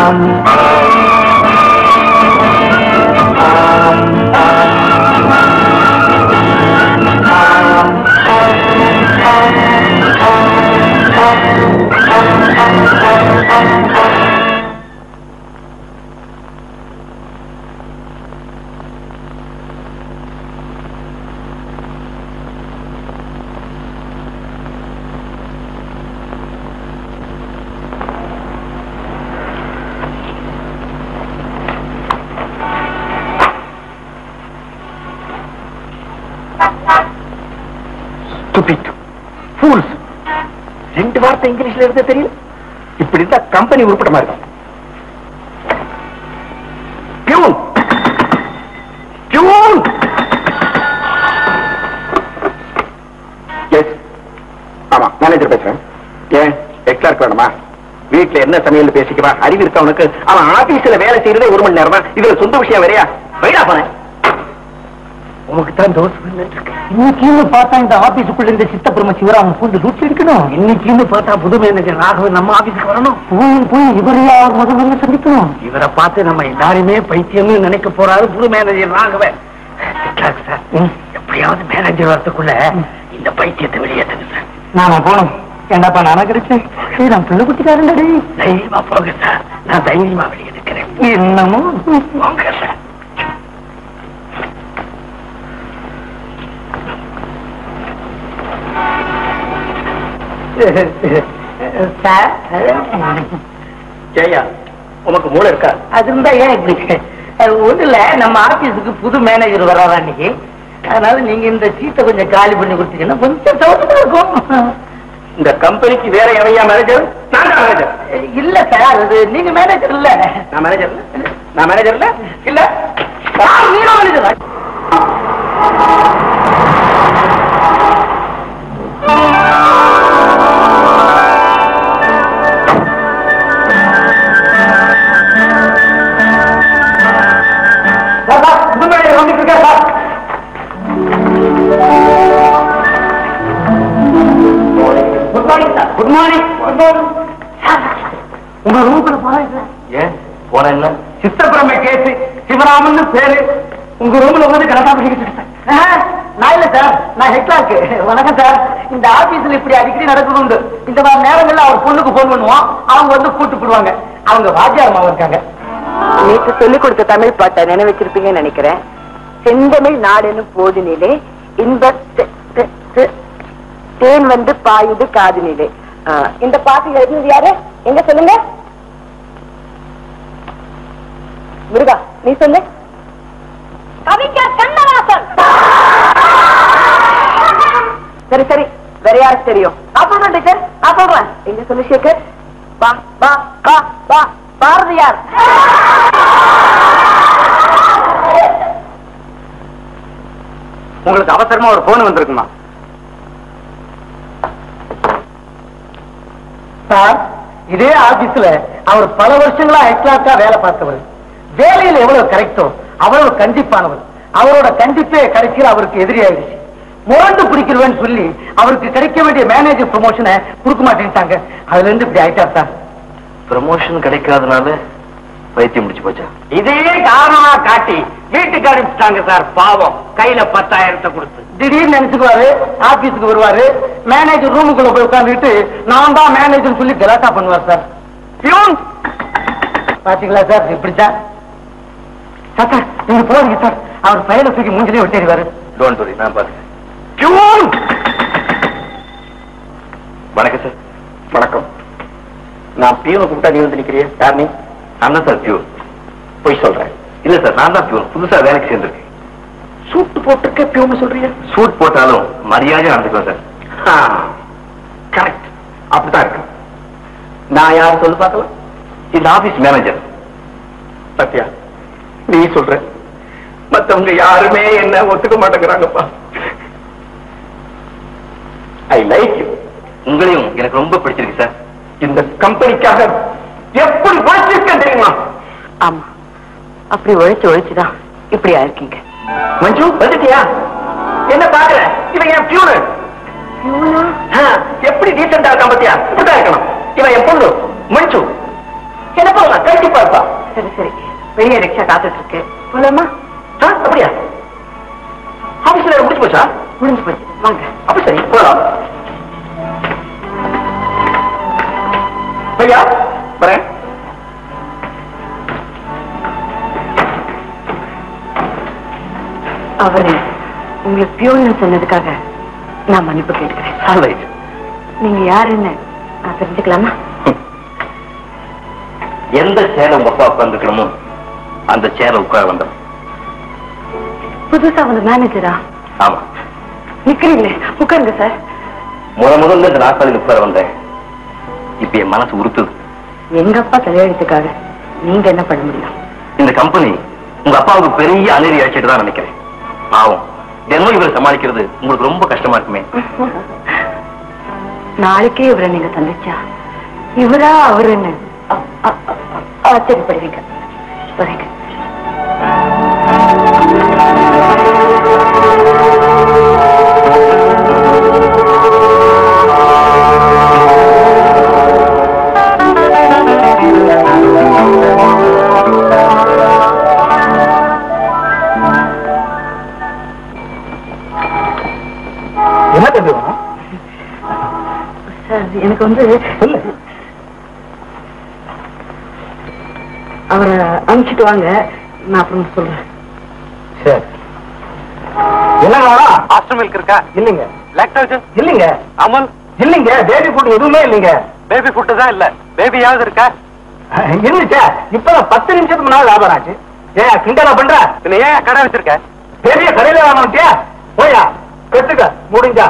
stupid fools ரெண்டு வார்த்தை இங்கிலீஷ்ல இருந்தே தெரியல இப்படி இருந்தா கம்பெனி உருப்படமா இருக்கும் பியூன் பியூன் எஸ் ஆமா மேனேஜர் பேசுறேன் ஏன் எக்ஸ்ட்ரா வேணுமா வீட்டுல என்ன சமையல் பேசிக்கவா அறிவு இருக்கா உனக்கு அவன் ஆபீஸ்ல வேலை செய்யறதே ஒரு மணி நேரம் தான் இதுல சொந்த விஷயம் வேறையா வைடா போனேன் உனக்கு தான் தோசை இருக்கு இன்னைக்கு பார்த்தா இந்த ஆபீஸுக்குள்ள இந்த சித்தப்புறம சிவரா அவன் பூந்து ரூட் எடுக்கணும் இன்னைக்கு பார்த்தா புது மேனேஜர் ராகவன் நம்ம ஆபீஸ்க்கு வரணும் போய் போய் இவரையா அவர் முதல்ல சந்திக்கணும் இவரை பார்த்து நம்ம எல்லாருமே பைத்தியம்னு நினைக்க போறாரு புது மேனேஜர் ராகவன் சார் எப்படியாவது மேனேஜர் வரதுக்குள்ள இந்த பைத்தியத்தை வெளியேற்றுங்க சார் நானா போனோம் என்னப்பா நானா கிடைச்சேன் ஏய், நான் பிள்ளை குட்டிக்காரன்டா தைரியமா போங்க சார் நான் தைரியமா வெளியே நிற்கிறேன் என்னமோ போங்க சார் சார் ஜெயா உனக்கு மூளை இருக்கா அது இருந்தா ஏன் இப்படி ஒண்ணு இல்ல நம்ம ஆபீஸுக்கு புது மேனேஜர் வர்றாரா இன்னைக்கு அதனால நீங்க இந்த சீட்டை கொஞ்சம் காலி பண்ணி கொடுத்தீங்கன்னா கொஞ்சம் சௌகரியமா இருக்கும் இந்த கம்பெனிக்கு வேற எவையா மேனேஜர் நான் தான் மேனேஜர் இல்ல சார் அது நீங்க மேனேஜர் இல்ல நான் மேனேஜர் இல்ல நான் மேனேஜர் இல்ல இல்ல சார், நீங்க மேனேஜர் புது மேனேஜர் வந்துட்டு இருக்கா sir good morning sir good morning good morning உங்க ரூம்குள்ள போறேன் ஏன் போன என்ன சித்தப்பிரமை கேஸ் சிவராமன் பேரு உங்க ரூம்ல வந்து கரெக்டா பண்ணிக்கிட்டு இருக்கேன் நான் இல்ல சார் நான் ஹெட் கிளார்க் வணக்கம் சார் இந்த ஆபீஸ்ல இப்படி அடிக்கடி நடக்குது உண்டு இந்த மாதிரி நேரங்கள்ல அவர் பொண்ணுக்கு போன் பண்ணுவோம் அவங்க வந்து கூட்டு போடுவாங்க அவங்க வாத்தியார் மாவ இருக்காங்க நேற்று சொல்லிக் கொடுத்த தமிழ் பாட்டை நினைவச்சிருப்பீங்கன்னு நினைக்கிறேன் செந்தமிழ் நாடுன்னு போதினிலே இன்ப தெ- தெ- தெ- தேன் வந்து பாயுது காதினிலே ஆ, இந்த பாட்டு எழுதினது யாரு எங்க சொல்லுங்க முருகா நீ சொல்லு கவிஞர் கண்ணதாசன் சரி சரி வேற யாருக்கு தெரியும் நான் சொல்றேன் டீச்சர் நான் சொல்றேன் எங்க சொல்லு சேகர் பா பா பா பா பாரதியார் உங்களுக்கு அவசரமா ஒரு போன் வந்திருக்குமா சார் இதே ஆபீஸ்ல அவர் பல வருஷங்களா ஹெட் கிளார்க்கா வேலை பார்த்தவர் வேலையில எவ்வளவு கரெக்டோ அவ்வளவு கண்டிப்பானவர் அவரோட கண்டிப்பே கடைசியில் அவருக்கு எதிரியாயிடுச்சு முரண்டு பிடிக்கிறவன்னு சொல்லி அவருக்கு கிடைக்க வேண்டிய மேனேஜர் ப்ரொமோஷனை கொடுக்க மாட்டேன்ட்டாங்க அதுல இருந்து இப்படி ஆயிட்டா சார் ப்ரமோஷன் கிடைக்காதனால பைத்தியம் முடிச்சு போச்சா இதே காரணமா காட்டி வீட்டுக்கு அனுப்பிச்சிட்டாங்க சார் பாவம் கையில பத்தாயிரத்தை கொடுத்து திடீர்னு நினைச்சுக்குவாரு ஆபீஸுக்கு வருவாரு மேனேஜர் ரூமுக்குள்ள போய் உட்கார்ந்துட்டு நான் தான் மேனேஜர் சொல்லி கலாட்டா பண்ணுவார் சார் பியூன் பாத்தீங்களா சார் இப்படித்தான் சார் சார் நீங்க போறீங்க சார் அவர் பையனை தூக்கி மூஞ்சிலே விட்டேறிவாரு டோன்ட் வரி நான் பாருங்க பியூன் வணக்கம் சார் வணக்கம் நான் பியூனை கூப்பிட்டா நீ வந்து நிக்கிறிய யார் நீ நான் தான் சார் பியூன் போய் சொல்றேன் இல்ல சார் நான் தான் பியூன் புதுசா வேலைக்கு சேர்ந்திருக்கேன் சூட் போட்டிருக்க பியூன் சொல்றீங்க சூட் போட்டாலும் மரியாதை நடந்துக்குவேன் சார் கரெக்ட் அப்படித்தான் இருக்கு நான் யார் சொல்லு பார்க்கலாம் இந்த ஆபீஸ் மேனேஜர் சத்யா நீ சொல்ற மத்தவங்க யாருமே என்ன ஒத்துக்க மாட்டேங்கிறாங்கப்பா ஐ லைக் யூ உங்களையும் எனக்கு ரொம்ப பிடிச்சிருக்கு சார் இந்த கம்பெனிக்காக எப்படி உழைச்சிருக்கேன் தெரியுமா ஆமா அப்படி உழைச்சு உழைச்சுதான் இப்படி ஆயிருக்கீங்க மஞ்சு வந்துட்டியா என்ன பாக்குற இவன் என் பியூனு எப்படி டீசெண்டா இருக்கான் பத்தியா இப்படிதான் இருக்கணும் இவன் என் பொண்ணு மஞ்சு என்ன போகலாம் கழிச்சு பார்ப்பா சரி சரி வெளியே ரிக்ஷா காத்துட்டு இருக்கு போலாமா ஆ, அப்படியா ஆபீஸ்ல முடிச்சு போச்சா முடிஞ்சு போச்சு வாங்க அப்ப சரி போலாம் ஐயா வரேன் அவரு உங்களுக்கு பியூன்னு சொன்னதுக்காக நான் மன்னிப்பு கேட்கிறேன் ஆல்ரைட் நீங்க யாருன்னு நான் தெரிஞ்சுக்கலாமா எந்த சேலை உங்க அப்பா உட்காந்துக்கணுமோ அந்த சேலை உட்கார வந்தோம் புதுசா வந்து மேனேஜரா ஆமா நிக்கிறீங்களே உட்காருங்க சார் முத முதல்ல இந்த நாற்காலியில் உட்கார வந்தேன் இப்ப என் மனசு உறுத்துது எங்க அப்பா தலையெழுத்துக்காக நீங்க என்ன பண்ண முடியும் இந்த கம்பெனி உங்க அப்பாவுக்கு பெரிய அநீதி அழைச்சிட்டு தான் நினைக்கிறேன் பாவம் தினமும் இவரை சமாளிக்கிறது உங்களுக்கு ரொம்ப கஷ்டமா இருக்குமே நாளைக்கே இவரை நீங்க சந்திச்சா இவரா அவருன்னு அ- அ- அ- ஆச்சரியப்படுவீங்க வரீங்க என்ன தம்பி வேணும் சார் எனக்கு வந்து சொல்லு அவரை அனுப்பிச்சிட்டு வாங்க நான் அப்புறம் சொல்றேன் சரி என்ன வேணும் ஆஸ்டர் மில்க் இருக்கா இல்லைங்க லாக்டோஜன் இல்லைங்க அமுல் இல்லைங்க பேபி ஃபுட் எதுவுமே இல்லைங்க பேபி ஃபுட்டு தான் இல்ல பேபியாவது இருக்கா இருந்துச்சா இப்பதான் பத்து நிமிஷத்துக்கு முன்னாடி வியாபாரம் ஆச்சு ஏன் கிண்டலா பண்ற பின்ன ஏன் கடை வச்சிருக்க பெரிய கடையில வாங்கிட்டியா போயா கட்டுக்க முடிஞ்சா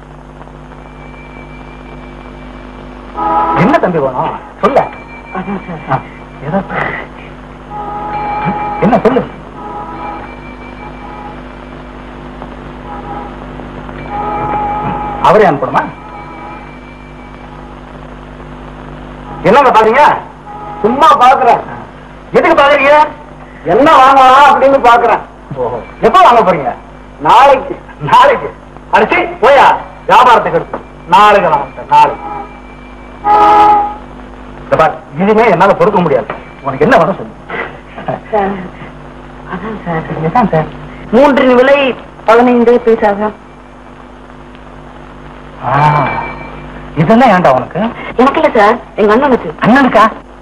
என்ன தம்பி வேணும் சொல்ல அதான் சார் ஆ, ஏதோ என்ன சொல்லு அவரே அனுப்பணுமா என்னங்க பாருங்க சும்மா பாக்குறேன் எதுக்கு பாக்குறீங்க என்ன வாங்கலாம் அப்படின்னு பாக்குறேன் எப்ப வாங்க போறீங்க நாளைக்கு நாளைக்கு அடிச்சு போயா வியாபாரத்துக்கு எடுத்து நாளைக்கு வாங்க நாளைக்கு இந்த பாரு, இனிமே என்னால பொறுக்க முடியாது உனக்கு என்ன வர சொல்லு சார் அதான் சார் இதுதான் சார் மூன்றின் விலை பதினைந்து பைசாக ஆ, இதெல்லாம் ஏன்டா உனக்கு எனக்கு இல்ல சார் எங்க அண்ணனுக்கு அண்ணனுக்கா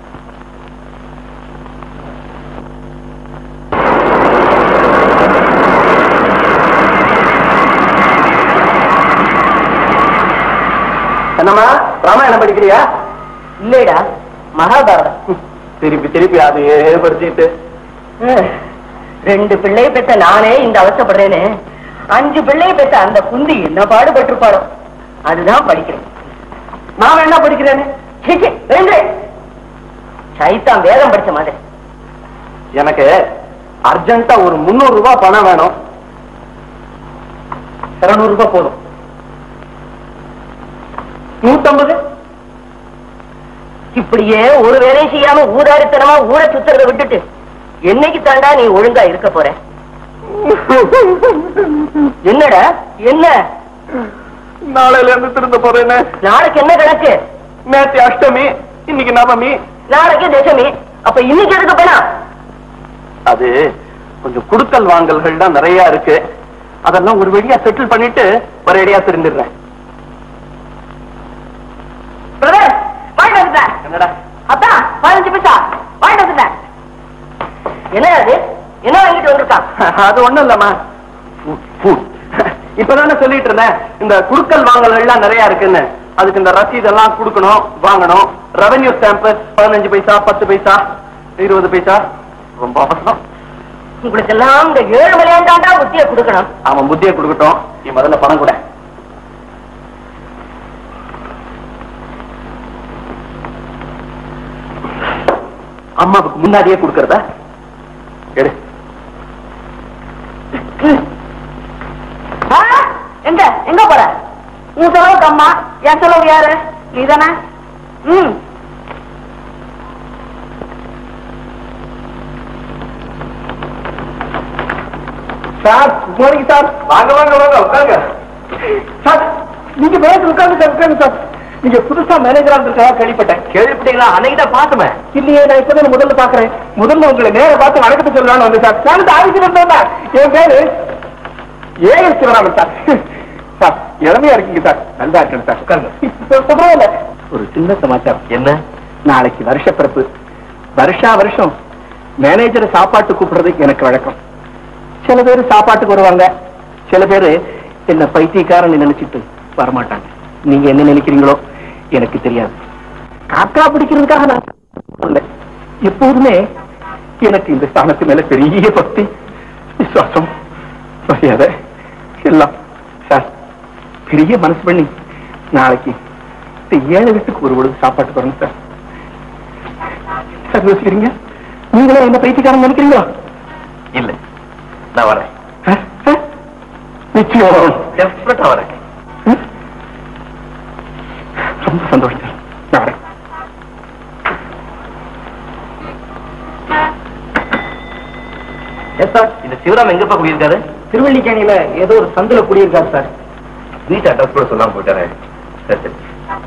என்னம்மா ராமாயணம் படிக்கிறியா இல்லைடா மகாபாரதம் திருப்பி திருப்பி அதையே படிச்சுட்டு ரெண்டு பிள்ளைய பெத்த நானே இந்த அவசப்படுறேன்னு அஞ்சு பிள்ளைய பெத்த அந்த குந்தி என்ன பாடுபட்டிருப்பாளோ அதுதான் படிக்கிறேன் நான் என்ன படிக்கிறேன்னு சீ, சீ, எழுந்து. சைத்தான் வேதம் படிச்ச மாதிரி எனக்கு அர்ஜென்ட்டா ஒரு முந்நூறு ரூபாய் பணம் வேணும் இருநூறு ரூபாய் போதும் நூத்தம்பது இப்படியே ஒரு வேலையும் செய்யாம ஊதாரித்தனமா ஊரை சுத்துறத விட்டுட்டு என்னைக்கு தாண்டா நீ ஒழுங்கா இருக்க போற என்னடா என்ன நாளையில இருந்து திருந்த போறேன்னு நாளைக்கு என்ன கணக்கு நேத்து அஷ்டமி இன்னைக்கு நவமி நாளைக்கு தசமி அப்ப இன்னைக்கு எதுக்கு பணம் அது கொஞ்சம் குடுக்கல் வாங்கல்கள் தான் நிறைய இருக்கு அதெல்லாம் ஒரு வழியா செட்டில் பண்ணிட்டு ஒரு ஐடியா திருந்துடுறேன் பிரதர் வாங்கிட்டு வந்துட்டேன் என்னடா அதான் பதினஞ்சு பைசா வாங்கிட்டு வந்துட்டேன் என்ன அது என்ன வாங்கிட்டு வந்திருக்கான் அது ஒண்ணும் இல்லம்மா இப்பதானே சொல்லிட்டு இருந்தேன் இந்த குடுக்கல் வாங்கல்கள்லாம் நிறைய இருக்குன்னு அதுக்கு இந்த ரசீதெல்லாம் கொடுக்கணும் வாங்கணும் ரெவென்யூ ஸ்டாம்ப் பதினஞ்சு பைசா பத்து பைசா இருபது பைசா ரொம்ப அவசரம் உங்களுக்கு எல்லாம் இந்த ஏழு மணியான் தாண்டா புத்திய கொடுக்கணும் அவன் புத்தியை கொடுக்கட்டும் நீ முதல்ல பணம் கூட அம்மாவுக்கு முன்னாடியே கொடுக்கறதா எடு ஆ? எங்க எங்க போற உன் செலவுக்கு அம்மா என் செலவு யாரு நீதானே ம் சார் குட் மார்னிங் சார் வாங்க வாங்க வாங்க உட்காருங்க சார் நீங்க பேச உட்கார்ந்து சார் உட்காருங்க சார் நீங்க புதுசா மேனேஜரா இருந்திருக்கா கேள்விப்பட்டேன் கேள்விப்பட்டீங்களா அன்னைக்கு தான் பார்த்தமே இல்லையே நான் இப்பதான் முதல்ல பாக்குறேன் முதல்ல உங்களை நேர பார்த்து வணக்கத்தை சொல்லலாம்னு வந்து சார் நான் இந்த ஆபீஸ்ல இருந்தேன் என் பேரு ஏஎஸ் சிவராமன் சார் சார் இளமையா இருக்கீங்க சார் நல்லா இருக்கேன் சார் உட்காருங்க பரவாயில்ல ஒரு சின்ன சமாச்சாரம் என்ன நாளைக்கு வருஷ பிறப்பு வருஷா வருஷம் மேனேஜரை சாப்பாட்டு கூப்பிடுறதுக்கு எனக்கு வழக்கம் சில பேர் சாப்பாட்டுக்கு வருவாங்க சில பேர் என்ன பைத்தியக்காரன் நினைச்சிட்டு வரமாட்டாங்க நீங்க என்ன நினைக்கிறீங்களோ எனக்கு தெரியாது காக்கா பிடிக்கிறதுக்காக நான் இல்ல. எப்போதுமே எனக்கு இந்த ஸ்தானத்து மேல பெரிய பக்தி விசுவாசம் மரியாதை எல்லாம் சார் பெரிய மனசு பண்ணி நாளைக்கு இந்த ஏழை வீட்டுக்கு ஒரு பொழுது சாப்பாட்டுக்கு வரணும் சார் சார் யோசிக்கிறீங்க நீங்களே என்ன பைத்தியக்காரன் நினைக்கிறீங்களோ இல்ல நான் வரேன் ஆ? ஆ? நிச்சயம் வரும் டெஃபினட்டா வரேன் ம்? ரொம்ப சந்தோஷம் சார் நான் வரேன் எஸ் சார் இந்த சிவராம் எங்கப்பா குடியிருக்காரு திருவள்ளிக்கேணியில ஏதோ ஒரு சந்தில குடியிருக்காரு சார் வீட்டு அட்ரஸ் கூட சொல்லாம போயிட்டாரு சரி சரி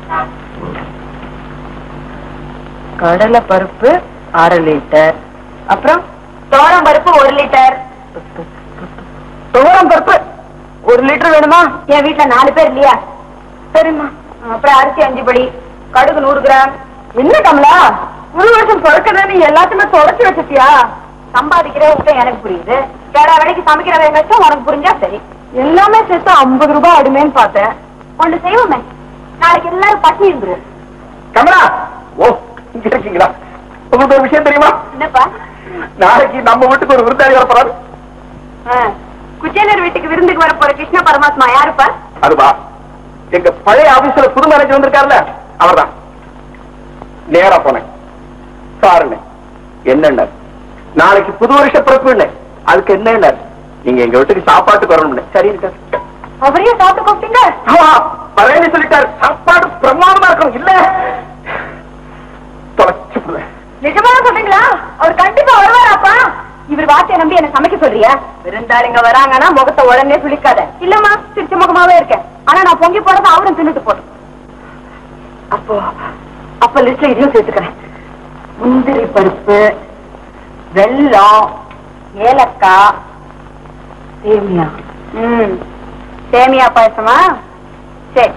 கடலை பருப்பு அரை லிட்டர் அப்புறம் தோரம் பருப்பு ஒரு லிட்டர் துவரம் பருப்பு ஒரு லிட்டர் வேணுமா என் வீட்டுல நாலு பேர் இல்லையா சரிம்மா அப்புறம் அரிசி அஞ்சு படி கடுகு நூறு கிராம் என்ன கமலா ஒரு வருஷம் பிறக்கத நீ எல்லாத்தையுமே தொடச்சு வச்சிட்டியா சம்பாதிக்கிற விஷயம் எனக்கு புரியுது கேடா வேலைக்கு சமைக்கிற வேலைக்கும் உனக்கு புரிஞ்சா சரி எல்லாமே சேர்த்து ஐம்பது ரூபாய் ஆடுமேன்னு பார்த்தேன் ஒண்ணு செய்வோமே நாளைக்கு எல்லாரும் பட்டி இருந்துரும் கமலா ஓ இங்க இருக்கீங்களா உங்களுக்கு ஒரு விஷயம் தெரியுமா என்னப்பா நாளைக்கு நம்ம வீட்டுக்கு ஒரு விருந்தாளி வர போறாரு குச்சேலர் வீட்டுக்கு விருந்துக்கு வர போற கிருஷ்ண பரமாத்மா யாருப்பா அதுவா எங்க பழைய ஆபீஸ்ல புது மேனேஜர் வந்திருக்காருல்ல அவர்தான் நேரா போனேன் சாருங்க என்னென்ன நாளைக்கு புது வருஷ பிறப்பு அதுக்கு என்ன நீங்க எங்க வீட்டுக்கு சாப்பாட்டுக்கு வரணும்னு சரி அவரையே சாப்பிட்டு கூப்பிட்டீங்க ஆமா வரேன்னு சொல்லிட்டாரு சாப்பாடு பிரமாதமா இருக்கும் இல்ல தொலைச்சு போடுவேன். நிஜமா சொல்றீங்களா அவர் கண்டிப்பா வருவாராப்பா இவர் வார்த்தையை நம்பி என்ன சமைக்க சொல்றியா விருந்தாளிங்க வராங்கன்னா முகத்தை உடனே சுளிக்காத இல்லம்மா சிரிச்ச முகமாவே இருக்கேன் ஆனா நான் பொங்கி போடுறது அவரும் தின்னுட்டு போடும் அப்போ அப்ப லிஸ்ட்ல இதையும் சேர்த்துக்கிறேன் முந்திரி பருப்பு வெல்லம் ஏலக்காய் சேமியா ம் சேமியா பாயசமா சரி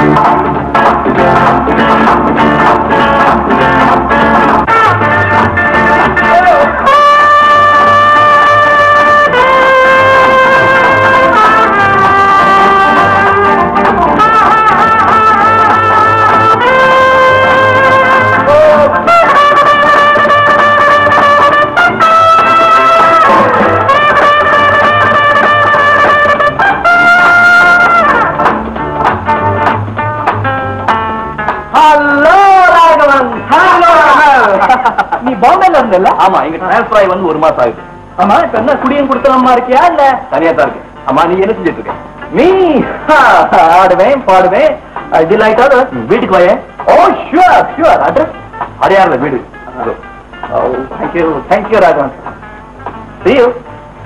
ஹலோ ராகவன் ஹலோ நீ பாம்பேல இருந்தல்ல ஆமா இங்க டிரான்ஸ்பர் ஆகி வந்து ஒரு மாசம் ஆகுது ஆமா இப்ப என்ன குடியும் கொடுத்தலமா இருக்கியா இல்ல தனியா தான் இருக்கு அம்மா நீ என்ன செஞ்சுட்டு இருக்க நீ ஆடுவேன் பாடுவேன் டிலைட் ஆகுது வீட்டுக்கு வாயே ஓ ஷுவர் ஷுவர் அட்ரஸ் அடையாறுல வீடு thank you thank you Raghavan see you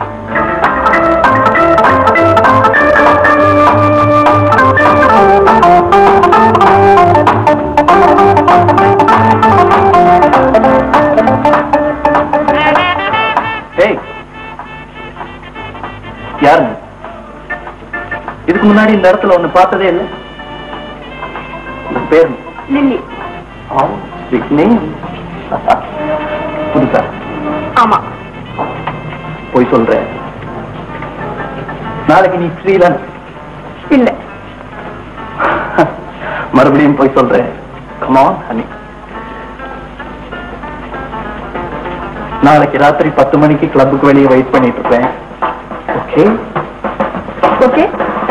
டேய் யாரு நீ? இதுக்கு முன்னாடி இந்த இடத்துல ஒண்ணு பார்த்ததே இல்லை உன் பேர் லில்லி விக்னி புதுசா ஆமா போய் சொல்றேன் நாளைக்கு நீ ஃப்ரீதான் இல்ல மறுபடியும் போய் சொல்றேன் கமான் ஹனி நாளைக்கு ராத்திரி பத்து மணிக்கு கிளப்புக்கு வெளியே வெயிட் பண்ணிட்டு இருப்பேன் ஓகே ஓகே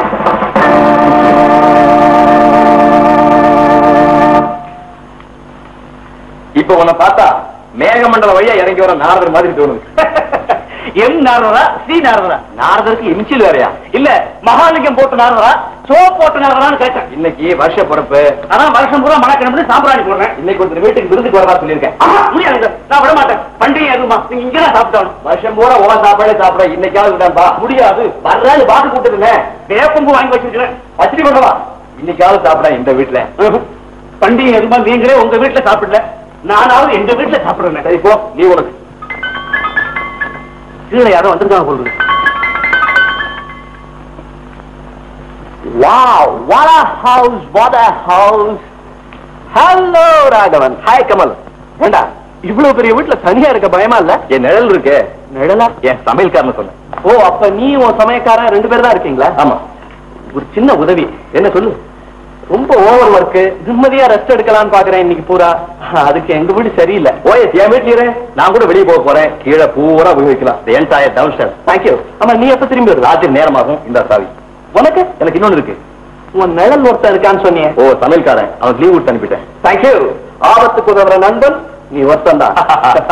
இப்ப உன்னை பார்த்தா மேகமண்டலம் வழியா இறங்கி வர நாரதர் மாதிரி தோணுது எம் நாரதரா ஸ்ரீ நாரதரா நாரதருக்கு இன்சில் வேறையா இல்ல மகாலிங்கம் போட்டு நாரதரா சோ போட்டு நாரதரான்னு கேட்டேன் இன்னைக்கு வருஷ பிறப்பு அதான் வருஷம் பூரா மணக்கிழமை சாம்பிராணி போடுறேன் இன்னைக்கு ஒருத்தர் வீட்டுக்கு விருதுக்கு வரதா சொல்லியிருக்கேன் ஆஹா, முடியாது நான் விட மாட்டேன் பண்டிகை எதுவுமா நீங்க இங்கதான் சாப்பிட்டாலும் வருஷம் பூரா ஓ சாப்பாடே சாப்பிட இன்னைக்காவது விடாம்பா முடியாது வர்றாரு பாட்டு கூட்டுருங்க வேப்பம்பு வாங்கி வச்சிருக்கிறேன் வச்சுட்டு கொண்டு வா இன்னைக்காவது சாப்பிட இந்த வீட்டுல பண்டிகை எதுமா நீங்களே உங்க வீட்டுல சாப்பிடல நானாவது எங்க வீட்டுல சாப்பிடுறேன் சரி போ நீ உனக்கு கீழே யாரும் வந்திருக்காங்க போடுங்க wow what a house what a house hello Raghavan hi Kamal ஏண்டா இவ்வளவு பெரிய வீட்டுல தனியா இருக்க பயமா இல்ல என் நிழல் இருக்கு நிழலா என் சமையல்காரன் சொன்னேன் ஓ அப்ப நீ உன் சமயக்காரன் ரெண்டு பேர் தான் இருக்கீங்களா ஆமா ஒரு சின்ன உதவி என்ன சொல்லு ரொம்ப ஓவர் ஒர்க் நிம்மதியா ரெஸ்ட் எடுக்கலாம்னு பாக்குறேன் இன்னைக்கு பூரா அதுக்கு எங்க வீடு சரியில்லை ஓஎஸ் என் வீட்டுல இரு நான் கூட வெளியே போக போறேன் கீழே பூரா போய் வைக்கலாம் என்டையர் டவுன் ஸ்டார் தேங்க்யூ ஆமா நீ எப்ப திரும்பி வருவா ராத்திரி நேரமாகும் இந்த சாவி உனக்கு எனக்கு இன்னொன்னு இருக்கு உன் நிழல் ஒருத்தன் இருக்கான்னு சொன்னியே ஓ சமையல்காரன் அவனுக்கு லீவ் விட்டு அனுப்பிட்டேன் தேங்க்யூ ஆபத்துக்கு உதவுற நண்பன் நீ ஒருத்தன் தான்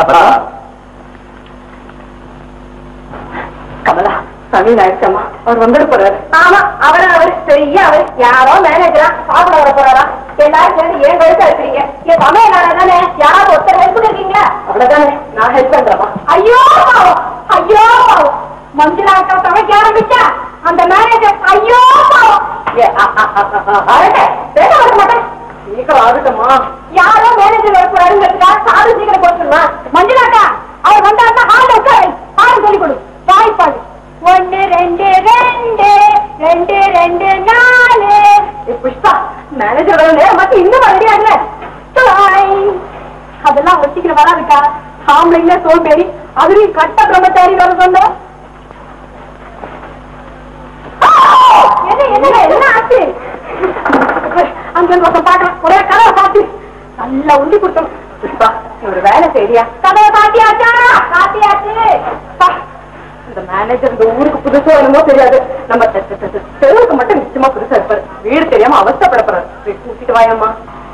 கமலா சமீன் ஆயிடுச்சம்மா அவர் வந்துட போறாரு ஆமா அவர் அவர் பெரிய அவர் யாரோ மேனேஜரா சாப்பிட வர போறாரா எல்லாரும் சேர்ந்து ஏன் வயசா இருக்கிறீங்க என் சமையல் தானே யாராவது ஒருத்தர் ஹெல்ப் இருக்கீங்களா அவ்வளவுதானே நான் ஹெல்ப் பண்றேமா ஐயோ பாவம், ஐயோ பாவம். மஞ்சுளா அக்கா சமைக்க ஆரம்பிச்சா அந்த மேனேஜர் ஐயோ பாவம். ஏ, அ, அ, அ, அ, அ, அரட்டை, பேச வர மாட்டேன் சீக்கிரம் ஆகட்டுமா யாரோ மேனேஜர் வர போறாருங்கிறதுக்காக சாரு சீக்கிரம் போட்டுருமா மஞ்சுளா அக்கா அவர் வந்தாருன்னா ஹால்ல உட்காரு பாடம் சொல்லி கொடு வாய்ப்பாடு ஒன்னு ரெண்டு ரெண்டு ரெண்டு ரெண்டு நாலு ஏ, புஷ்பா மேனேஜர் வர நேரம் மட்டும் இன்னும் ரெடியாகல அதெல்லாம் அவர் சீக்கிரம் வராதுக்கா ஆம்பளைங்கள சோம்பேறி அதுலயும் கட்ட பிரம்மச்சாரி வர சொன்னோம் என்ன என்ன என்ன ஆச்சு அங்க ஒரு பக்கம் பாக்கலாம் ஒரே கதவை சாத்தி நல்லா உண்டி கொடுத்தோம் புஷ்பா நீ ஒரு வேலை செய்றியா கதவை சாத்தியாச்சா சாத்தியாச்சு பா, இந்த மேனேஜர் இந்த ஊருக்கு புதுசா என்னமோ தெரியாது நம்ம தெ- தெ- தெ- தெ- தெருவுக்கு மட்டும் நிச்சயமா புதுசா இருப்பாரு வீடு தெரியாம அவஸ்தப்பட போறாரு போய் கூட்டிட்டு வாயம்மா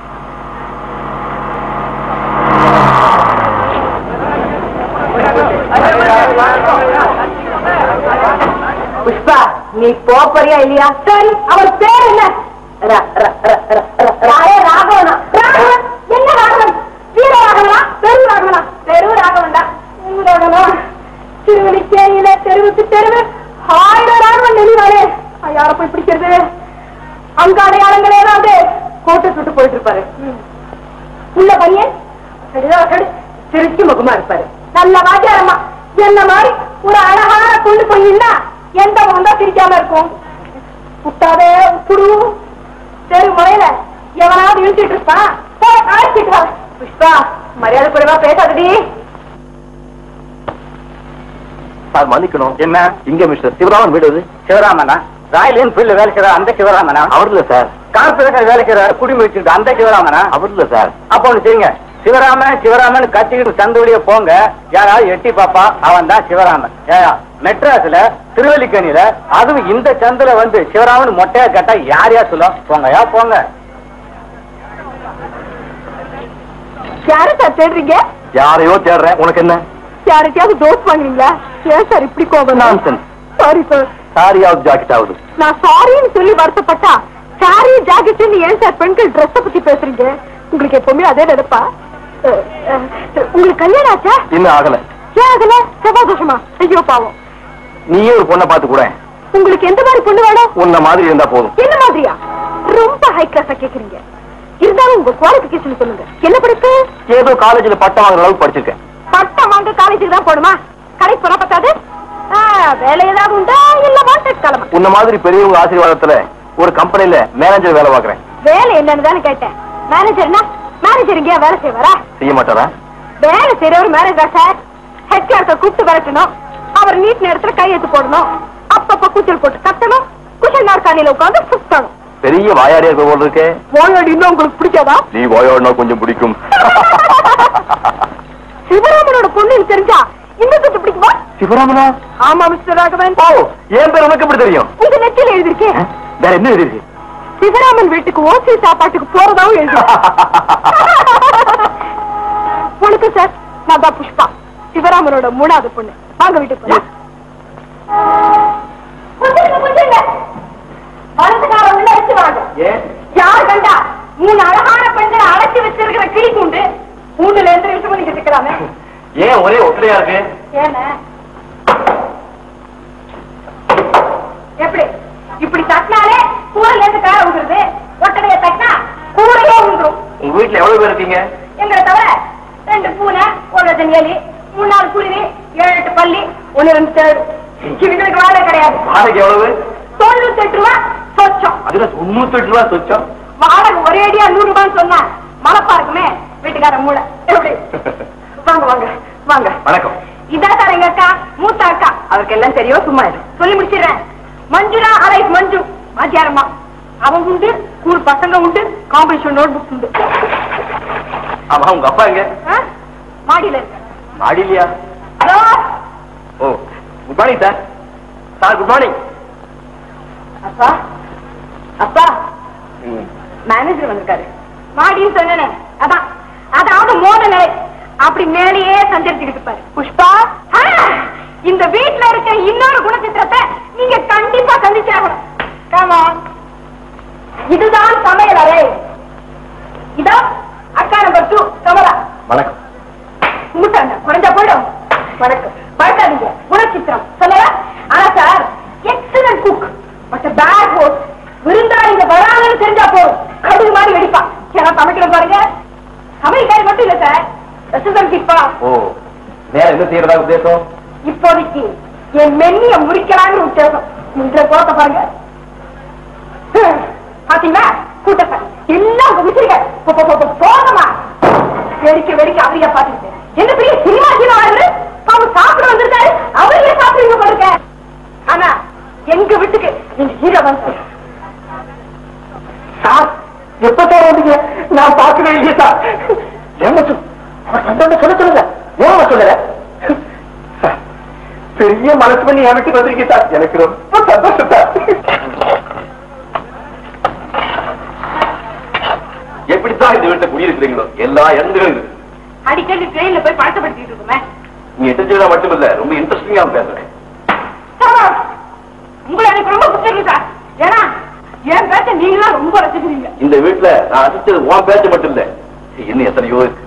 புஷ்பா நீ போறியா இல்லையா சரி அவர் பேர் என்ன ர- ர- ர- ர- ர- ராயே ராகவனா ராகவன் என்ன ராகவன் வீர ராகவனா பெரு ராகவனா பெரு ராகவன்டா உம் ராகவனா திருவள்ளிக்கேயில தெருவுக்கு தெருவு ஆயிரம் ராகவன் நெளிவாளே யார போய் பிடிக்கிறது அங்க அடையாளங்களே ஏதாவது கோட்டை சுட்டு போயிட்டு இருப்பாரு உள்ள பையன் சரிதான் சரி திருச்சி முகமா இருப்பாரு நல்ல வாத்தியாரம்மா என்ன மாதிரி ஒரு அழகான கொண்டு போயின்னா எந்த முகம் தான் சிரிக்காம இருக்கும் விட்டாதே புடு தெரு முறையில எவனாவது இழுத்துட்டு இருப்பான் போய் அழைச்சிட்டு வா புஷ்பா மரியாதை குறைவா பேசாதடி சார் மன்னிக்கணும் என்ன இங்க மிஸ்டர் சிவராமன் வீடு இது சிவராமனா ராயல் என்ஃபீல்டு வேலை செய்யற அந்த சிவராமனா அவர் இல்ல சார் கார்பரேஷன் வேலை செய்யற குடிமை வச்சுட்டு அந்த சிவராமனா அவர் இல்ல சார் அப்போ ஒண்ணு செய்யுங்க சிவராமன் சிவராமன் கத்திக்கிட்டு சந்து வழிய போங்க யாராவது எட்டி பாப்பா அவன் தான் சிவராமன் ஏயா மெட்ராஸ்ல திருவல்லிக்கணியில அதுவும் இந்த சந்துல வந்து சிவராமன் மொட்டையா கேட்டா யார் யார் சொல்லும் போங்கயா போங்க யாரு சார் தேடுறீங்க யாரையோ தேடுறேன் உனக்கு என்ன யாருக்கையாவது டோஸ் வாங்குறீங்களா ஏன் சார் இப்படி கோபம் Nonsense. சாரி சார் சாரியாவது ஜாக்கெட் ஆகுது நான் சாரின்னு சொல்லி வருத்தப்பட்டா சாரி ஜாக்கெட்னு ஏன் சார் பெண்கள் ட்ரெஸ் பத்தி பேசுறீங்க உங்களுக்கு எப்பவுமே அதே நினைப்பா அஹ், அஹ், உங்களுக்கு கல்யாணம் ஆச்சா இன்னும் ஆகல ஏன் அதுல செவ்வாதோஷமா ஐயோ பாவம் நீயே ஒரு பொண்ணை பார்த்து கூட உங்களுக்கு எந்த மாதிரி பொண்ணு வேணும் உன்ன மாதிரி இருந்தா போதும் என்ன மாதிரியா ரொம்ப ஹை கிளாஸா கேக்குறீங்க இருந்தாலும் உங்க குவாலிபிகேஷன் சொல்லுங்க என்ன படிப்பு ஏதோ காலேஜ்ல பட்டம் வாங்குற அளவுக்கு படிச்சிருக்கேன் பட்டம் வாங்க காலேஜுக்கு தான் போடுமா கடைக்கு போனா பத்தாது ஆ, வேலை ஏதாவது உண்டா இல்ல வாண்டட் கிளம்ப உன்ன மாதிரி பெரியவங்க ஆசீர்வாதத்துல ஒரு கம்பெனில மேனேஜர் வேலை பார்க்கறேன் வேலை என்னன்னு தானே கேட்டேன் மேனேஜர்னா மேனேஜர் இங்கேயா வேலை செய்வாரா செய்ய மாட்டாரா வேலை செய்யறவர் மேனேஜர் சார் ஹெட் கிளார்க்க கூப்பிட்டு விரட்டணும் அவர் நீட் நேரத்துல கையெழுத்து போடணும் அப்பப்ப கூச்சல் போட்டு கத்தணும் குஷல் நாற்காலியில உட்கார்ந்து சுத்தணும் பெரிய வாயாடியா இருக்க போல இருக்கே ஓய்வடி இன்னும் உங்களுக்கு பிடிக்காதா நீ வாயாடினா கொஞ்சம் பிடிக்கும் சிவராமனோட பொண்ணுன்னு தெரிஞ்சா இன்னும் கொஞ்சம் பிடிக்குமா சிவராமனா ஆமா மிஸ்டர் ராகவன் ஓ என் பேர் உனக்கு எப்படி தெரியும் உங்க நெத்தியில எழுதிருக்கேன் அஹ், வேற என்ன எழுதிருக்கு சிவராமன் வீட்டுக்கு ஓசி சாப்பாட்டுக்கு போறதாவும் எழுதி வணக்கம் சார் நான் தான் புஷ்பா சிவராமனோட மூணாவது பொண்ணு வாங்க வீட்டுக்கு போலாம் புடிச்சுங்க, புடிச்சுங்க. வலதுகாரம் உள்ள வச்சு வாங்க ஏன் யார் கண்டா மூணு அழகான பெண்களை அடைச்சு வச்சிருக்கிற கிளி கூண்டு கூண்டுல இருந்து விட்டு பண்ணிக்கிட்டு இருக்கிறாங்க ஏன் ஒரே ஒற்றையா இருக்கு ஏன எப்படி இப்படி தட்டினாலே கூரையில இருந்து காய விடுறது ஒட்டடைய தட்டினா கூரையே விழுந்துரும் உங்க வீட்டுல எவ்வளவு பேர் இருக்கீங்க எங்களை தவிர ரெண்டு பூனை ஒரு டஜன் எலி மூணு நாலு குருவி ஏழு எட்டு பள்ளி ஒண்ணு ரெண்டு தேடு இவங்களுக்கு வேலை கிடையாது வாடகை எவ்வளவு தொண்ணூத்தி எட்டு ரூபா சொச்சம் அதுல தொண்ணூத்தி எட்டு ரூபா சொச்சம் வாடகை ஒரே அடியா நூறு ரூபான்னு சொன்னா மலப்பா இருக்குமே வீட்டுக்கார மூளை எப்படி வாங்க வாங்க வாங்க வணக்கம் இதான் சார் எங்க அக்கா மூத்த அக்கா அவருக்கு எல்லாம் தெரியும் சும்மா இரு சொல்லி முடிச்சிடுறேன் மஞ்சுரா அலைஸ் மஞ்சு வாத்தியாரம்மா அவங்க உண்டு ஸ்கூல் பசங்க உண்டு காம்படிஷன் நோட் புக்ஸ் உண்டு ஆமா உங்க அப்பா எங்க ஆ? மாடியில இருக்க மாடிலையா hello oh good morning sir sir good morning அப்பா அப்பா மேனேஜர் வந்திருக்காரு மாடின்னு சொன்னேனே அதான் அதாவது மோத நிலை அப்படி மேலேயே சஞ்சரிச்சுக்கிட்டு இருப்பாரு புஷ்பா ஆ, இந்த வீட்ல இருக்க இன்னொரு குணச்சித்திரத்தை நீங்க கண்டிப்பா சந்திச்சாகணும் காமா இதுதான் சமையல் அறை இதோ அக்கா நம்பர் டூ கமலா வணக்கம் முட்டாங்க குறைஞ்சா போயிடும் வணக்கம் பயக்காதீங்க குணச்சித்திரம் சொல்லல ஆனா sir excellent cook but bad host விருந்தாளிங்க வராங்கன்னு தெரிஞ்சா போதும் கடுகு மாதிரி வெடிப்பான் ஏன்னா சமைக்கணும் பாருங்க சமையல்காரி மட்டும் இல்ல சார் ரெசிடன்ட் கிப்பா ஓ வேற என்ன செய்யறதா உத்தேசம் இப்போதைக்கு என் மென்னிய முடிக்கலாங்கிற உத்தேசம் இந்த போத்த பாருங்க ஹம், பாத்தீங்களா கூட்டத்தை எல்லாம் உங்க விசிறிங்க போ- போ- போ- போதுமா வெடிக்க வெடிக்க அவரையா பாத்துக்கிட்டு என்ன பெரிய சினிமா ஹீரோ ஆகுது அவங்க சாப்பிட வந்திருக்காரு அவரையே சாப்பிடுங்க பாருங்க ஆனா எங்க வீட்டுக்கு நீங்க ஹீரோ வந்து சார் எப்ப சார் வந்தீங்க நான் பார்க்கவே இல்லையே சார் என்ன சொல் அவர் வந்தோட சொல்ல சொல்லுங்க ஏன் சொல்லல சார், பெரிய மனசு பண்ணி என் வீட்டுக்கு வந்திருக்கீங்க சார் எனக்கு ரொம்ப சந்தோஷம் சார் எப்படித்தான் இந்த வீட்டை குடியிருக்கிறீங்களோ எல்லா இடங்களும் இருக்கு அடிக்கடி ட்ரெயின்ல போய் பழக்கப்படுத்திட்டு இருக்குமே நீங்க தெரிஞ்சதா மட்டும் இல்ல ரொம்ப இன்ட்ரெஸ்டிங்கா பேசுறேன் சார், உங்களை எனக்கு ரொம்ப பிடிச்சிருக்கு சார் ஏன்னா என் பேச்ச நீங்களாம் ரொம்ப ரசிக்கிறீங்க இந்த வீட்டுல நான் ரசிச்சது உன் பேச்சு மட்டும் இல்ல இன்னும் எத்தனையோ இருக்கு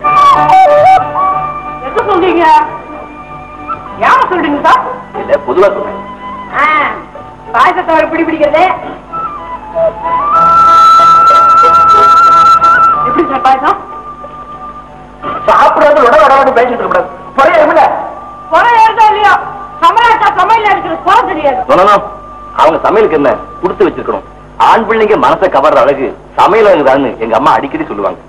எது சொல்றீங்க யார சொல்றீங்க சார் இல்ல பொதுவா சொல்றேன் ஆ, பாயசத்தை அவர் பிடி பிடிக்கிறது எப்படி சார் பாயசம் சாப்பிடுறது உட உடனே பேசிட்டு இருக்கக்கூடாது புறைய குறை ஏறுதோ இல்லையோ சமராட்டா சமையல இருக்கிற குறை தெரியாது சொல்லணும் அவங்க சமையலுக்கு என்ன கொடுத்து வச்சிருக்கணும் ஆண் பிள்ளைங்க மனசை கவர்ற அழகு சமையல் அழகுதான்னு எங்க அம்மா அடிக்கடி சொல்லுவாங்க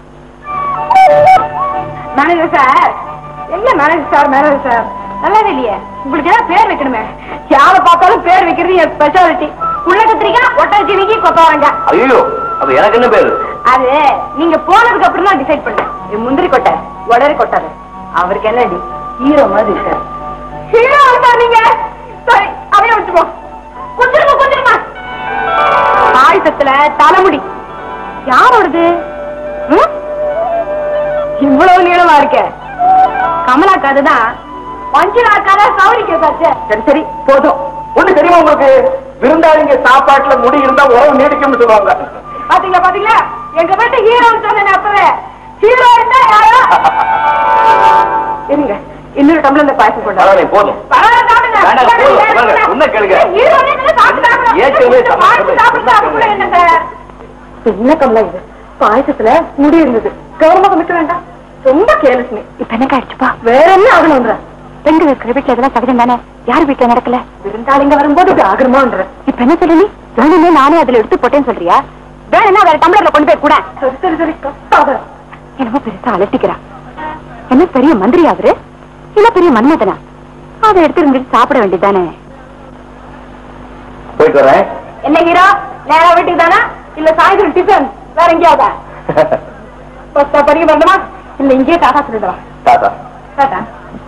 மேனேஜர் சார் என்ன மேனேஜர் சார் மேனேஜர் சார் நல்லது இல்லையே உங்களுக்கு ஏதாவது பேர் வைக்கணுமே யாரை பார்த்தாலும் பேர் வைக்கிறது என் ஸ்பெஷாலிட்டி உள்ள கத்திரிக்காய் ஒட்டாச்சினிக்கு கொத்தவரங்க ஐயோ அப்ப எனக்கு என்ன பேரு அது நீங்க போனதுக்கு அப்புறம் தான் டிசைட் பண்ணேன் இது முந்திரி கொட்டை உடறி கொட்டாரு அவருக்கு என்னடி ஹீரோ மாதிரி இருக்காரு ஹீரோ இருக்கா நீங்க சரி அதைய விட்டுப்போ கொஞ்சமா கொஞ்சமா பாயசத்துல தலைமுடி யாரோடது ம்? இவ்வளவு நீளமா இருக்க கமலா கதை தான் மஞ்சுளா கதை சௌரி கேட்டாச்சு சரி சரி போதும் ஒண்ணு தெரியுமா உங்களுக்கு விருந்தாளிங்க சாப்பாட்டுல முடி இருந்தா உறவு நீடிக்கும்னு சொல்லுவாங்க பாத்தீங்களா பாத்தீங்களா எங்க வீட்டு ஹீரோன்னு சொன்னேன் அப்பவே ஹீரோ இருந்தா யாரோ இருங்க இன்னொரு டம்ளர் இந்த பாயசம் கொண்டாங்க பரவாயில்லை போதும் பரவாயில்ல, சாப்பிடுங்க. வேண்டாம், சாப்பிடுங்க, போதும், சாப்பிடுங்க. வாங்க, உன்னை கேளுங்க. ஏய், ஹீரோ நீங்களே சாப்பிட்டு சாப்பிடுங்க. ஏற்கனவே இந்த பாயசம் சாப்பிட்டு சாப்பிட்டு சாப்பிட்டு என்ன சார் என்ன கமலா இது பாயசத்துல முடி இருந்தது கௌரவமா சமைக்க வேண்டாம் ரொம்ப கேலஸ்மி இப்ப என்ன ஆயிடுச்சுப்பா வேற என்ன ஆகணும்ன்ற பெண்கள் இருக்கிற வீட்டுல இதெல்லாம் சகஜம் தானே யார் வீட்டுல நடக்கல விருந்தாளிங்க வரும்போது இப்படி ஆகணுமான்ற இப்ப என்ன சொல்லி நீ வேணுமே நானே அதுல எடுத்து போட்டேன்னு சொல்றியா வேணும்னா வேற டம்ளர்ல கொண்டு போய் கூட சரி சரி சரி கத்தாத என்னமோ பெருசா அலட்டிக்கிறா என்ன பெரிய மந்திரி அவரு இல்ல பெரிய மன்மதனா அதை எடுத்து இருந்துட்டு சாப்பிட வேண்டியதானே போயிட்டு வரேன் என்ன ஹீரோ நேரா வீட்டுக்கு தானா இல்ல சாயந்தரம் டிஃபன் வேற எங்கேயாவதா பஸ்தா படிக்க வேண்டாமா இல்ல இங்கேயே டாடா சொல்லிடுவா தாத்தா டாடா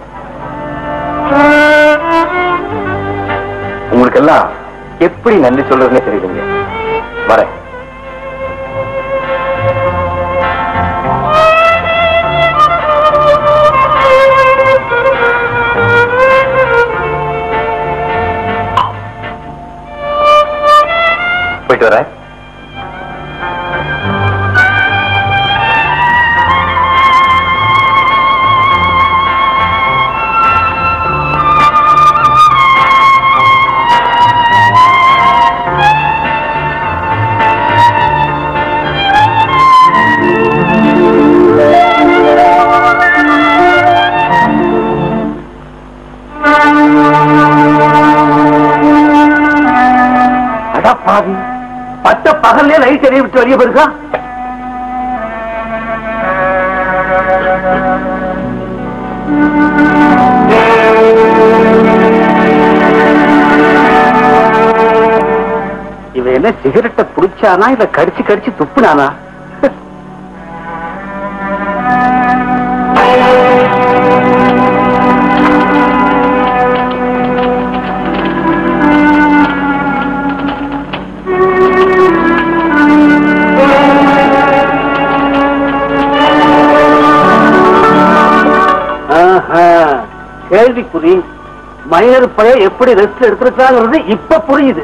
உங்களுக்கு எல்லாம் எப்படி நன்றி சொல்றதுன்னே தெரியுதுங்க வரேன் போயிட்டு வரேன் பகல்லே லைட் எரிய விட்டு வெளியே போயிருக்கா இவன் என்ன சிகரெட்டை புடிச்சானா இல்ல கடிச்சு கடிச்சு துப்புனானா ஆஹா, கேள்விக்குறி மைனர் பையன் எப்படி ரெஸ்ட் எடுத்திருக்காங்கிறது இப்ப புரியுது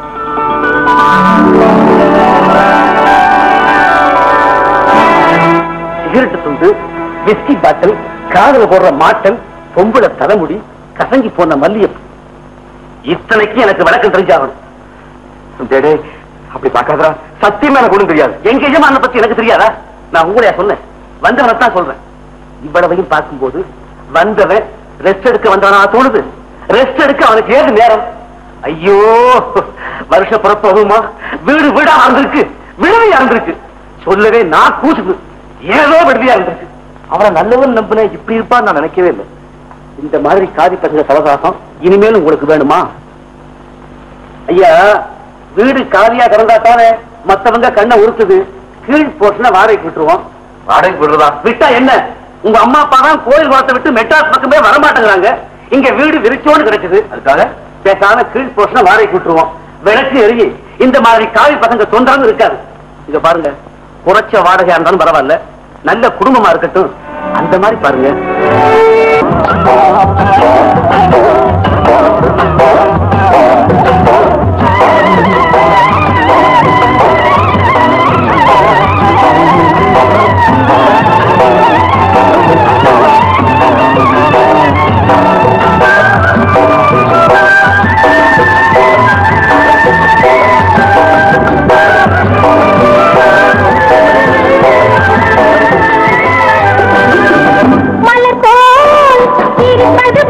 சிகரெட்டு துண்டு விஸ்கி பாட்டில் காதல போடுற மாட்டல் பொம்பளை தலைமுடி கசங்கி போன மல்லியம் இத்தனைக்கு எனக்கு விளக்கம் தெரிஞ்சாகணும் டேடே அப்படி பார்க்காதடா சத்தியமா எனக்கு ஒண்ணும் தெரியாது எங்க எஜமான பத்தி எனக்கு தெரியாதா நான் உங்களையா சொன்னேன் வந்தவனை தான் சொல்றேன் இவ்வளவையும் பார்க்கும்போது வந்தவன் ரெஸ்ட் எடுக்க வந்தவனா தோணுது ரெஸ்ட் எடுக்க அவனுக்கு ஏது நேரம் ஐயோ வருஷ பிறப்பகுமா வீடு வீடா இருந்திருக்கு விடுதியா இருந்திருக்கு சொல்லவே நான் கூசுது ஏதோ விடுதியா இருந்திருக்கு அவனை நல்லவன் நம்பினேன் இப்படி இருப்பான்னு நான் நினைக்கவே இல்லை இந்த மாதிரி காதி பசங்க சவகாசம் இனிமேலும் உங்களுக்கு வேணுமா ஐயா வீடு காலியா கிடந்தாத்தானே மத்தவங்க கண்ணை உறுத்துது கீழ் போர்ஷனை வாடகைக்கு விட்டுருவோம் வாடகை விடுறதா விட்டா என்ன உங்க அம்மா அப்பா தான் கோயில் குளத்தை விட்டு மெட்ராஸ் பக்கமே வர மாட்டேங்கிறாங்க இங்க வீடு விரிச்சோன்னு கிடைக்குது அதுக்காக பேசாம கீழ் போர்ஷனை வாடகைக்கு விட்டுருவோம் விளக்கு எருகி இந்த மாதிரி காவி பசங்க தொந்தரவு இருக்காது இத பாருங்க குறைச்ச வாடகையா இருந்தாலும் பரவாயில்ல நல்ல குடும்பமா இருக்கட்டும் அந்த மாதிரி பாருங்க மலர் போல் இருப்பது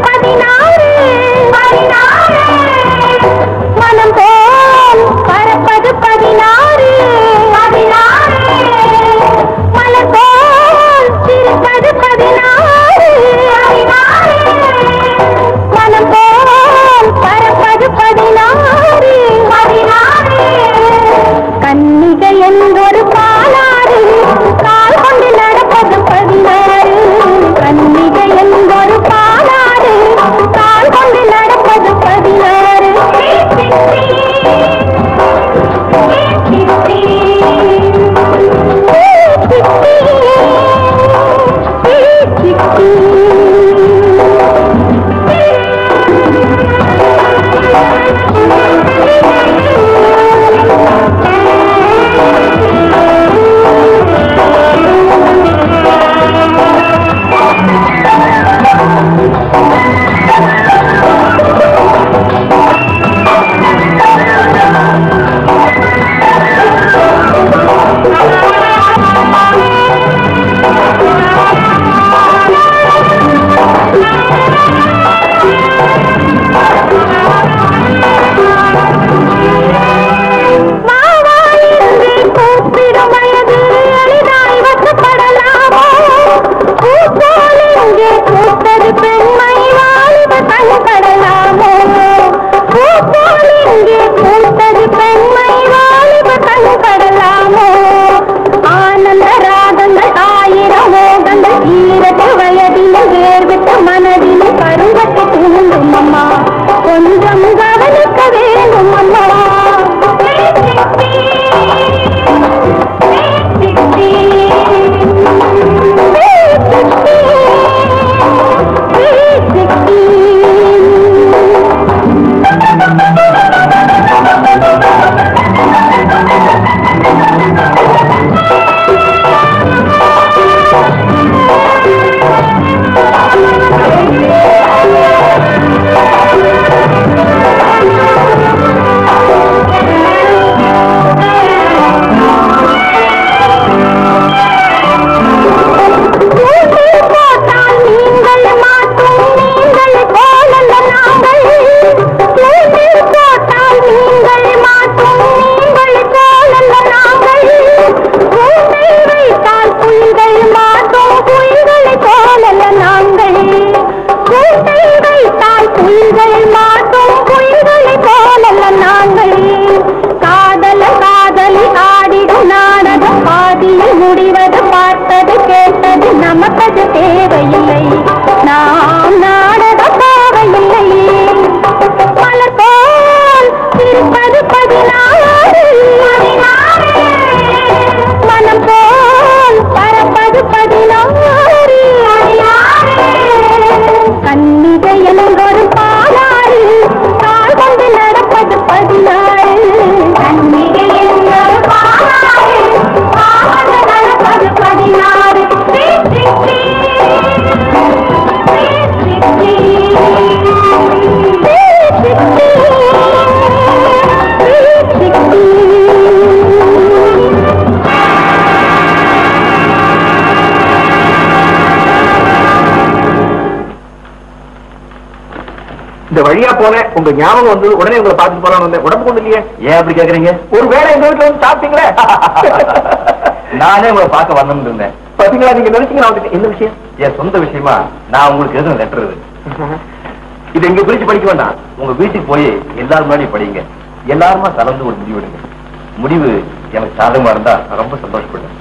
இந்த வழியா போனேன் உங்க ஞாபகம் வந்து உடனே உங்களை பார்த்துட்டு போலாம் வந்தேன் உடம்பு கொண்டு இல்லையே ஏன் அப்படி கேக்குறீங்க ஒரு வேளை எங்க வீட்டுல வந்து சாப்பிட்டீங்களே நானே உங்களை பார்க்க வரணும்னு இருந்தேன் பாத்தீங்களா நீங்க நினைச்சீங்க நான் வந்துட்டேன். என்ன விஷயம் என் சொந்த விஷயமா நான் உங்களுக்கு எழுதின லெட்டர் இது இது எங்க பிரிச்சு படிக்க வேண்டாம் உங்க வீட்டுக்கு போய் எல்லாரும் முன்னாடி படிங்க எல்லாருமா கலந்து ஒரு முடிவு எடுங்க முடிவு எனக்கு சாதகமா இருந்தா நான் ரொம்ப சந்தோஷப்படுவேன்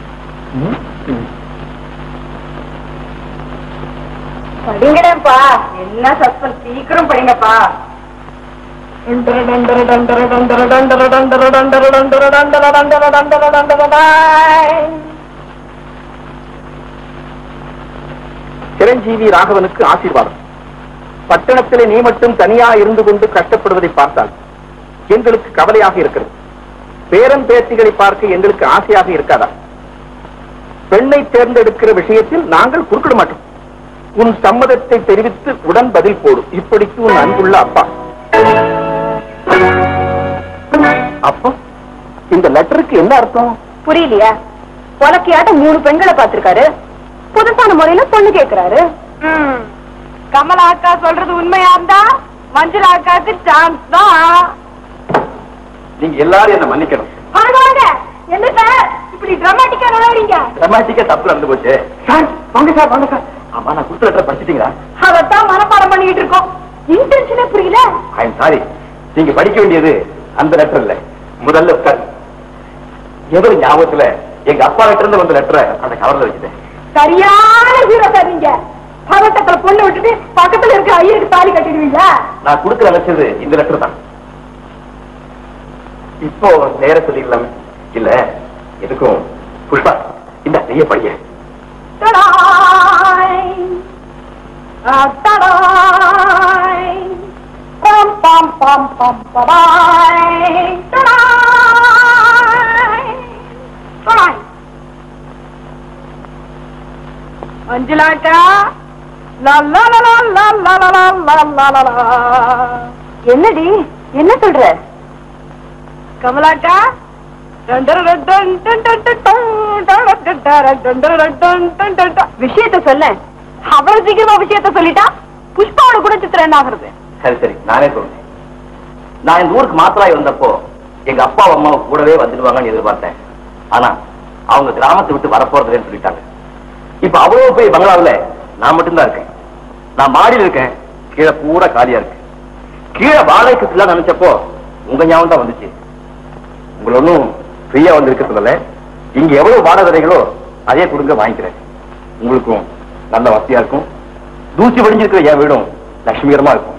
படிங்கடப்பா என்ன சஸ்பென்ஸ் சீக்கிரம் படிங்கப்பா சிரஞ்சீவி ராகவனுக்கு ஆசீர்வாதம் பட்டணத்திலே நீ மட்டும் தனியா இருந்து கொண்டு கஷ்டப்படுவதை பார்த்தால் எங்களுக்கு கவலையாக இருக்கிறது பேரன் பேத்திகளை பார்க்க எங்களுக்கு ஆசையாக இருக்காதா பெண்ணை தேர்ந்தெடுக்கிற விஷயத்தில் நாங்கள் குறுக்கிட மாட்டோம் உன் சம்மதத்தை தெரிவித்து உடன் பதில் போடு இப்படிக்கு உன் அன்புள்ள அப்பா அப்பா இந்த லெட்டருக்கு என்ன அர்த்தம் புரியலையா உலக்கையாட்ட மூணு பெண்களை பார்த்திருக்காரு புதுசான முறையில பொண்ணு கேக்குறாரு கமலா அக்கா சொல்றது உண்மையா இருந்தா மஞ்சள் அக்காக்கு சான்ஸ் தான் நீங்க எல்லாரும் என்ன மன்னிக்கணும் வாங்க வாங்க என்ன சார் இப்படி டிராமாட்டிக்கா நுழைறீங்க டிராமாட்டிக்கா தப்பு நடந்து போச்சு சார் வாங்க சார் வாங்க சார் ஆமா நான் கொடுத்த லெட்டர் படிச்சிட்டீங்களா அதத்தான் மனப்பாடம் பண்ணிட்டு இருக்கோம் இன்டென்ஷனே புரியல ஐ எம் சாரி நீங்க படிக்க வேண்டியது அந்த லெட்டர் இல்ல முதல்ல உட்காருங்க. ஏதோ ஞாபகத்துல எங்க அப்பா கிட்ட இருந்து வந்த லெட்டரை அந்த கவர்ல வச்சுட்டேன் சரியான ஹீரோ சார் நீங்க பதட்டத்துல பொண்ணு விட்டுட்டு பக்கத்துல இருக்க ஐயருக்கு தாலி கட்டிடுவீங்களா நான் கொடுக்க நினைச்சது இந்த லெட்டர் தான் இப்போ நேர சொல்லிக்கலாமே இல்ல எதுக்கும் புஷ்பா இந்த நீய படிய தடாய் ஆ, தடாய் பம் பம் பம் பம் படாய் தடாய் தடாய் மஞ்சுளாக்கா லா லா லா லா லா லா லா லா லா லா லா என்னடி என்ன சொல்ற கமலாக்கா விஷயத்த சொல்ல அவ்வளவு சீக்கிரமா விஷயத்த சொல்லிட்டா புஷ்பாவோட கூட சித்திரம் என்ன ஆகுறது சரி சரி நானே சொல்றேன் நான் இந்த ஊருக்கு மாத்திராய் வந்தப்போ எங்க அப்பா அம்மா கூடவே வந்துடுவாங்கன்னு எதிர்பார்த்தேன் ஆனா அவங்க கிராமத்தை விட்டு வரப்போறதுன்னு சொல்லிட்டாங்க இப்ப அவ்வளவு போய் பங்களாவுல நான் மட்டும்தான் இருக்கேன் நான் மாடியில் இருக்கேன் கீழே பூரா காலியா இருக்கு கீழே வாடகைக்கு ஃபுல்லா நினைச்சப்போ உங்க ஞாபகம் தான் வந்துச்சு உங்களை ஒன்றும் ஃப்ரீயா வந்து இருக்க சொல்லல இங்க எவ்வளவு வாடகை தரீங்களோ அதே கொடுங்க வாங்கிக்கிறேன் உங்களுக்கும் நல்ல வசதியா இருக்கும் தூசி வடிஞ்சிருக்கிற என் வீடும் லட்சுமிகரமா இருக்கும்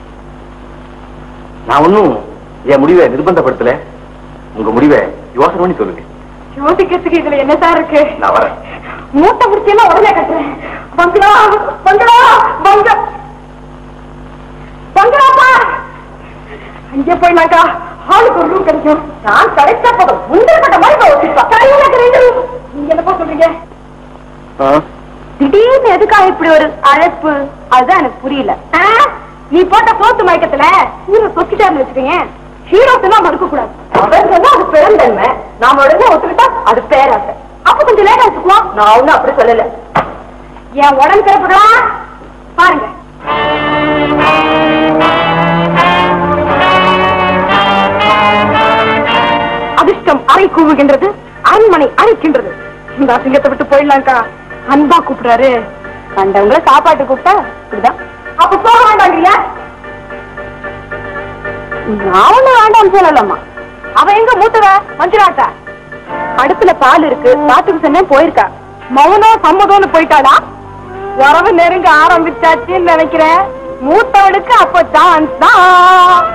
நான் ஒன்னும் என் முடிவை நிர்பந்தப்படுத்தல உங்க முடிவை யோசனை பண்ணி சொல்லுங்க யோசிக்கிறதுக்கு இதுல என்ன சார் இருக்கு நான் வரேன் மூட்டை முடிச்செல்லாம் உடனே கட்டுறேன் பங்களா பங்களா பங்க பங்களாப்பா அங்கே போயினாக்கா ஆளுக்கு ஒரு ரூம் கிடைக்கும் நான் கிடைச்சா போதும் முந்திரப்பட்ட மாதிரி வச்சிருப்பா சரி எனக்கு ரெண்டு ரூம் நீங்க என்னப்பா சொல்றீங்க திடீர்னு எதுக்காக இப்படி ஒரு அழைப்பு அதுதான் எனக்கு புரியல ஆ? நீ போட்ட சோத்து மயக்கத்துல ஹீரோ சொக்கிட்டாருன்னு வச்சுக்கோங்க ஹீரோஸ் எல்லாம் மறுக்க கூடாது அவர் சொன்னா அது பெருந்தன்மை நாம உடனே ஒத்துக்கிட்டா அது பேராசை அப்ப கொஞ்சம் லேட்டா வச்சுக்குவோம் நான் ஒண்ணும் அப்படி சொல்லல என் உடம்பு திறப்படலாம் பாருங்க அதிர்ஷ்டம் அறை கூவுகின்றது அரண்மனை அரைக்கின்றது இந்த அசிங்கத்தை விட்டு போயிடலாம்க்கா அன்பா கூப்பிடுறாரு கண்டவங்கள சாப்பாட்டு கூப்பிட்டா இப்படிதான் அப்ப போக வேண்டாங்கய்யா நான் ஒண்ணு வேண்டாம்னு சொல்லலாமா அவ எங்க மூத்தவ மஞ்சுராட்டா அடுப்புல பால் இருக்கு பாத்துக்கு சொன்னேன் போயிருக்கா மௌனம் சம்மதம்னு போயிட்டாளா உறவு நெருங்க ஆரம்பிச்சாச்சுன்னு நினைக்கிறேன் மூத்தவளுக்கு அப்போ சான்ஸ் தான்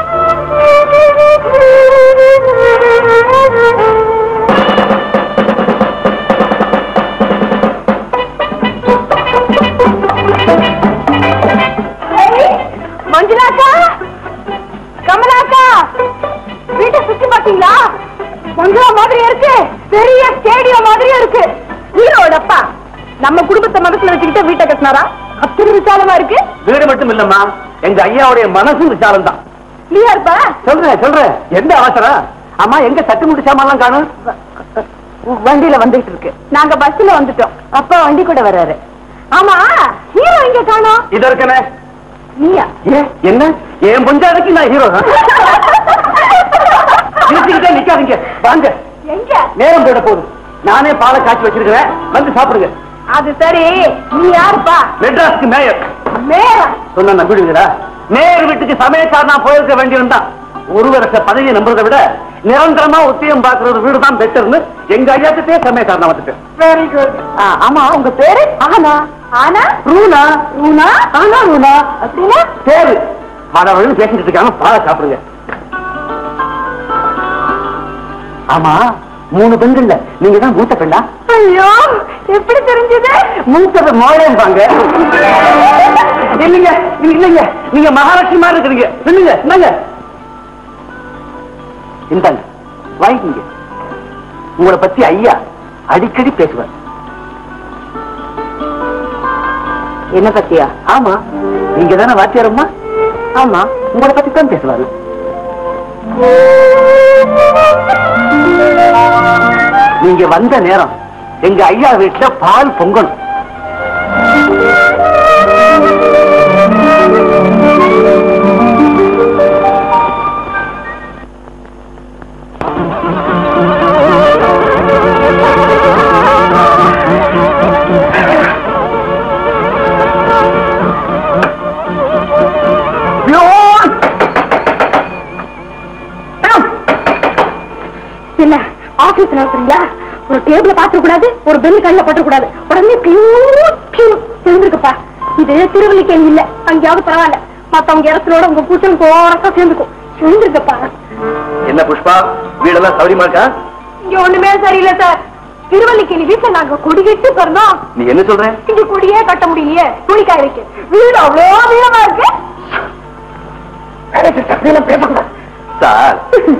மஞ்சுளாக்கா கமலாக்கா வீட்டை சுத்தி பாத்தீங்களா பங்களா மாதிரி இருக்கு பெரிய ஸ்டேடியம் மாதிரியும் இருக்கு ஹீரோட அப்பா நம்ம குடும்பத்தை மனசுல வச்சுக்கிட்டு வீட்டை கட்டினாரா அத்தனை விசாலமா இருக்கு வீடு மட்டும் இல்லம்மா எங்க ஐயாவுடைய மனசும் விசாலம் தான் நீயா இருப்பா சொல்றேன் சொல்றேன் எந்த அவசரம் அம்மா எங்க தட்டு முட்டு சாமான்லாம் காணும் வண்டியில வந்துட்டு இருக்கு நாங்க பஸ்ல வந்துட்டோம் அப்பா வண்டி கூட வர்றாரு ஆமா ஹீரோ இங்க காணோம் இது இருக்கனே நீயா ஏன் என்ன என் பொஞ்சாதைக்கு நான் ஹீரோ தான் நிறுத்திக்கிட்டே நிக்காதீங்க வாங்க எங்க நேரம் போயிட போகுது நானே பாலை காய்ச்சி வச்சிருக்கிறேன் வந்து சாப்பிடுங்க அது சரி நீ யாருப்பா மெட்ராஸ்க்கு மேயர் மேரா சொன்ன நம்பிடுவீங்களா நேர் வீட்டுக்கு சமயக்காரனா போயிருக்க வேண்டியிருந்தான் ஒரு வருஷ பதவியை நம்புறதை விட நிரந்தரமா ஒத்தியம் பாக்குறது வீடு தான் பெட்டர்னு எங்க ஐயாத்திட்டே சமயக்காரனா வந்துட்டேன் வெரி குட் ஆமா உங்க பேரு ஆனா ஆனா ரூனா ரூனா ஆனா ரூனா அப்படின்னா பேரு மாணவர்கள் பேசிட்டு இருக்காங்க பாலை சாப்பிடுங்க ஆமா மூணு பெண்கள்ல நீங்க தான் மூத்த பெண்ணா ஐயோ எப்படி தெரிஞ்சது மூத்தது மோழம்பாங்க இல்லைங்க இல்லைங்க நீங்க மகாலட்சுமி மாதிரி இருக்கிறீங்க சொல்லுங்க என்னங்க இந்தாங்க வாங்கிக்கீங்க உங்களை பத்தி ஐயா அடிக்கடி பேசுவார் என்ன பத்தியா ஆமா நீங்க தானே வாத்தியாரம்மா ஆமா உங்களை பத்தி தான் பேசுவாரு நீங்க வந்த நேரம் எங்க ஐயா வீட்டுல பால் பொங்கணும் பியோன்! என்ன ஆபீஸ் நடத்துறீங்களா ஒரு டேபிள பாத்துக்க கூடாது ஒரு பெல் கண்ணில் பற்ற கூடாது உடனே தெரிஞ்சிருக்குப்பா இது திருவள்ளிக்கேணி இல்ல அங்கேயாவது பரவாயில்ல மத்தவங்க இடத்துல உங்க கூச்சல் கோரக்கா சேர்ந்துக்கும் சேர்ந்துருக்கப்பா என்ன புஷ்பா வீடெல்லாம் சௌரியமா இருக்கா இங்க ஒண்ணுமே சரியில்லை சார் திருவள்ளிக்கேணி வீட்டுல நாங்க கொடிகிட்டு பிறந்தோம் நீ என்ன சொல்ற இங்க கொடியே கட்ட முடியலையே துணி காய்க்கு வீடு அவ்வளோ வீரமா இருக்கு சார்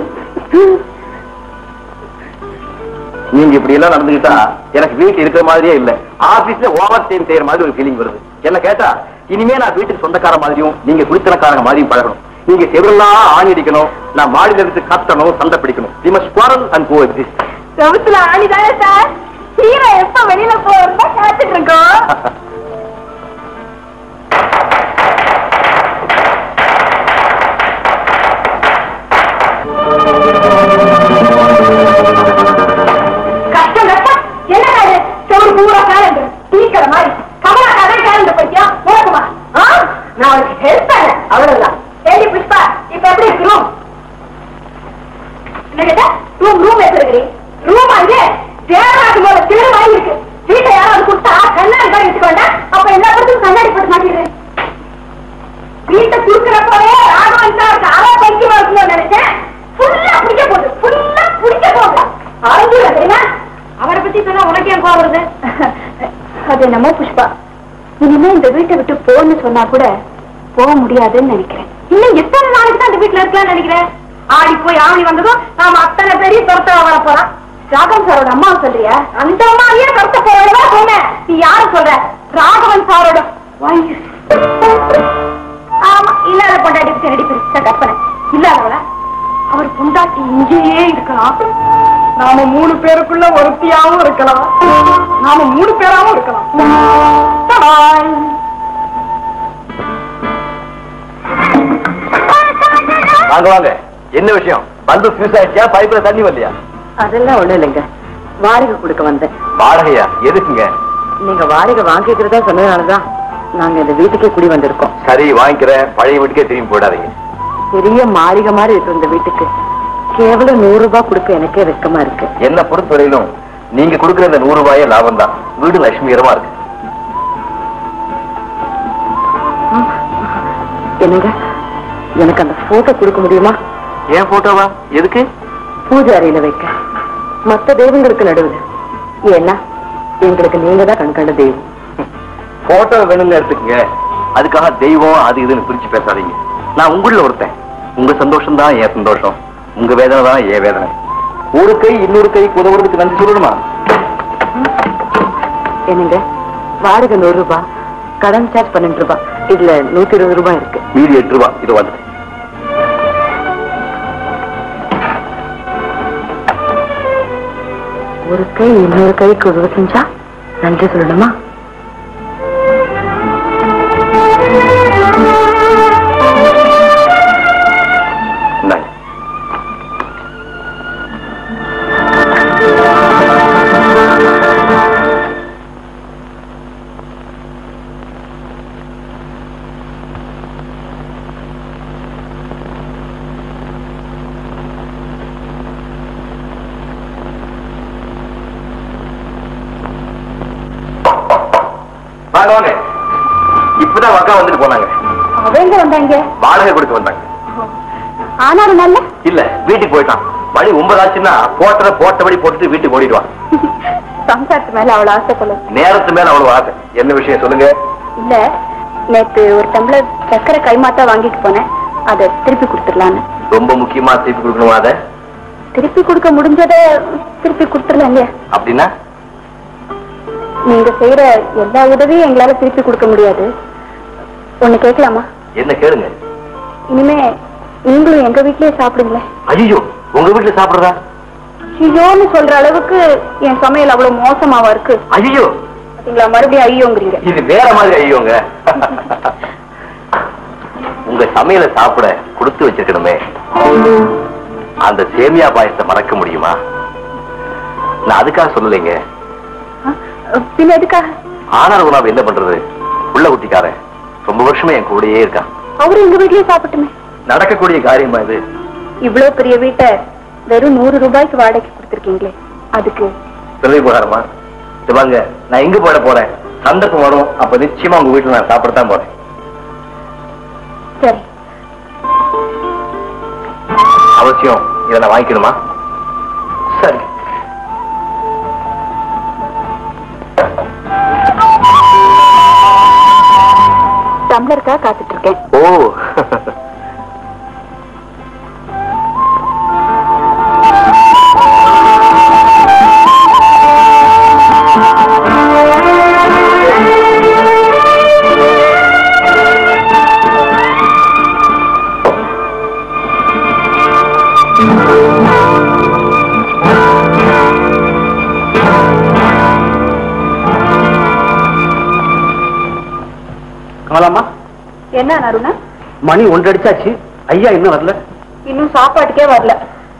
நீங்க இப்படி எல்லாம் நடந்துகிட்டா எனக்கு வீட்டுல இருக்கிற மாதிரியே இல்ல ஆபீஸ்ல ஓவர் டைம் செய்யற மாதிரி ஒரு ஃபீலிங் வருது என்ன கேட்டா இனிமே நான் வீட்டுக்கு சொந்தக்கார மாதிரியும் நீங்க குடித்தனக்காரங்க மாதிரியும் பழகணும் நீங்க செவரெல்லாம் ஆணி அடிக்கணும் நான் மாடியில இருந்து கத்தணும் சண்டை பிடிக்கணும் we must quarrel and coexist செவத்துல ஆணிதானே சார் ஹீரோ எப்ப வெளியில போறதா காத்துட்டு இருக்கோம் கஷ்டம் கஷ்டம் என்ன காது செவரு பூரா கேலண்டர் டீக்கிற மாதிரி கமலா கதை கேலண்டர் பத்தியா போகுமா நான் அவருக்கு ஹெல்ப் பண்ண அவ்வளவுதான் ஏடி புஷ்பா இப்ப எப்படி இருக்கிறோம் என்ன கேட்டா ரூம் ரூம் எப்படி ரூம் அங்கே தேவராஜ் போல திரு வாங்கி இருக்கு வீட்டை யாராவது கொடுத்தா கண்ணாடி தான் வச்சுக்கோண்டா அப்ப எல்லா படத்தும் கண்ணாடி போட்டு மாட்டிடுறேன் வீட்டை குடுக்கறப்பவே ராகவன் சார் அரை பஞ்சு வரணும்னு நினைச்சேன் ஃபுல்லா பிடிக்க போகுது ஃபுல்லா பிடிக்க போகுது அறிஞ்சுல தெரியுமா அவரை பத்தி சொன்னா உனக்கு ஏன் கோவம் வருது அது என்னமோ புஷ்பா இனிமே இந்த வீட்டை விட்டு போன்னு சொன்னா கூட போக முடியாதுன்னு நினைக்கிறேன் இன்னும் எத்தனை நாளைக்கு தான் இந்த வீட்டுல இருக்கலாம்னு நினைக்கிறேன் ஆடி போய் ஆடி வந்ததும் நாம அத்தனை பெரிய துரத்த வர போறான் ராகவன் சாரோட அம்மா சொல்றியா அந்த அம்மாவையே துரத்த போறதா சொன்னேன் நீ யார சொல்ற ராகவன் சாரோட wife. ஆமா இல்லாத பொண்டாட்டி பத்தி நடி பெருசா கற்பனை இல்லாதவளா அவர் பொண்டாட்டி இங்கேயே இருக்கலாம் நாம மூணு பேருக்குள்ள ஒருத்தியாவும் இருக்கலாம் நாம மூணு பேராவும் இருக்கலாம் Bye. வாங்க வாங்க என்ன விஷயம் பல்பு ஃபியூஸ் ஆயிடுச்சா பைப்ல தண்ணி வரலையா அதெல்லாம் ஒண்ணும் இல்லைங்க வாடகை கொடுக்க வந்தேன் வாடகையா எதுக்குங்க நீங்க வாடகை வாங்கிக்கிறதா சொன்னதுனாலதான் நாங்க இந்த வீட்டுக்கே குடி வந்திருக்கோம் சரி வாங்கிக்கிறேன் பழைய வீட்டுக்கே திரும்பி போயிடாதீங்க பெரிய மாளிகை மாதிரி இருக்கு இந்த வீட்டுக்கு கேவலம் நூறு ரூபாய் கொடுக்க எனக்கே வெக்கமா இருக்கு என்ன பொறுத்தவரையிலும் நீங்க கொடுக்கிற இந்த நூறு ரூபாயே லாபம் தான் வீடு லட்சுமிகரமா இருக்கு என்னங்க எனக்கு அந்த போட்டோ கொடுக்க முடியுமா ஏன் போட்டோவா எதுக்கு பூஜை அறையில வைக்க மத்த தெய்வங்களுக்கு நடுவுல ஏன்னா எங்களுக்கு நீங்க தான் கண்கண்ட தெய்வம் போட்டோ வேணும்னு எடுத்துக்கங்க அதுக்காக தெய்வம் அது இதுன்னு பிரிச்சு பேசாதீங்க நான் உங்களில் ஒருத்தன் உங்க சந்தோஷம் தான் என் சந்தோஷம் உங்க வேதனை தான் என் வேதனை ஒரு கை இன்னொரு கை உதவுறதுக்கு நன்றி சொல்லணுமா என்னங்க வாடகை நூறு ரூபாய் கடன் சார்ஜ் பன்னெண்டு ரூபாய் இதுல நூத்தி இருபது ரூபாய் இருக்கு மீதி எட்டு ரூபா இது வந்து ஒரு கை இன்னொரு கைக்கு உதவி செஞ்சா நன்றி சொல்லணுமா அக்கா வந்துட்டு போனாங்க அவங்க வந்தாங்க வாடகை கொடுக்க வந்தாங்க ஆனாலும் நல்ல இல்ல வீட்டுக்கு போயிட்டான் மணி ஒன்பது ஆச்சுன்னா போட்டத போட்டபடி போட்டுட்டு வீட்டுக்கு ஓடிடுவான் சம்சாரத்து மேல அவ்வளவு ஆசை போல நேரத்து மேல அவ்வளவு ஆசை என்ன விஷயம் சொல்லுங்க இல்ல நேத்து ஒரு டம்ளர் சக்கரை கைமாத்தா வாங்கிட்டு போனேன் அதை திருப்பி கொடுத்துடலான்னு ரொம்ப முக்கியமா திருப்பி கொடுக்கணுமா அத திருப்பி கொடுக்க முடிஞ்சத திருப்பி கொடுத்துடலாம் இல்லையா அப்படின்னா நீங்க செய்யற எல்லா உதவியும் எங்களால திருப்பி கொடுக்க முடியாது ஒண்ணு கேட்கலாமா என்ன கேளுங்க இனிமே நீங்களும் எங்க வீட்லயே சாப்பிடுங்களேன் ஐயோ உங்க வீட்டுல சாப்பிடுறதா ஐயோன்னு சொல்ற அளவுக்கு என் சமையல் அவ்வளவு மோசமாவா இருக்கு ஐயோ பாத்தீங்களா மறுபடியும் ஐயோங்கிறீங்க இது வேற மாதிரி ஐயோங்க உங்க சமையலை சாப்பிட கொடுத்து வச்சிருக்கணுமே அந்த சேமியா பாயசத்தை மறக்க முடியுமா நான் அதுக்காக சொல்லலைங்க அஹ், பின்ன எதுக்காக ஆனார் உணவு என்ன பண்றது உள்ள குட்டிக்காரன் ரொம்ப வருஷமா என் கூடயே இருக்கான் அவரு எங்க வீட்லயே சாப்பிட்டுமே நடக்கக்கூடிய காரியமா இது இவ்வளவு பெரிய வீட்டை வெறும் நூறு ரூபாய்க்கு வாடகைக்கு கொடுத்துருக்கீங்களே அதுக்கு பிறகு போகாரமா இது வாங்க நான் எங்க போட போறேன் சந்தர்ப்பம் வரும் அப்ப நிச்சயமா உங்க வீட்டுல நான் சாப்பிடத்தான் போறேன் சரி அவசியம் இதை நான் வாங்கிக்கணுமா சரி டம்ளருக்காக காத்துட்டு இருக்கேன் ஓ கமலாமா என்ன அருணா மணி ஒன்று அடிச்சாச்சு ஐயா இன்னும் வரல இன்னும் சாப்பாட்டுக்கே வரல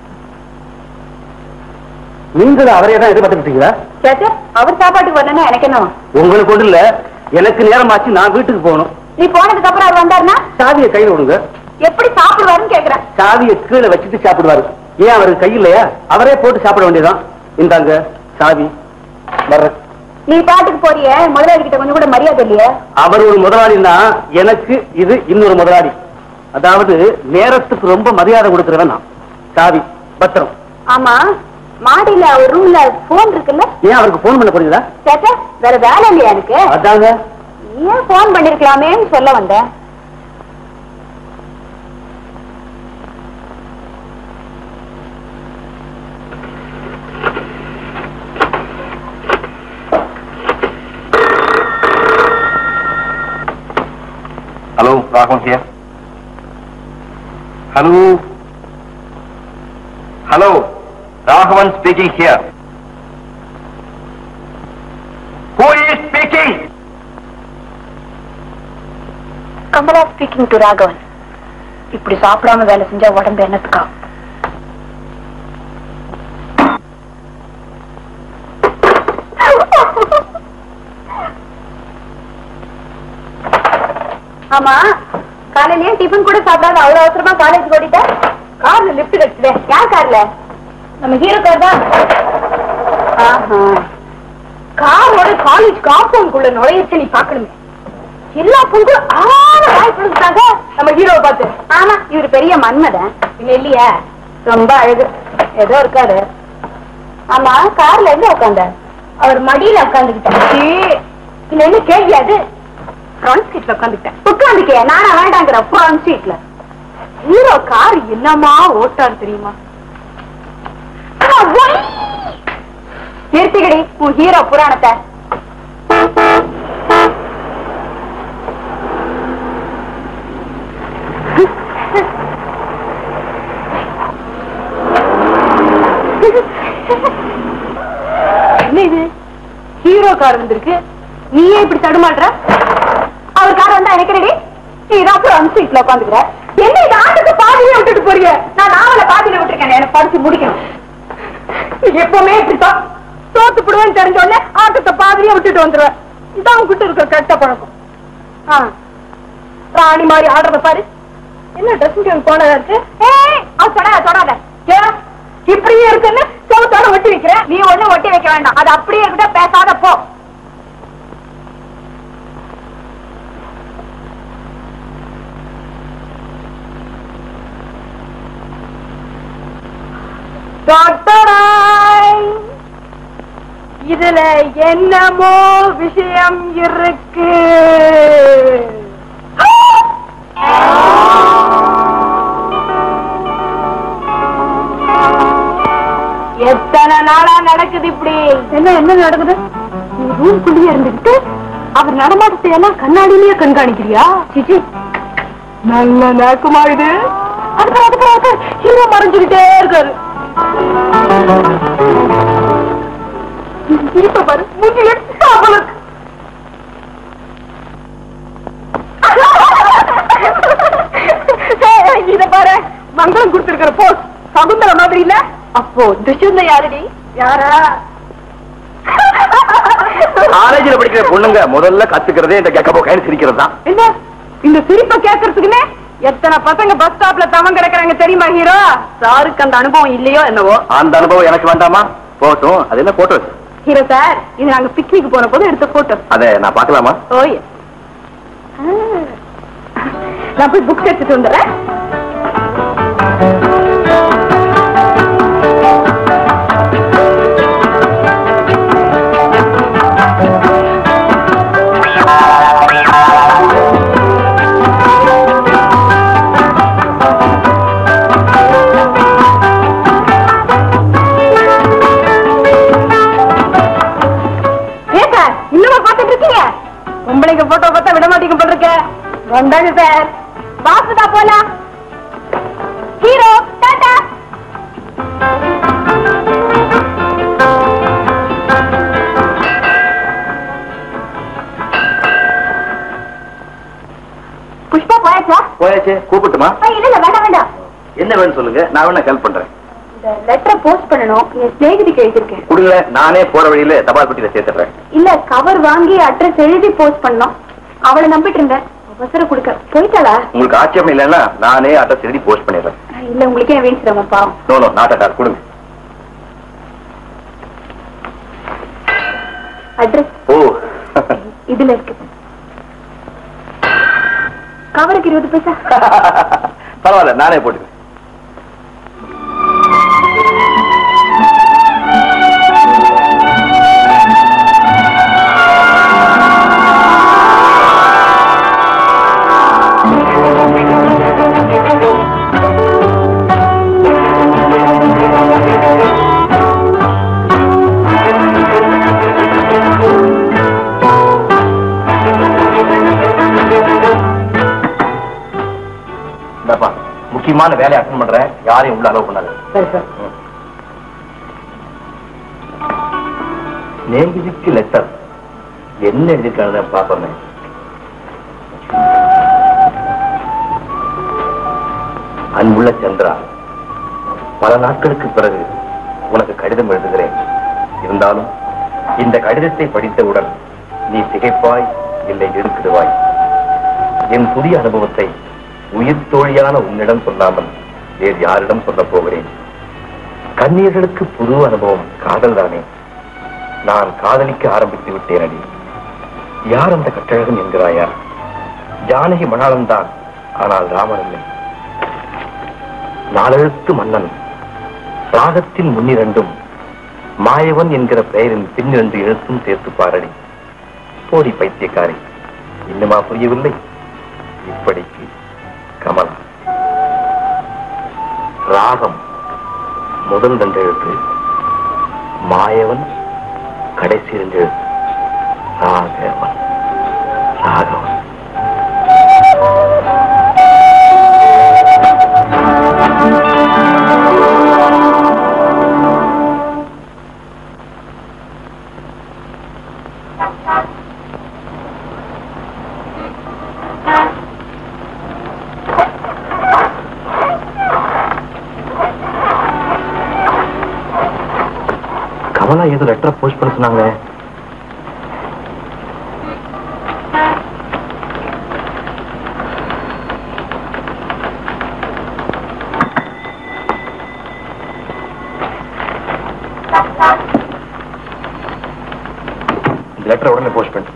நீங்களும் அவரே தான் எதிர்பார்த்துக்கிட்டீங்களா சேச்சே அவர் சாப்பாட்டுக்கு வரலன்னா எனக்கு என்ன உங்களுக்கு ஒண்ணு இல்ல எனக்கு நேரமாச்சு நான் வீட்டுக்கு போகணும் நீ போனதுக்கு அப்புறம் அவர் வந்தாருன்னா சாவியை கையில விடுங்க எப்படி சாப்பிடுவாருன்னு கேக்குறேன் சாவியை கீழே வச்சுட்டு சாப்பிடுவாரு ஏன் அவருக்கு கை இல்லையா அவரே போட்டு சாப்பிட வேண்டியதுதான் இந்தாங்க சாவி வர்றேன் நீ பாட்டுக்கு போறிய முதலாளி கிட்ட கொஞ்சம் கூட மரியாதை இல்லையா அவர் ஒரு முதலாளின்னா எனக்கு இது இன்னொரு முதலாளி அதாவது நேரத்துக்கு ரொம்ப மரியாதை கொடுக்கிறவன் நான் சாவி பத்திரம் ஆமா மாடியில அவர் ரூம்ல போன் இருக்குல்ல ஏன் அவருக்கு போன் பண்ண போறீங்களா சேச்சே வேற வேலை இல்லையா எனக்கு அதாங்க ஏன் போன் பண்ணிருக்கலாமேன்னு சொல்ல வந்தேன் hello Raghavan here hello hello Raghavan speaking here who is speaking Kamala speaking to Raghavan இப்படி சாப்பிடாம வேலை செஞ்சா உடம்பு என்னத்துக்கா ஆமா காலையில டிஃபன் கூட சாப்பிடாத அவ்வளவு அவசரமா காலேஜ் ஓடிட்ட கார்ல லிஃப்ட் கட்டுவேன் யார் கார்ல நம்ம ஹீரோ கார் தான் ஆஹா. காரோட காலேஜ் காம்பவுண்ட்குள்ள நுழையச்சு நீ பாக்கணுமே எல்லா பொண்ணும் ஆன வாய் கொடுத்தாங்க நம்ம ஹீரோவை பார்த்து ஆமா இவர் பெரிய மன்மதன் இங்க இல்லையா ரொம்ப அழகு ஏதோ இருக்காரு ஆமா கார்ல எங்க உட்காந்த அவர் மடியில உட்காந்துக்கிட்டாரு இல்ல என்ன கேள்வி அது ஃப்ரண்ட் சீட்ல உட்காந்துக்கிட்டேன் உட்காந்துக்கே நானா வேண்டாங்கிற ஃப்ரண்ட் சீட்ல ஹீரோ கார் என்னமா ஓட்டாரு தெரியுமா ஆ, ஒய்! நிறுத்திக்கடி உன் ஹீரோ புராணத்தை என்ன இது ஹீரோ கார் வந்திருக்கு நீயே இப்படி தடுமாடுற அவர் கார் வந்தா எனக்கு ரெடி நீ தான் அப்புறம் சீட்ல உட்காந்துக்கிற என்ன இது ஆட்டுக்கு பாதியில விட்டுட்டு போறீங்க நான் நாவல பாதியில விட்டுருக்கேன் எனக்கு படிச்சு முடிக்கணும் நீ எப்பவுமே இப்படித்தான் தோத்து போடுவேன்னு தெரிஞ்ச உடனே ஆட்டத்தை பாதியில விட்டுட்டு வந்துருவேன் இதான் உங்ககிட்ட இருக்க கெட்ட பழக்கம் ஆ ராணி மாதிரி ஆடுறத பாரு என்ன ட்ரெஸ்ஸிங் போனதா இருக்கு ஏய் அது தொடாத தொடாத ஏன் இப்படியே இருக்குன்னு செவத்தோட ஒட்டி வைக்கிறேன் நீ ஒண்ணு ஒட்டி வைக்க வேண்டாம் அது அப்படியே இருக்கட்டும் பேசாத போ டாக்டராய் இதுல என்னமோ விஷயம் இருக்கு எத்தனை நாளா நடக்குது இப்படி என்ன என்ன நடக்குது நீ ரூம்குள்ளேயே இருந்துகிட்டு அவர் நடமாட்டத்தை எல்லாம் கண்ணாடியிலேயே கண்காணிக்கிறியா சிச்சி நல்ல நேக்குமா இது அதுக்கு அதுக்கு அதுக்கு ஹீரோ மறைஞ்சுக்கிட்டே இருக்காரு இப்ப பாரு மூஞ்சி எடுத்து அவளுக்கு இத பாரு மங்களம் கொடுத்திருக்கிற போஸ் சகுந்தர மாதிரி இல்ல அப்போ துஷ்யந்த யாருடி யாரா காலேஜ்ல படிக்கிற பொண்ணுங்க முதல்ல கத்துக்கிறதே இந்த கெக்க போக்கைன்னு சிரிக்கிறது தான் என்ன இந்த சிரிப்பை கேட்கறதுக்குன்னே எத்தனை பசங்க பஸ் ஸ்டாப்ல தவம் கிடக்குறாங்க தெரியுமா ஹீரோ சாருக்கு அந்த அனுபவம் இல்லையோ என்னவோ அந்த அனுபவம் எனக்கு வேண்டாமா போட்டும் அது என்ன போட்டோ ஹீரோ சார் இது நாங்க பிக்னிக் போன போது எடுத்த போட்டோ அதை நான் பார்க்கலாமா ஓய் நான் போய் புக் எடுத்துட்டு வந்துடுறேன் ஏன் சார் இன்னுமா பார்த்துட்டு இருக்கீங்க பொம்பளைங்க போட்டோ பார்த்தா விட மாட்டீங்க போல இருக்க வந்தாங்க சார் வாசுதா போலாம் ஹீரோ டாடா புஷ்பா போயாச்சா போயாச்சு கூப்பிட்டுமா இல்ல இல்ல வேண்டாம் வேண்டாம் என்ன வேணும் சொல்லுங்க நான் வேணா ஹெல்ப் பண்றேன் இந்த லெட்டரை போஸ்ட் பண்ணணும் என் ஸ்நேகிதிக்கு எழுதிருக்கேன் கொடுங்க நானே போற வழியில தபால் பெட்டியில சேர்த்துறேன் இல்ல கவர் வாங்கி அட்ரஸ் எழுதி போஸ்ட் பண்ணோம் அவளை நம்பிட்டு இருந்தேன் அவசரம் கொடுக்க போயிட்டாளா உங்களுக்கு ஆட்சேபம் இல்லைன்னா நானே அட்ரஸ் எழுதி போஸ்ட் பண்ணிடுறேன் இல்ல உங்களுக்கே ஏன் வீண் சிரமம் பாவம் நோ நோ நாட் அட் கொடுங்க அட்ரஸ் ஓ இதுல இருக்கு கவருக்கு இருபது பைசா பரவாயில்ல நானே போட்டுக்கிறேன் இந்தாப்பா முக்கியமான வேலையை அட்டன் பண்றேன் யாரையும் உள்ள அலோவ் பண்ணாது சரி சார் நேகிதிக்கு லெட்டர் என்ன எழுதிருக்காங்க பாப்பமே அன்புள்ள சந்திரா பல நாட்களுக்கு பிறகு உனக்கு கடிதம் எழுதுகிறேன் இருந்தாலும் இந்த கடிதத்தை படித்தவுடன் நீ திகைப்பாய் இல்லை எடுக்கிடுவாய் என் புதிய அனுபவத்தை உயிர் தோழியான உன்னிடம் சொல்லாமல் வேறு யாரிடம் சொல்லப் போகிறேன் கண்ணீர்களுக்கு புது அனுபவம் காதல் தானே நான் காதலிக்க ஆரம்பித்து விட்டேன் அடி யார் அந்த கட்டழகன் என்கிறாயா ஜானகி மணாளன் தான் ஆனால் ராமன் இல்லை நாலெழுத்து மன்னன் ராகத்தின் முன்னிரண்டும் மாயவன் என்கிற பெயரின் பின்னிரண்டு எழுத்தும் சேர்த்து பாரடி போடி பைத்தியக்காரி இன்னுமா புரியவில்லை இப்படிக்கு கமலா ராகம் முதல் ரெண்டு எழுத்து மாயவன் கடைசி ரெண்டு எழுத்து ராகவன் ராகவன் கமலா ஏதோ லெட்டரை போஸ்ட் பண்ண சொன்னாங்க இந்த லெட்டரை உடனே போஸ்ட் பண்ணு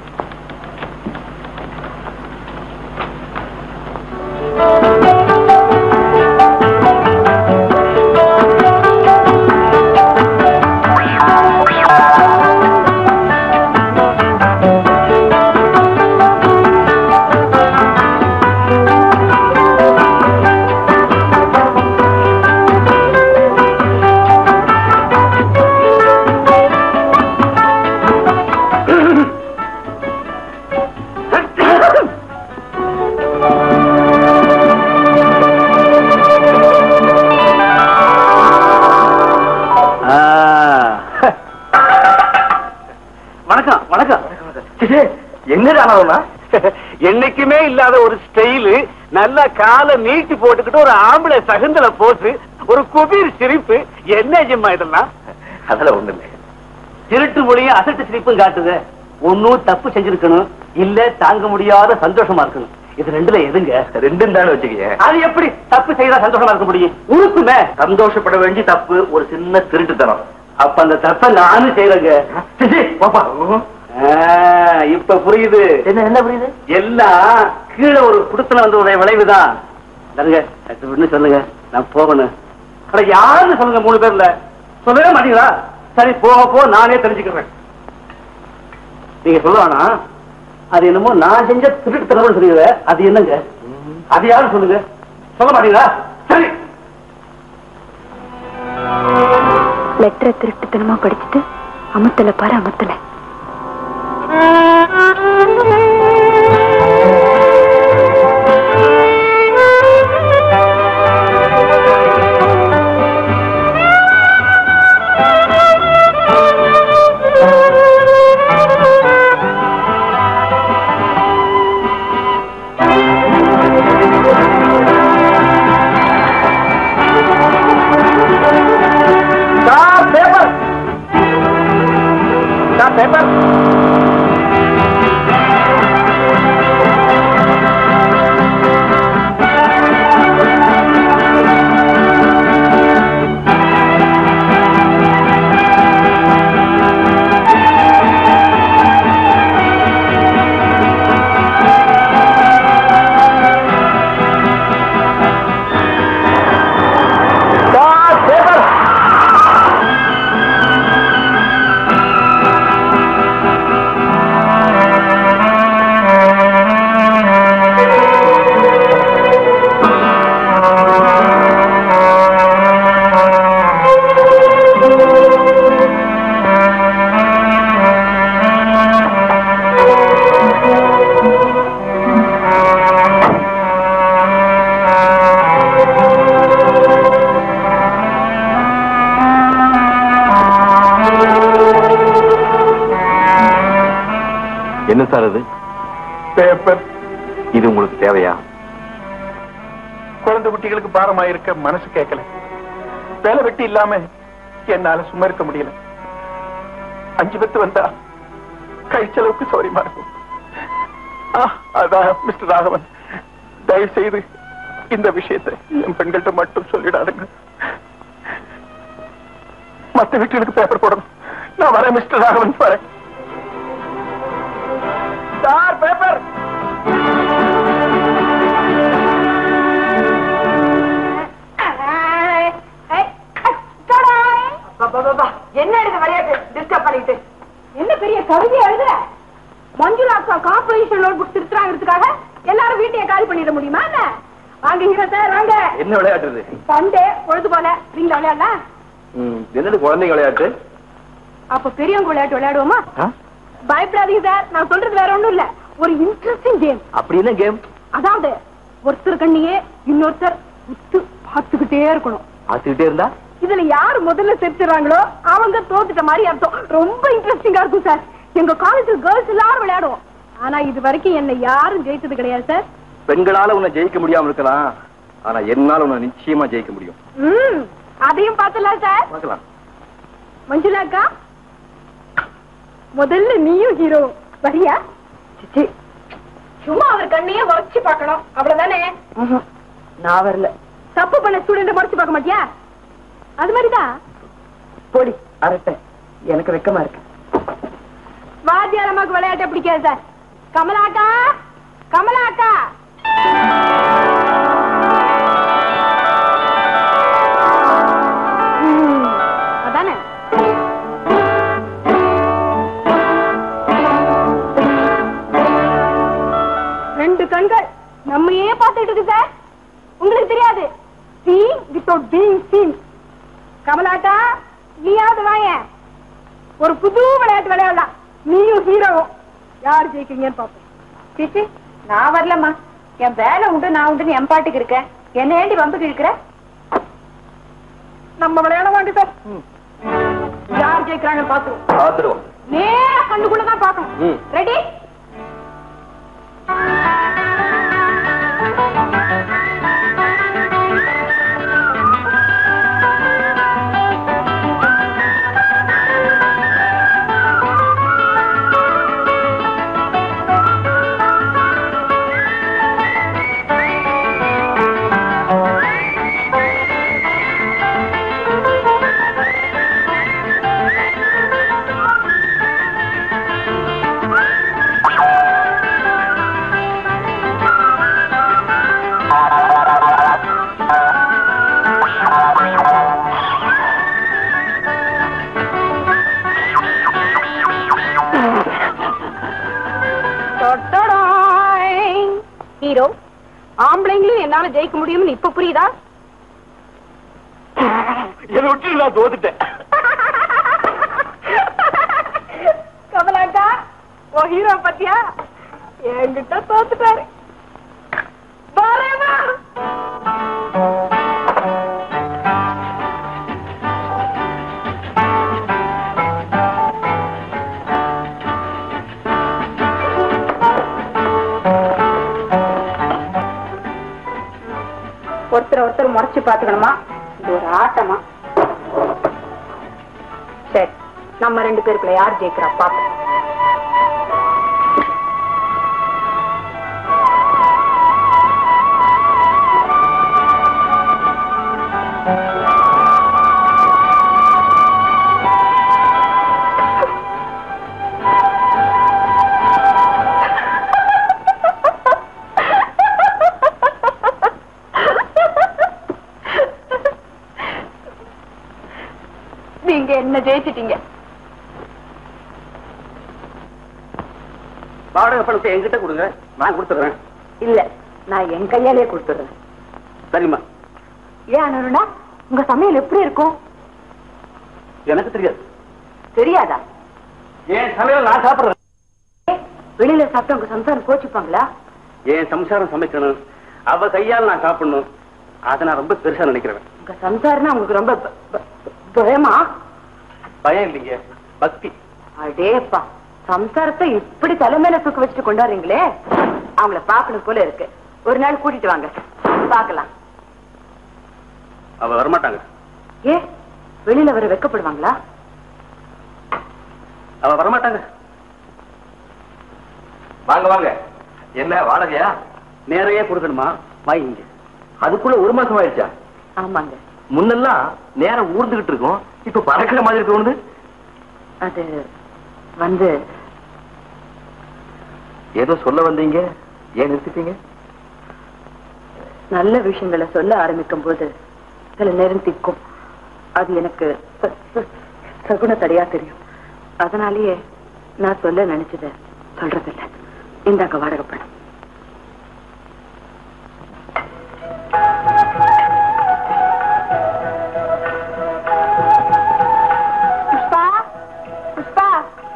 என்னடா என்னைக்குமே இல்லாத ஒரு ஸ்டைலு நல்ல காலை நீட்டி போட்டுக்கிட்டு ஒரு ஆம்பளை சகுந்தல போட்டு ஒரு குபீர் சிரிப்பு என்ன ஜிம்மா இதெல்லாம் அதெல்லாம் ஒண்ணு இல்லை திருட்டு மொழியும் அசட்டு சிரிப்பும் காட்டுது ஒன்னும் தப்பு செஞ்சிருக்கணும் இல்ல தாங்க முடியாத சந்தோஷமா இருக்கணும் இது ரெண்டுல எதுங்க ரெண்டும் தானே வச்சுக்கீங்க அது எப்படி தப்பு செய்தா சந்தோஷமா இருக்க முடியும் உருக்குமே சந்தோஷப்பட வேண்டிய தப்பு ஒரு சின்ன திருட்டுத்தனம் அப்ப அந்த தப்ப நானும் செய்யறேங்க சிச்சி, போப்பா. ஆ, இப்ப புரியுது என்ன என்ன புரியுது எல்லாம் கீழே ஒரு குடுத்தன வந்தவுடைய விளைவுதான் இல்லங்க சட்டு சொல்லுங்க நான் போகணும் அட யாருன்னு சொல்லுங்க மூணு பேர்ல சொல்லவே மாட்டீங்களா சரி போக போ நானே தெரிஞ்சுக்கிறேன் நீங்க சொல்லுவானா அது என்னமோ நான் செஞ்ச திருட்டு தரவு சொல்லுங்க அது என்னங்க அது யாரும் சொல்லுங்க சொல்ல மாட்டீங்களா சரி லெட்டரை திருட்டுத்தனமா படிச்சுட்டு அமுத்தல பாரு அமுத்தல sir paper sir paper sir paper என்ன சார் அது பேப்பர் இது உங்களுக்கு தேவையா குழந்தை குட்டிகளுக்கு பாரமா இருக்க மனசு கேட்கல வேலை வெட்டி இல்லாம என்னால சும்மா இருக்க முடியல அஞ்சு பத்து வந்தா கழிச்சளவுக்கு சௌரியமா இருக்கும் ஆ, அதான் மிஸ்டர் ராகவன் தயவு செய்து இந்த விஷயத்தை என் பெண்கள்கிட்ட மட்டும் சொல்லிடாதுங்க மத்த வீட்டுகளுக்கு பேப்பர் போடணும் நான் வரேன் மிஸ்டர் ராகவன் வரேன் சார் பேப்பர் என்ன இது விளையாட்டு டிஸ்டர்ப் பண்ணிட்டு என்ன பெரிய கவிதை எழுதுற மஞ்சுளா அக்கா கார்பரேஷன் லோன் புக் திருத்துறாங்கிறதுக்காக எல்லாரும் வீட்டையே காலி பண்ணிட முடியுமா என்ன வாங்க ஹீரோ சார் வாங்க என்ன விளையாட்டு சண்டே பொழுது போல நீங்க விளையாடலாம் என்னது குழந்தைங்க விளையாட்டு அப்ப பெரியவங்க விளையாட்டு விளையாடுவோமா ஆ? பயப்படாதீங்க சார் நான் சொல்றது வேற ஒண்ணும் இல்ல ஒரு இன்ட்ரெஸ்டிங் கேம் அப்படி என்ன கேம் அதாவது ஒருத்தர் கண்ணியே இன்னொருத்தர் உத்து பார்த்துக்கிட்டே இருக்கணும் பார்த்துக்கிட்டே இருந்தா இதுல யாரு முதல்ல செத்துறாங்களோ அவங்க தோத்துட்ட மாதிரி அர்த்தம் ரொம்ப இன்ட்ரெஸ்டிங்கா இருக்கும் சார் எங்க காலேஜ்ல கேர்ள்ஸ் எல்லாரும் விளையாடுவோம் ஆனா இது வரைக்கும் என்ன யாரும் ஜெயிச்சது கிடையாது சார் பெண்களால உன்னை ஜெயிக்க முடியாம இருக்கலாம் ஆனா என்னால உன்னை நிச்சயமா ஜெயிக்க முடியும் ம் அதையும் பார்த்தலாம் சார் பார்க்கலாம் மஞ்சுளாக்கா முதல்ல நீயும் ஹீரோ வரியா சிச்சி சும்மா அவர் கண்ணையே வச்சு பார்க்கணும் அவ்வளவுதானே நான் வரல தப்பு பண்ண ஸ்டூடெண்ட் மறைச்சு பார்க்க மாட்டியா அது மாதிரிதான் போடி அரட்டேன் எனக்கு வெக்கமா இருக்கு வாத்தியார் அம்மாக்கு விளையாட்ட பிடிக்காது சார் கமலாக்கா கமலாக்கா ம், அதானே ரெண்டு கண்கள் நம்மையே பார்த்துட்டு இருக்கு சார் உங்களுக்கு தெரியாது சீன் வித்தவுட் பீங் சீன் கமலாட்டா நீயாவது வாயேன் ஒரு புது விளையாட்டு விளையாடலாம் நீயும் ஹீரோவும் யார் ஜெயிக்கிறீங்கன்னு பாப்போம் சிசி நான் வரலம்மா என் வேலை உண்டு நான் உண்டு என் பாட்டுக்கு இருக்கேன் என்ன ஏண்டி வம்புக்கு இருக்கிற நம்ம விளையாட வேண்டிய சார் யார் ஜெயிக்கிறாங்கன்னு பாத்துருவோம் பார்த்துருவோம் நேரா கண்ணுக்குள்ளதான் பாக்கணும் ம். ரெடி உன்னால ஜெயிக்க முடியும்னு இப்ப புரியுதா என்னை விட்டு நான் தோத்துட்டேன் கமலாக்கா ஓ ஹீரோ பத்தியா என்கிட்ட தோத்துட்டாரு வரேம்மா. ஒருத்தர் ஒருத்தர் முறைச்சு பாத்துக்கணுமா இது ஒரு ஆட்டமா சரி நம்ம ரெண்டு பேருக்குள்ள யார் ஜெயிக்கிறா பாப்போம் நீங்க என்ன ஜெயிச்சிட்டீங்க வாடகை பணத்தை என்கிட்ட கொடுங்க நான் கொடுத்துறேன் இல்ல நான் என் கையாலே கொடுத்துடுறேன் சரிம்மா ஏன் அனுருணா உங்க சமையல் எப்படி இருக்கும் எனக்கு தெரியாது தெரியாதா என் சமையல் நான் சாப்பிடுறேன் ஏ, வெளியில சாப்பிட்டு உங்க சம்சாரம் கோச்சுப்பாங்களா என் சம்சாரம் சமைக்கணும் அவ கையால் நான் சாப்பிடணும் அதை நான் ரொம்ப பெருசா நினைக்கிறேன் உங்க சம்சாரம்னா உங்களுக்கு ரொம்ப ப- ப- பயமா பயம் இல்லைங்க பக்தி அடேப்பா சம்சாரத்தை இப்படி தலைமையில தூக்க வச்சுட்டு கொண்டாடுறீங்களே அவங்கள பாக்கணும் போல இருக்கு ஒரு நாள் கூட்டிட்டு வாங்க பாக்கலாம் அவ வரமாட்டாங்க ஏ வெளியில வர வெக்கப்படுவாங்களா அவ வரமாட்டாங்க வாங்க வாங்க என்ன வாடகையா நேரையே கொடுக்கணுமா வாங்கிங்க அதுக்குள்ள ஒரு மாசம் ஆயிடுச்சா ஆமாங்க முன்னெல்லாம் நேரம் ஊர்ந்துகிட்டு இருக்கும் இப்ப பறக்கிற மாதிரி தோணுது அது வந்து ஏதோ சொல்ல வந்தீங்க ஏன் நிறுத்திட்டீங்க நல்ல விஷயங்களை சொல்ல ஆரம்பிக்கும் போது சில நேரம் திக்கும் அது எனக்கு ச- ச- சகுன தடையா தெரியும் அதனாலேயே நான் சொல்ல நினைச்சத சொல்றதில்ல இந்தாங்க வாடகை பணம் புஷ்பா புஷ்பா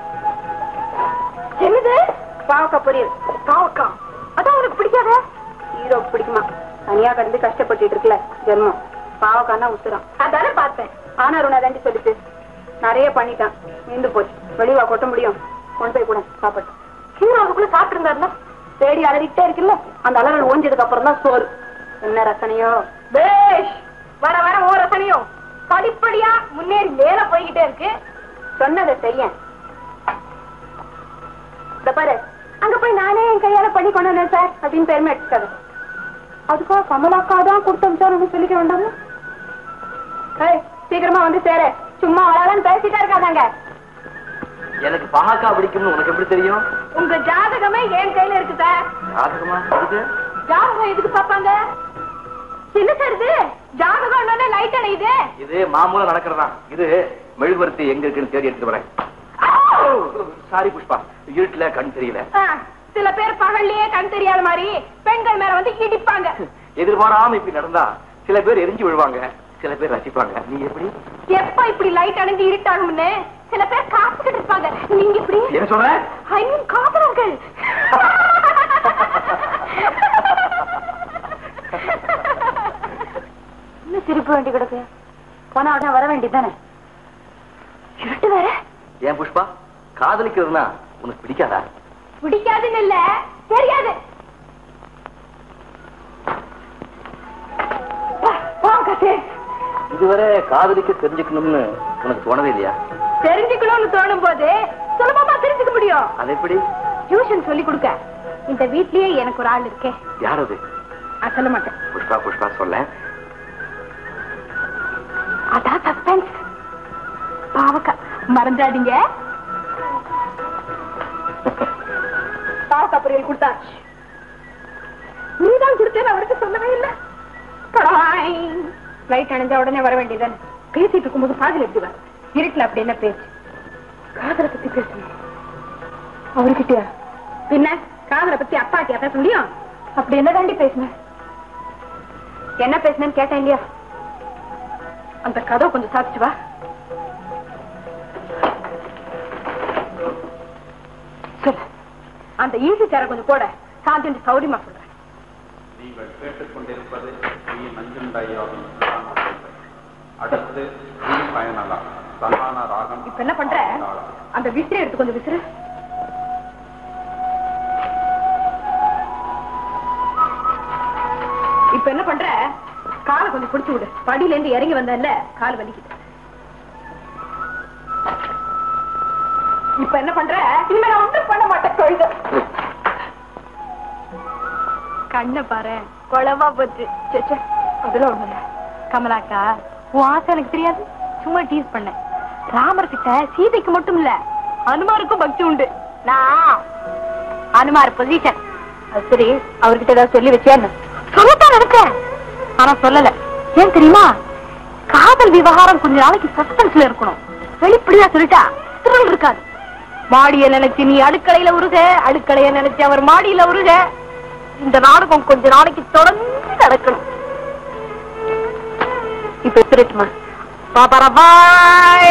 என்னது பாவக்கா பொரியல் பாவக்கா அதான் உனக்கு பிடிக்காத ஹீரோ பிடிக்குமா தனியா கடந்து கஷ்டப்பட்டுட்டு இருக்குல்ல ஜென்மம் பாவக்கான்னா உசுரம் அதானே பார்த்தேன் ஆனா அருணா தாண்டி சொல்லிட்டு நிறைய பண்ணிட்டான் மீந்து போச்சு வெளிவா கொட்ட முடியும் கொண்டு போய் கூட சாப்பிட்டு ஹீரோ அதுக்குள்ள சாப்பிட்டு இருந்தாருல தேடி அலறிக்கிட்டே இருக்குல்ல அந்த அலறல் ஓஞ்சதுக்கு அப்புறம் தான் சோறு என்ன ரசனையோ பேஷ் வர வர ஓ ரசனையோ படிப்படியா முன்னேறி மேல போய்கிட்டே இருக்கு சொன்னதை செய்ய இந்த பாரு அங்க போய் நானே என் கையால பண்ணி கொண்டு வந்தேன் சார் அப்படின்னு பெருமை எடுத்துக்காது அதுக்கா கமலாக்கா தான் கொடுத்தமிச்சாரு சொல்லிக்க வேண்டாமா ஏய், சீக்கிரமா வந்து சேர சும்மா வளரன்னு பேசிட்டே இருக்காதாங்க எனக்கு பாகக்கா பிடிக்கும்னு உனக்கு எப்படி தெரியும் உங்க ஜாதகமே என் கையில இருக்கு சார் ஜாதகமா அதுக்கு ஜாதகம் எதுக்கு பாப்பாங்க என்ன சார் இது ஜாதகம் என்னன்னு லைட் அணையுது இது மாமூலம் நடக்கிறதா இது மெழுகுவர்த்தி எங்க இருக்குன்னு தேடி எடுத்து வரேன் சாரி புஷ்பா இருட்டுல கண் தெரியல ஆ, சில பேர் பகல்லையே கண் தெரியாத மாதிரி பெண்கள் மேல வந்து இடிப்பாங்க எதிர்பாராம இப்படி நடந்தா சில பேர் எரிஞ்சு விழுவாங்க சில பேர் ரசிப்பாங்க நீ எப்படி எப்ப இப்படி லைட் அணைஞ்சு இருட்டாகும்னு சில பேர் காத்துக்கிட்டு இருப்பாங்க நீங்க இப்படி என்ன சொல்ற ஐ மீன் காதலர்கள் இன்னும் சிரிப்பு வேண்டி கிடக்கு போன உடனே வர வேண்டியதானே இருட்டு வேற ஏன் புஷ்பா காதலிக்கிறதுனா உனக்கு பிடிக்காதா பிடிக்காதுன்னு இல்ல தெரியாது வா- வாங்க சரி. இதுவரை காதலிக்க தெரிஞ்சுக்கணும்னு உனக்கு தோணவே இல்லையா தெரிஞ்சுக்கணும்னு தோணும் போது சுலபமா தெரிஞ்சுக்க முடியும் அது எப்படி டியூஷன் சொல்லி கொடுக்க இந்த வீட்லயே எனக்கு ஒரு ஆள் இருக்கே யார் அது நான் சொல்ல மாட்டேன் புஷ்பா புஷ்பா சொல்ல அதான் சஸ்பென்ஸ் பாவக்கா மறந்துடாதீங்க பாவக்கா பொரியல் கொடுத்தாச்சு நீதான் கொடுத்தேன்னு அவருக்கு சொல்லவே இல்லை லைட் அணைஞ்ச உடனே வர வேண்டியதானே பேசிட்டு இருக்கும்போது காதல் எப்படி வர இருட்டுல அப்படி என்ன பேச்சு காதலை பத்தி பேசணும் அவர்கிட்டயா பின்ன காதலை பத்தி அப்பாட்டியா பேச முடியும் அப்படி என்ன தாண்டி பேசுன என்ன பேசுனேன்னு கேட்டேன் இல்லையா அந்த கதவை கொஞ்சம் சாப்பிச்சு வா சொல்லு அந்த ஈசி சேர கொஞ்சம் போட சாந்தி வந்து சௌரியமா சொல்றேன் நீங்கள் கேட்டுக்கொண்டிருப்பது ஸ்ரீ நஞ்சுண்டையாவின் கதாநாயகன். அடுத்து ஸ்ரீ பயனலா சந்தான ராகம் இப்ப என்ன பண்ற அந்த விசிறி எடுத்து கொஞ்சம் விசிறு இப்ப என்ன பண்ற காலை கொஞ்சம் பிடிச்சு விடு படியில இருந்து இறங்கி வந்தல்ல கால் வலிக்குது இப்ப என்ன பண்ற இனிமே நான் ஒண்ணும் பண்ண மாட்டேன் கழுத கண்ண பாரு குளமா போச்சு ச்சே, ச்சே. அதெல்லாம் ஒண்ணு இல்ல கமலாக்கா உன் ஆசை எனக்கு தெரியாது சும்மா டீஸ் பண்ணேன் ராமர் கிட்ட சீதைக்கு மட்டும் இல்ல அனுமாருக்கும் பக்தி உண்டு நான் அனுமார் பொசிஷன் அது சரி அவர்கிட்ட ஏதாவது சொல்லி வச்சியா சொல்லத்தான் நினைச்சேன் ஆனா சொல்லல ஏன் தெரியுமா காதல் விவகாரம் கொஞ்ச நாளைக்கு சஸ்பென்ஸ்ல இருக்கணும் வெளிப்படையா சொல்லிட்டா திருள் இருக்காது மாடிய நினைச்சு நீ அடுக்கலையில உருக அடுக்கலைய நினைச்சு அவர் மாடியில உருக இந்த நாடகம் கொஞ்ச நாளைக்கு தொடர்ந்து நடக்கணும் இப்ப திருட்டுமா பாப்பாரா பாய்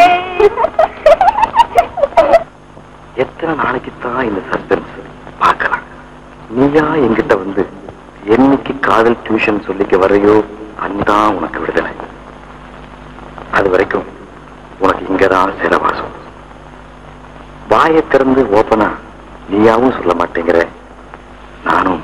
எத்தனை நாளைக்கு தான் இந்த சஸ்பென்ஸ் பார்க்கலாம் நீயா என்கிட்ட வந்து என்னைக்கு காதல் டியூஷன் சொல்லிக்க வரையோ அன்னிதான் உனக்கு விடுதலை அது வரைக்கும் உனக்கு இங்கதான் சிறவாசம் வாயை திறந்து ஓப்பனா நீயாவும் சொல்ல மாட்டேங்கிற நானும்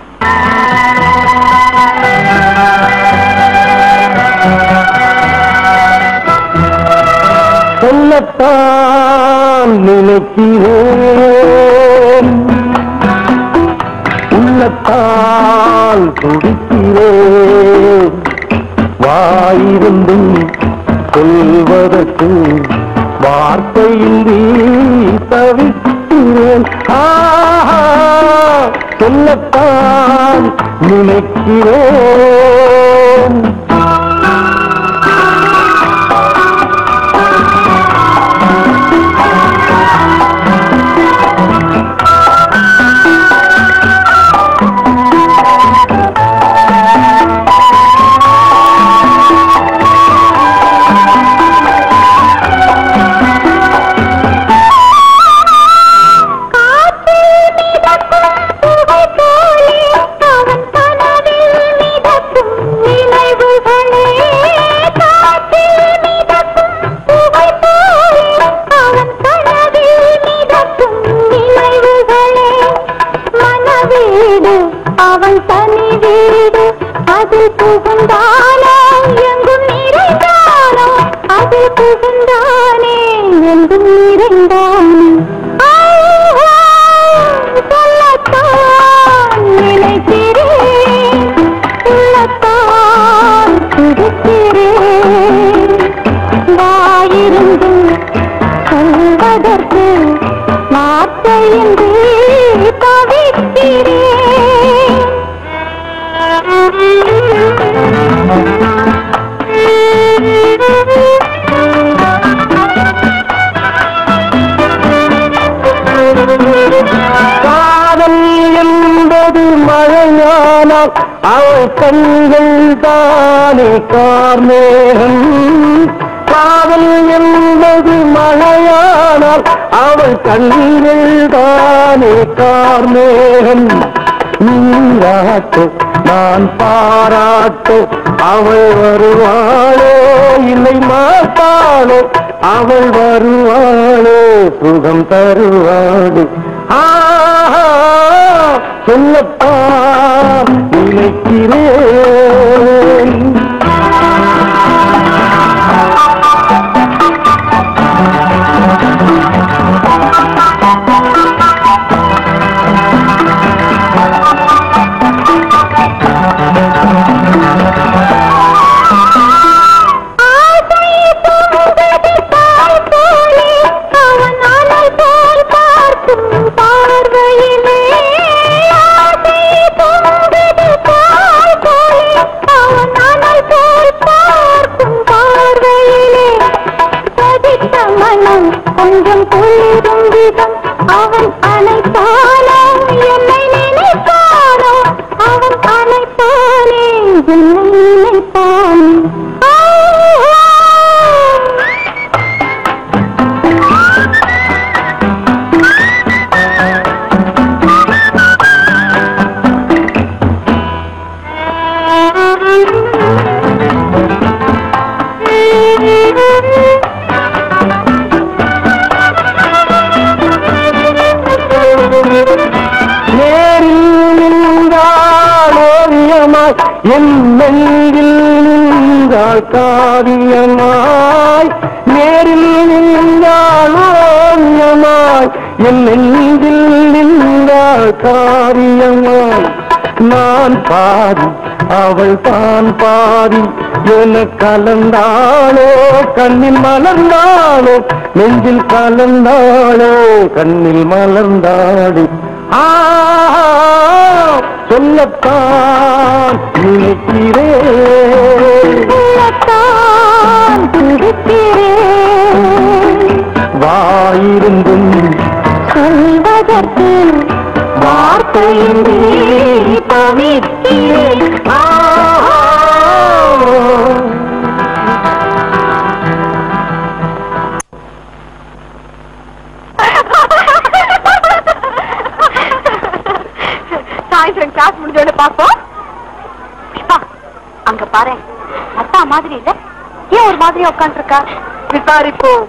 சொல்லத்தான் நினைக்கிறேன் உள்ளத்தால் துடிக்கிறேன் வாயிருந்தும் சொல்வதற்கு வார்த்தையின்றி தவிக்கிறேன் ஆஹா சொல்லத்தான் நினைக்கிறேன் அவன் தனி வீடு அதில் புகுந்தானோ எங்கும் நிறைந்தானோ அதில் புகுந்தானே எங்கும் நிறைந்தானே ஆஹா, சொல்லத்தான் நினைக்கிறேன் உள்ளத்தான் துடிக்கிறேன் வாயிருந்தும் சொல்வதற்கு வார்த்தையின்றி காதல் என்பது மழையானால் அவள் கண்கள் தானே கார்மேகம் காதல் என்பது மழையானால் அவள் கண்கள் தானே கார்மேகம் நீராட்டு நான் பாராட்டு அவள் வருவாளோ இல்லை மாட்டாளோ அவள் வருவாளோ சுகம் தருவாளோ ஆஹா சொல்லத்தான் நினைக்கிறேன் கொஞ்சம் குளிரும் விதம் அவன் அணைத்தானோ என்னை நினைத்தானோ அவன் அணைத்தானே என்னை நினைப்பான் ஆ, ஆ. நேரில் நின்றாள் ஓவியமாய் என் நெஞ்சில் நின்றாள் காவியமாய் நேரில் நின்றாள் ஓவியமாய் என் நெஞ்சில் நின்றாள் காவியமாய் நான் பாதி அவள் தான் பாதி என கலந்தாளோ கண்ணில் மலர்ந்தாளோ நெஞ்சில் கலந்தாளோ கண்ணில் மலர்ந்தாளோ ஆ சொல்லத்தான் நினைக்கிறேன் சொல்லத்தான் துடிக்கிறேன் வாயிருந்தும் சொல்வதற்கு வார்த்தையின்றி தவிக்கிறேன் ஆ சாயந்தரம் கிளாஸ் முடிஞ்சோட பாப்போம் புஷ்பா, அங்க பாரு அத்தா மாதிரி இல்ல ஏன் ஒரு மாதிரி உட்காந்துருக்கா விசாரிப்போம்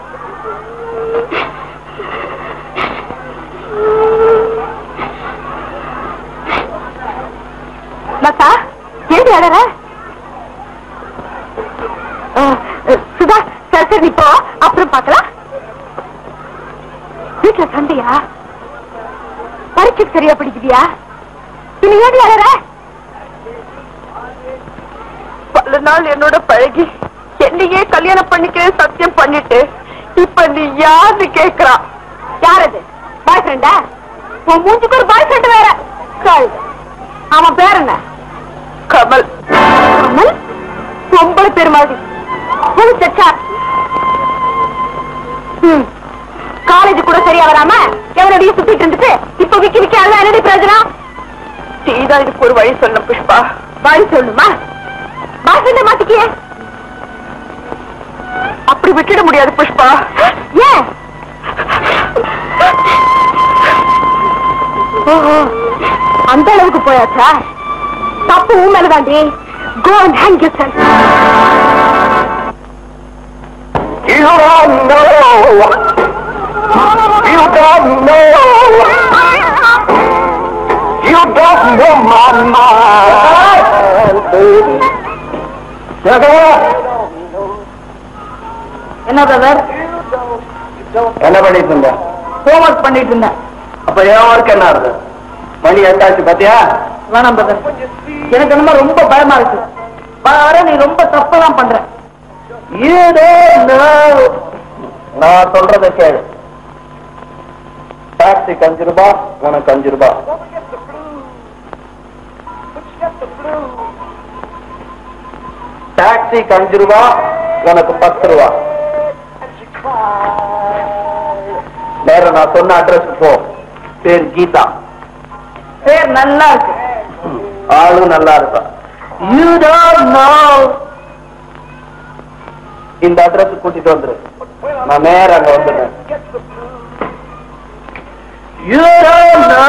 லதா ஏன் அழற ஆ, சுதா சரி சரி இப்போ அப்புறம் பார்க்கலாம் வீட்டுல சண்டையா பரீட்சைக்கு சரியா படிக்கிறியா இனி ஏன் அழற பல நாள் என்னோட பழகி என்னையே கல்யாணம் பண்ணிக்கிறேன் சத்தியம் பண்ணிட்டு இப்ப நீ யாரு கேக்குறா யார் அது பாய் ஃப்ரெண்டா உன் மூஞ்சுக்கு ஒரு பாய் ஃப்ரெண்ட் வேற கல் அவன் பேர் என்ன கமல் கமல் பொம்பளை பேர் மாதிரி full செச்சார். ம் காலேஜ் கூட சரியா வராம எவனோடய சுத்திட்டு இருந்துட்டு இப்ப விக்கி விக்கி அழுதா என்னடி பிரயோஜனம் நீதான் இதுக்கு ஒரு வழி சொல்ல புஷ்பா வழி சொல்லுமா பாய் மாத்திக்கியே அப்படி விட்டுட முடியாது புஷ்பா ஏன் ஓஹோ அந்த அளவுக்கு போயாச்சா தப்பு உன் மேலதாண்டி go and hang your You don't know. You don't know. You don't know my mind, baby. என்ன பிரதர் என்ன பண்ணிட்டு இருந்த ஹோம்ஒர்க் பண்ணிட்டு இருந்தேன் அப்ப என் ஒர்க் என்ன இருக்கு மணி எட்டாச்சு பாத்தியா வேணாம் பிரதர் எனக்கு என்னமோ ரொம்ப பயமா இருக்கு வர நீ ரொம்ப தப்பெல்லாம் பண்ற You don't know. நான் சொல்றத கேளு டாக்ஸிக்கு அஞ்சு ரூபா உனக்கு அஞ்சு ரூபா டாக்ஸிக்கு அஞ்சு ரூபா உனக்கு பத்து ரூபா நேரம் நான் சொன்ன அட்ரஸ் போ பேர் கீதா பேர் நல்லா இருக்கு ஆளும் நல்லா இருப்பா யூ டோன்ட் நோ இந்த அட்ரஸ் கூட்டிட்டு வந்துரு நான் நேரா அங்க வந்துடுறேன் you don't know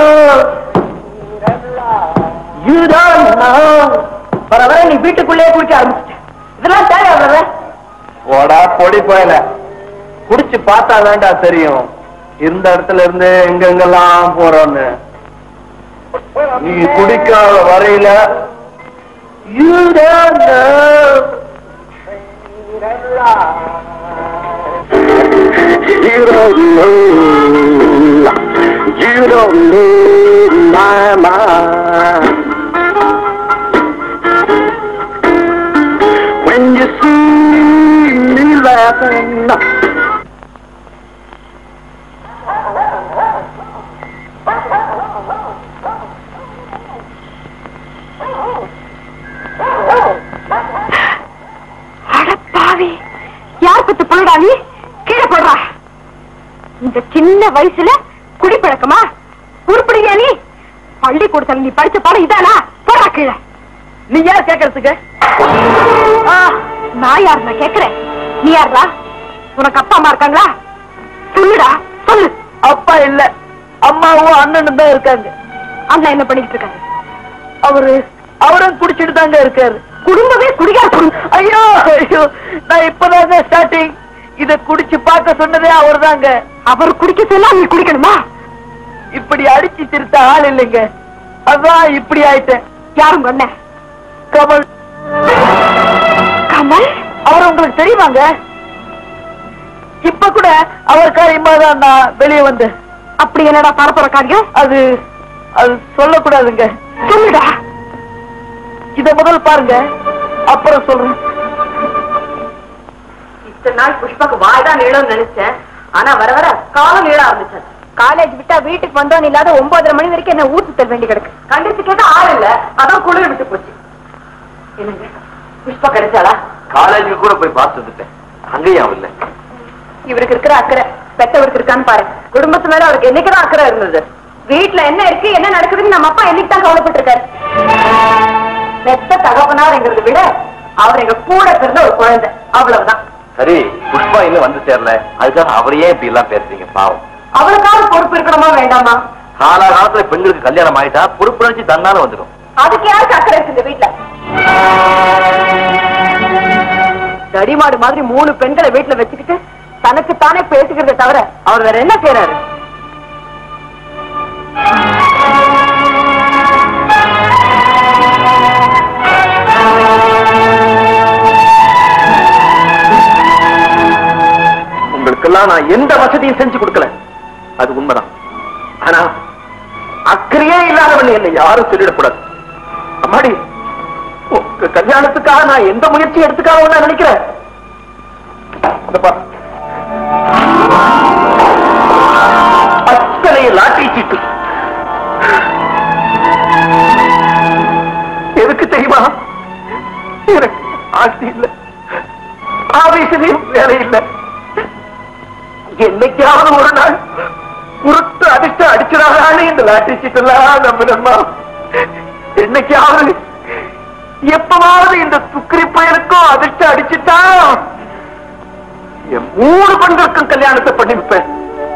you don't know வர வர நீ வீட்டுக்குள்ளேயே குடிக்க ஆரம்பிச்சிட்ட இதெல்லாம் தேவை பிரதர் ஓடா பொடி போயல குடிச்சு பார்த்தா வேண்டா தெரியும் இருந்த இடத்துல இருந்து எங்கெங்கெல்லாம் போறோன்னு நீ குடிக்காத வரையில you don't know. You don't know. You don't know my mind. When you see me laughing. அடப்பாவி யார் பத்து பொருடாவி கீழே போடுறா இந்த சின்ன வயசுல குடிப்பழக்கமா உருப்படியா நீ பள்ளிக்கூடத்துல நீ படிச்ச பாடம் இதானா போடா கீழே நீ யார் கேட்கறதுக்கு நான் யார் நான் கேக்குறேன் நீ யாருடா உனக்கு அப்பா அம்மா இருக்காங்களா சொல்லுடா சொல்லு அப்பா இல்ல அம்மாவும் அண்ணனும் தான் இருக்காங்க அண்ணா என்ன பண்ணிட்டு இருக்காரு அவரு அவரும் குடிச்சிட்டு தாங்க இருக்காரு குடும்பமே குடிகார குடும்பம் ஐயோ ஐயோ நான் இப்பதாங்க ஸ்டார்டிங் இத குடிச்சு பார்க்க சொன்னதே அவர்தாங்க அவர் குடிக்க சொன்னா நீ குடிக்கணுமா இப்படி அடிச்சு திருத்த ஆள் இல்லைங்க அதான் இப்படி ஆயிட்டேன் யாரும் அண்ணன் கமல் கமல் அவர் உங்களுக்கு தெரியுமாங்க இப்ப கூட அவர் காரியமா தான் நான் வெளியே வந்தேன் அப்படி என்னடா பரப்புற காரியம் அது அது சொல்லக்கூடாதுங்க சொல்லுடா இத முதல் பாருங்க அப்புறம் சொல்றேன் இத்தனை நாள் புஷ்பாக்கு வாய் தான் நீளம்னு நினைச்சேன் ஆனா வர வர காலம் நீள ஆரம்பிச்சது காலேஜ் விட்டா வீட்டுக்கு வந்தோம் இல்லாத ஒன்பதரை மணி வரைக்கும் என்ன ஊர் சுத்தல் வேண்டி கிடக்கு கண்டிச்சு கேட்ட ஆள் இல்ல அதான் குளிர் விட்டு போச்சு என்னங்க புஷ்பா கிடைச்சாளா காலேஜுக்கு கூட போய் பார்த்து வந்துட்டேன் அங்கேயும் அவன் இல்ல இவருக்கு இருக்கிற அக்கறை பெத்தவருக்கு இருக்கான்னு பாரு குடும்பத்து மேல அவருக்கு என்னைக்குதான் அக்கறை இருந்தது வீட்டுல என்ன இருக்கு என்ன நடக்குதுன்னு நம்ம அப்பா என்னைக்கு தான் கவலைப்பட்டு இருக்காரு பெத்த தகப்பனாருங்கிறத விட அவர் எங்க கூட பிறந்த ஒரு குழந்தை அவ்வளவுதான் சரி புஷ்பா இன்னும் வந்து சேரல அதுக்காக அவரையே இப்படி எல்லாம் பேசுறீங்க பாவம் அவளுக்காவது பொறுப்பு இருக்கணுமா வேண்டாமா காலாகாலத்துல பெண்களுக்கு கல்யாணம் ஆயிட்டா பொறுப்புணர்ச்சி தன்னால வந்துடும் அதுக்கு யாருக்கு அக்கறை இருக்கு இந்த வீட்டுல தடிமாடு மாதிரி மூணு பெண்களை வீட்டுல வச்சுக்கிட்டு தனக்கு தானே பேசிக்கிறத தவிர அவர் வேற என்ன செய்யறாரு உங்களுக்கெல்லாம் நான் எந்த வசதியும் செஞ்சு கொடுக்கல அது உண்மைதான் ஆனா அக்கறையே இல்லாதவன் என்னை யாரும் சொல்லிடக்கூடாது அம்மாடி உங்க கல்யாணத்துக்காக நான் எந்த முயற்சியும் எடுத்துக்காக நான் நினைக்கிறேன் இந்த பாரு. அத்தனை லாட்டரி சீட்டு எதுக்கு தெரியுமா எனக்கு ஆஸ்தி இல்லை ஆபீஸ்லயும் வேலை இல்லை என்னைக்காவது ஒரு நாள் குறுத்து அதிர்ஷ்டம் அடிச்சிடாதான்னு இந்த லாட்டரி சீட்டெல்லாம் நம்பினம்மா என்னைக்காவது எப்பவாவது இந்த துக்கிரி பயலுக்கும் அதிர்ஷ்டம் அடிச்சுட்டா என் மூணு பெண்களுக்கும் கல்யாணத்தை பண்ணி வைப்பேன்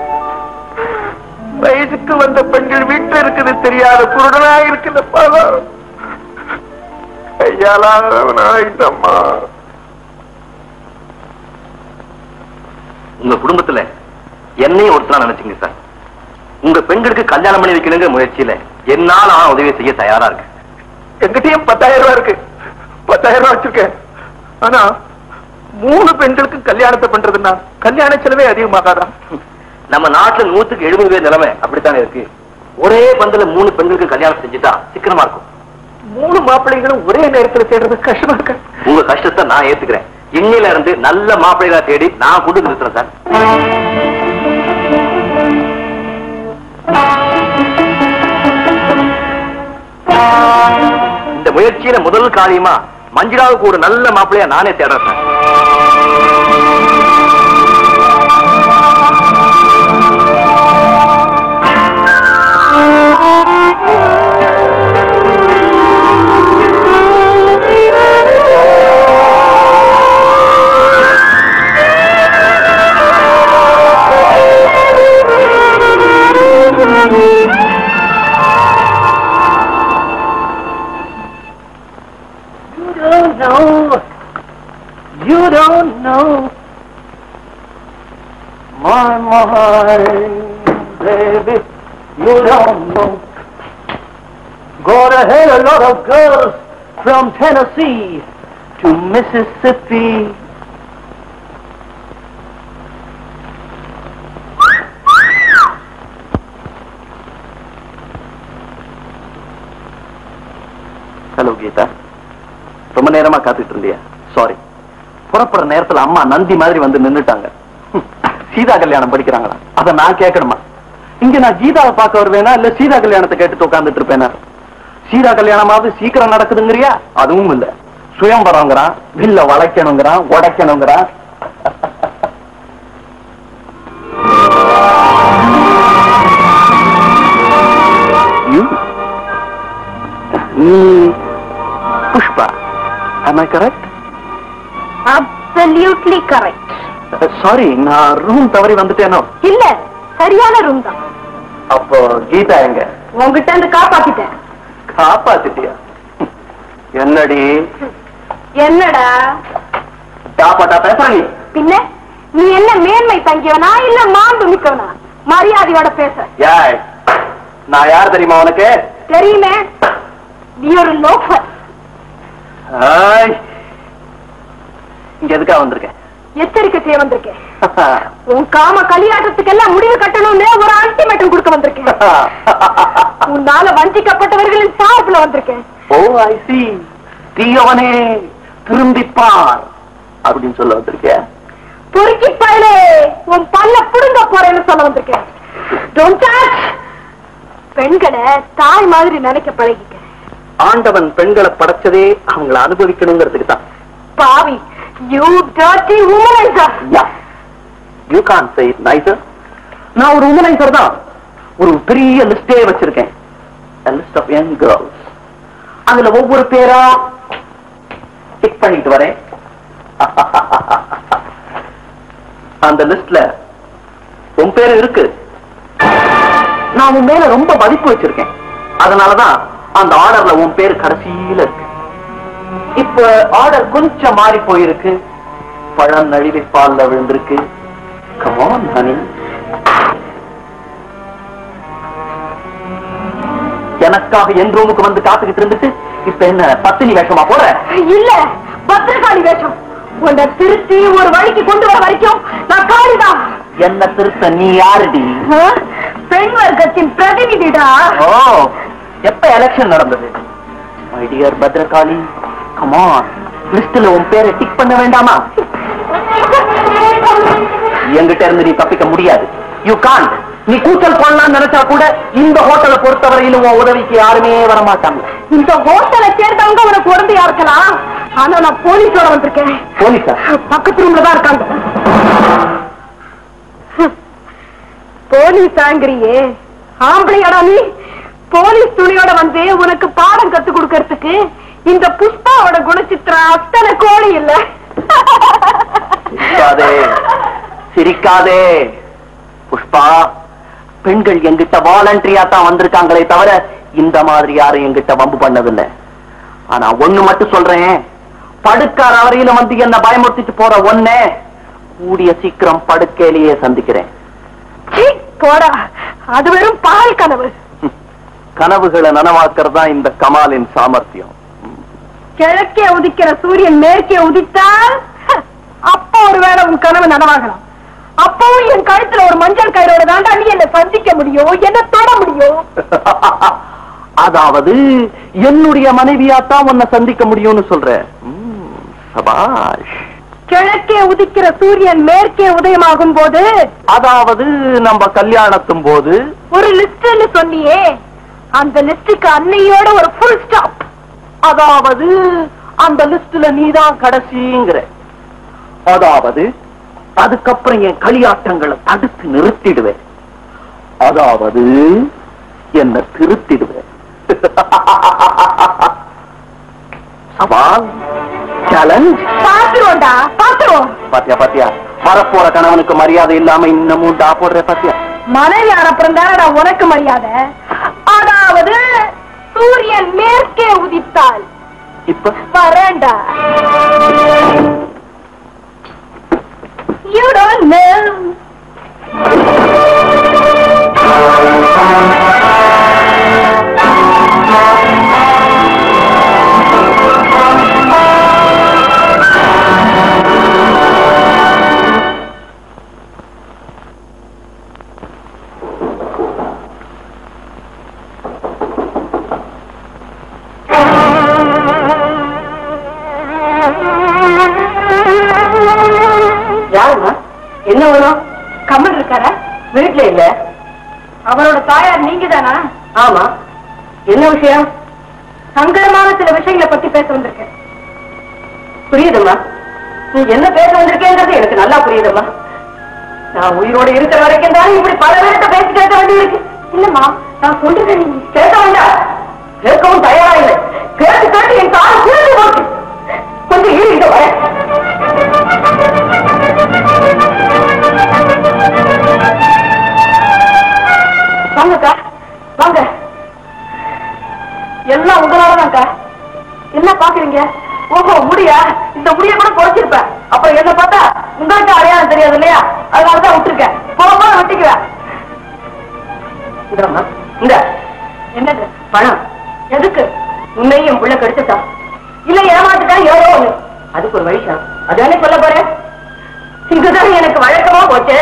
வயசுக்கு வந்த பெண்கள் வீட்டுல இருக்குது தெரியாத குருடனா இருக்குது பாவம் கையாலாயிட்டம்மா உங்க குடும்பத்துல என்னையும் ஒருத்தரா நினைச்சீங்க சார் உங்க பெண்களுக்கு கல்யாணம் பண்ணி வைக்கணுங்கிற முயற்சியில என்னால ஆன உதவி செய்ய தயாரா இருக்கு எங்கிட்டயும் பத்தாயிரம் ரூபாய் இருக்கு பத்தாயிரம் ரூபாய் வச்சிருக்கேன் ஆனா மூணு பெண்களுக்கு கல்யாணத்தை பண்றதுன்னா கல்யாண செலவே அதிகமாகாதான் நம்ம நாட்டுல நூத்துக்கு எழுபது பேர் நிலைமை அப்படித்தானே இருக்கு ஒரே பந்தல மூணு பெண்களுக்கு கல்யாணம் செஞ்சுட்டா சிக்கனமா இருக்கும் மூணு மாப்பிள்ளைகளும் ஒரே நேரத்துல தேடுறது கஷ்டமா இருக்கு உங்க கஷ்டத்தை நான் ஏத்துக்கிறேன் இன்னையில இருந்து நல்ல மாப்பிள்ளைகளா தேடி நான் கொண்டு வந்து நிறுத்துறேன் சார் இந்த முயற்சியில முதல் காரியமா மஞ்சுளாவுக்கு ஒரு நல்ல மாப்பிள்ளையா நானே தேடுறேன் sir You don't know. You don't know. My mind, baby, you don't know. Gonna hit a lot of girls from Tennessee to Mississippi. Hello Geetha ரொம்ப நேரமா காத்துட்டு இருந்தியா சாரி புறப்படுற நேரத்துல அம்மா நந்தி மாதிரி வந்து நின்னுட்டாங்க ஹம், சீதா கல்யாணம் படிக்கிறாங்களா அத நான் கேட்கணுமா இங்க நான் கீதாவை பார்க்க வருவேனா இல்ல சீதா கல்யாணத்தை கேட்டு உட்கார்ந்துட்டு இருப்பேனா சீதா கல்யாணமாவது சீக்கிரம் நடக்குதுங்கறியா அதுவும் இல்ல சுயம்பரங்கிறான் வில்ல வளைக்கணுங்கிறான் உடைக்கணுங்கிறான் You? நீ Pushpa am I correct absolutely correct sorry நான் ரூம் தவறி வந்துட்டேனோ இல்ல சரியான ரூம் தான் அப்போ கீதா எங்க உங்ககிட்ட இருந்து காப்பாத்திட்டேன் காப்பாத்திட்டியா என்னடி என்னடா காப்பாட்டா பேசுற நீ பின்ன நீ என்ன மேன்மை தங்கியவனா இல்ல மாண்பு மிக்கவனா மரியாதையோட பேச ஏய் நான் யார் தெரியுமா உனக்கு தெரியுமே நீ ஒரு லோஃபர் ஏய், இங்க எதுக்கா வந்திருக்கேன் எச்சரிக்கை செய்ய வந்திருக்கேன் உன் காம கலியாட்டத்துக்கு எல்லாம் முடிவு கட்டணும்னு ஒரு அல்டிமேட்டம் கொடுக்க வந்திருக்கேன் உன்னால வஞ்சிக்கப்பட்டவர்களின் சார்பில் வந்திருக்கேன் ஓ ஐ சி தீயவனே திரும்பிப்பார் அப்படின்னு சொல்ல வந்திருக்கேன் பொறுக்கி பயலே உன் பல்ல புடுங்க போறேன்னு சொல்ல வந்திருக்கேன் Don't touch. பெண்களை தாய் மாதிரி நினைக்க பழகிக்க ஆண்டவன் பெண்களை படைச்சதே அவங்கள அனுபவிக்கணுங்கிறதுக்கு தான் பாவி you dirty womanizer you can say nicer நான் ஒரு உமனைசர் தான் ஒரு பெரிய லிஸ்டே வச்சிருக்கேன் லிஸ்ட் ஆஃப் யங் கேர்ள்ஸ் அதுல ஒவ்வொரு பேரா பிக் பண்ணிட்டு வரேன் அந்த லிஸ்ட்ல உன் பேரு இருக்கு நான் உன் மேல ரொம்ப மதிப்பு வச்சிருக்கேன் அதனாலதான் அந்த ஆர்டர்ல உன் பேரு கடைசியில இருக்கு இப்ப ஆர்டர் கொஞ்சம் மாறி போயிருக்கு பழம் நழுவி பால்ல விழுந்திருக்கு கமான் ஹனி எனக்காக என் ரூமுக்கு வந்து காத்துக்கிட்டு இருந்துட்டு இப்ப என்ன பத்தினி வேஷமா போற இல்ல பத்திரகாளி வேஷம் உன்னை திருத்தி ஒரு வழிக்கு கொண்டு வர வரைக்கும் நான் காளிதான் என்ன திருத்த நீ யாருடி ஆ? பெண் வர்க்கத்தின் பிரதிநிதிடா ஓ எப்ப எலெக்ஷன் நடந்தது மை டியர் பத்ரகாளி கமான் லிஸ்ட்ல உன் பேரை டிக் பண்ண வேண்டாமா என்கிட்ட இருந்து நீ தப்பிக்க முடியாது யூ கான் நீ கூச்சல் போடலாம்னு நினைச்சா கூட இந்த ஹோட்டலை பொறுத்தவரையிலும் உன் உதவிக்கு யாருமே வர மாட்டாங்க இந்த ஹோட்டலை சேர்ந்தவங்க உனக்கு உடம்பையா இருக்கலாம் ஆனா நான் போலீஸோட வந்திருக்கேன் போலீஸா பக்கத்து ரூம்ல தான் இருக்காங்க போலீஸ் ஆங்கிரியே ஆம்பளையாடா நீ போலீஸ் துணியோட வந்து உனக்கு பாடம் கத்து கொடுக்கறதுக்கு இந்த புஷ்பாவோட குணச்சித்திரம் அத்தனை கோழி இல்ல சிரிக்காதே சிரிக்காதே புஷ்பா பெண்கள் எங்கிட்ட வாலண்டரியா தான் வந்திருக்காங்களே தவிர இந்த மாதிரி யாரும் எங்கிட்ட வம்பு பண்ணதில்லை ஆனா ஒண்ணு மட்டும் சொல்றேன் படுக்கார வரையில வந்து என்ன பயமுறுத்திட்டு போற ஒன்னே கூடிய சீக்கிரம் படுக்கையிலேயே சந்திக்கிறேன் சீ, போடா அது வெறும் பால் கனவு கனவுகளை நனவாக்குறது தான் இந்த கமாலின் சாமர்த்தியம் கிழக்கே உதிக்கிற சூரியன் மேற்கே உதித்தால் அப்ப ஒருவேளை உன் கனவு நனவாகலாம் அப்பவும் என் கழுத்துல ஒரு மஞ்சள் கயிறோட தாண்டா நீ என்ன சந்திக்க முடியும் என்ன தொட முடியும் அதாவது என்னுடைய மனைவியாத்தான் உன்னை சந்திக்க முடியும்னு சொல்ற ம், சபாஷ் கிழக்கே உதிக்கிற சூரியன் மேற்கே உதயமாகும் போது அதாவது நம்ம கல்யாணத்தும் போது ஒரு லிஸ்ட்னு சொன்னியே அந்த லிஸ்டுக்கு அன்னையோட ஒரு ஃபுல் ஸ்டாப் அதாவது அந்த லிஸ்ட்ல நீதான் கடைசிங்கிற அதாவது அதுக்கப்புறம் என் களியாட்டங்களை தடுத்து நிறுத்திடுவேன் அதாவது என்ன திருத்திடுவேன் சவால் சேலஞ்ச் பாத்துருவோம்டா பாத்துருவோம் பாத்தியா பாத்தியா வரப்போற கணவனுக்கு மரியாதை இல்லாம இன்னமும் டா போடுற பாத்தியா மனைவி அப்புறம் தானடா உனக்கு மரியாதை அதாவது சூரியன் மேற்கே உதித்தால் இப்ப வரேன்டா You don't know. யாருமா என்ன வேணும் கமல் இருக்காரா வீட்டுல இல்ல அவரோட தாயார் நீங்க தானா ஆமா என்ன விஷயம் சங்கடமான சில விஷயங்களை பத்தி பேச வந்திருக்கேன் புரியுதும்மா நீ என்ன பேச வந்திருக்கேங்கிறது எனக்கு நல்லா புரியுதும்மா நான் உயிரோட இருக்கிற வரைக்கும் தான் இப்படி பல பேர்கிட்ட பேசி கேட்க வேண்டியிருக்கு இல்லம்மா நான் சொல்றது நீங்க கேட்க வேண்டாம் கேட்கவும் தயாரா இல்லை கேட்டு கேட்டு என் கால் குளிர்ந்து போச்சு வரேன் வாங்கக்கா வாங்க எல்லாம் உங்களாலதான்க்கா என்ன பாக்குறீங்க ஓஹோ முடியா இந்த முடிய கூட குறைச்சிருப்பேன் அப்புறம் என்ன பார்த்தா உங்களுக்கு அடையாளம் தெரியாது இல்லையா அதனாலதான் விட்டுருக்கேன் போக போக வெட்டிக்குவேன் இந்தாம்மா, இந்த என்னது பணம் எதுக்கு உன்னையும் புள்ள கடிச்சதா இல்ல ஏமாத்துக்கா ஏதோ ஒண்ணு அதுக்கு ஒரு வழி சார் அதானே சொல்ல போறேன் இதுதான் எனக்கு வழக்கமா போச்சு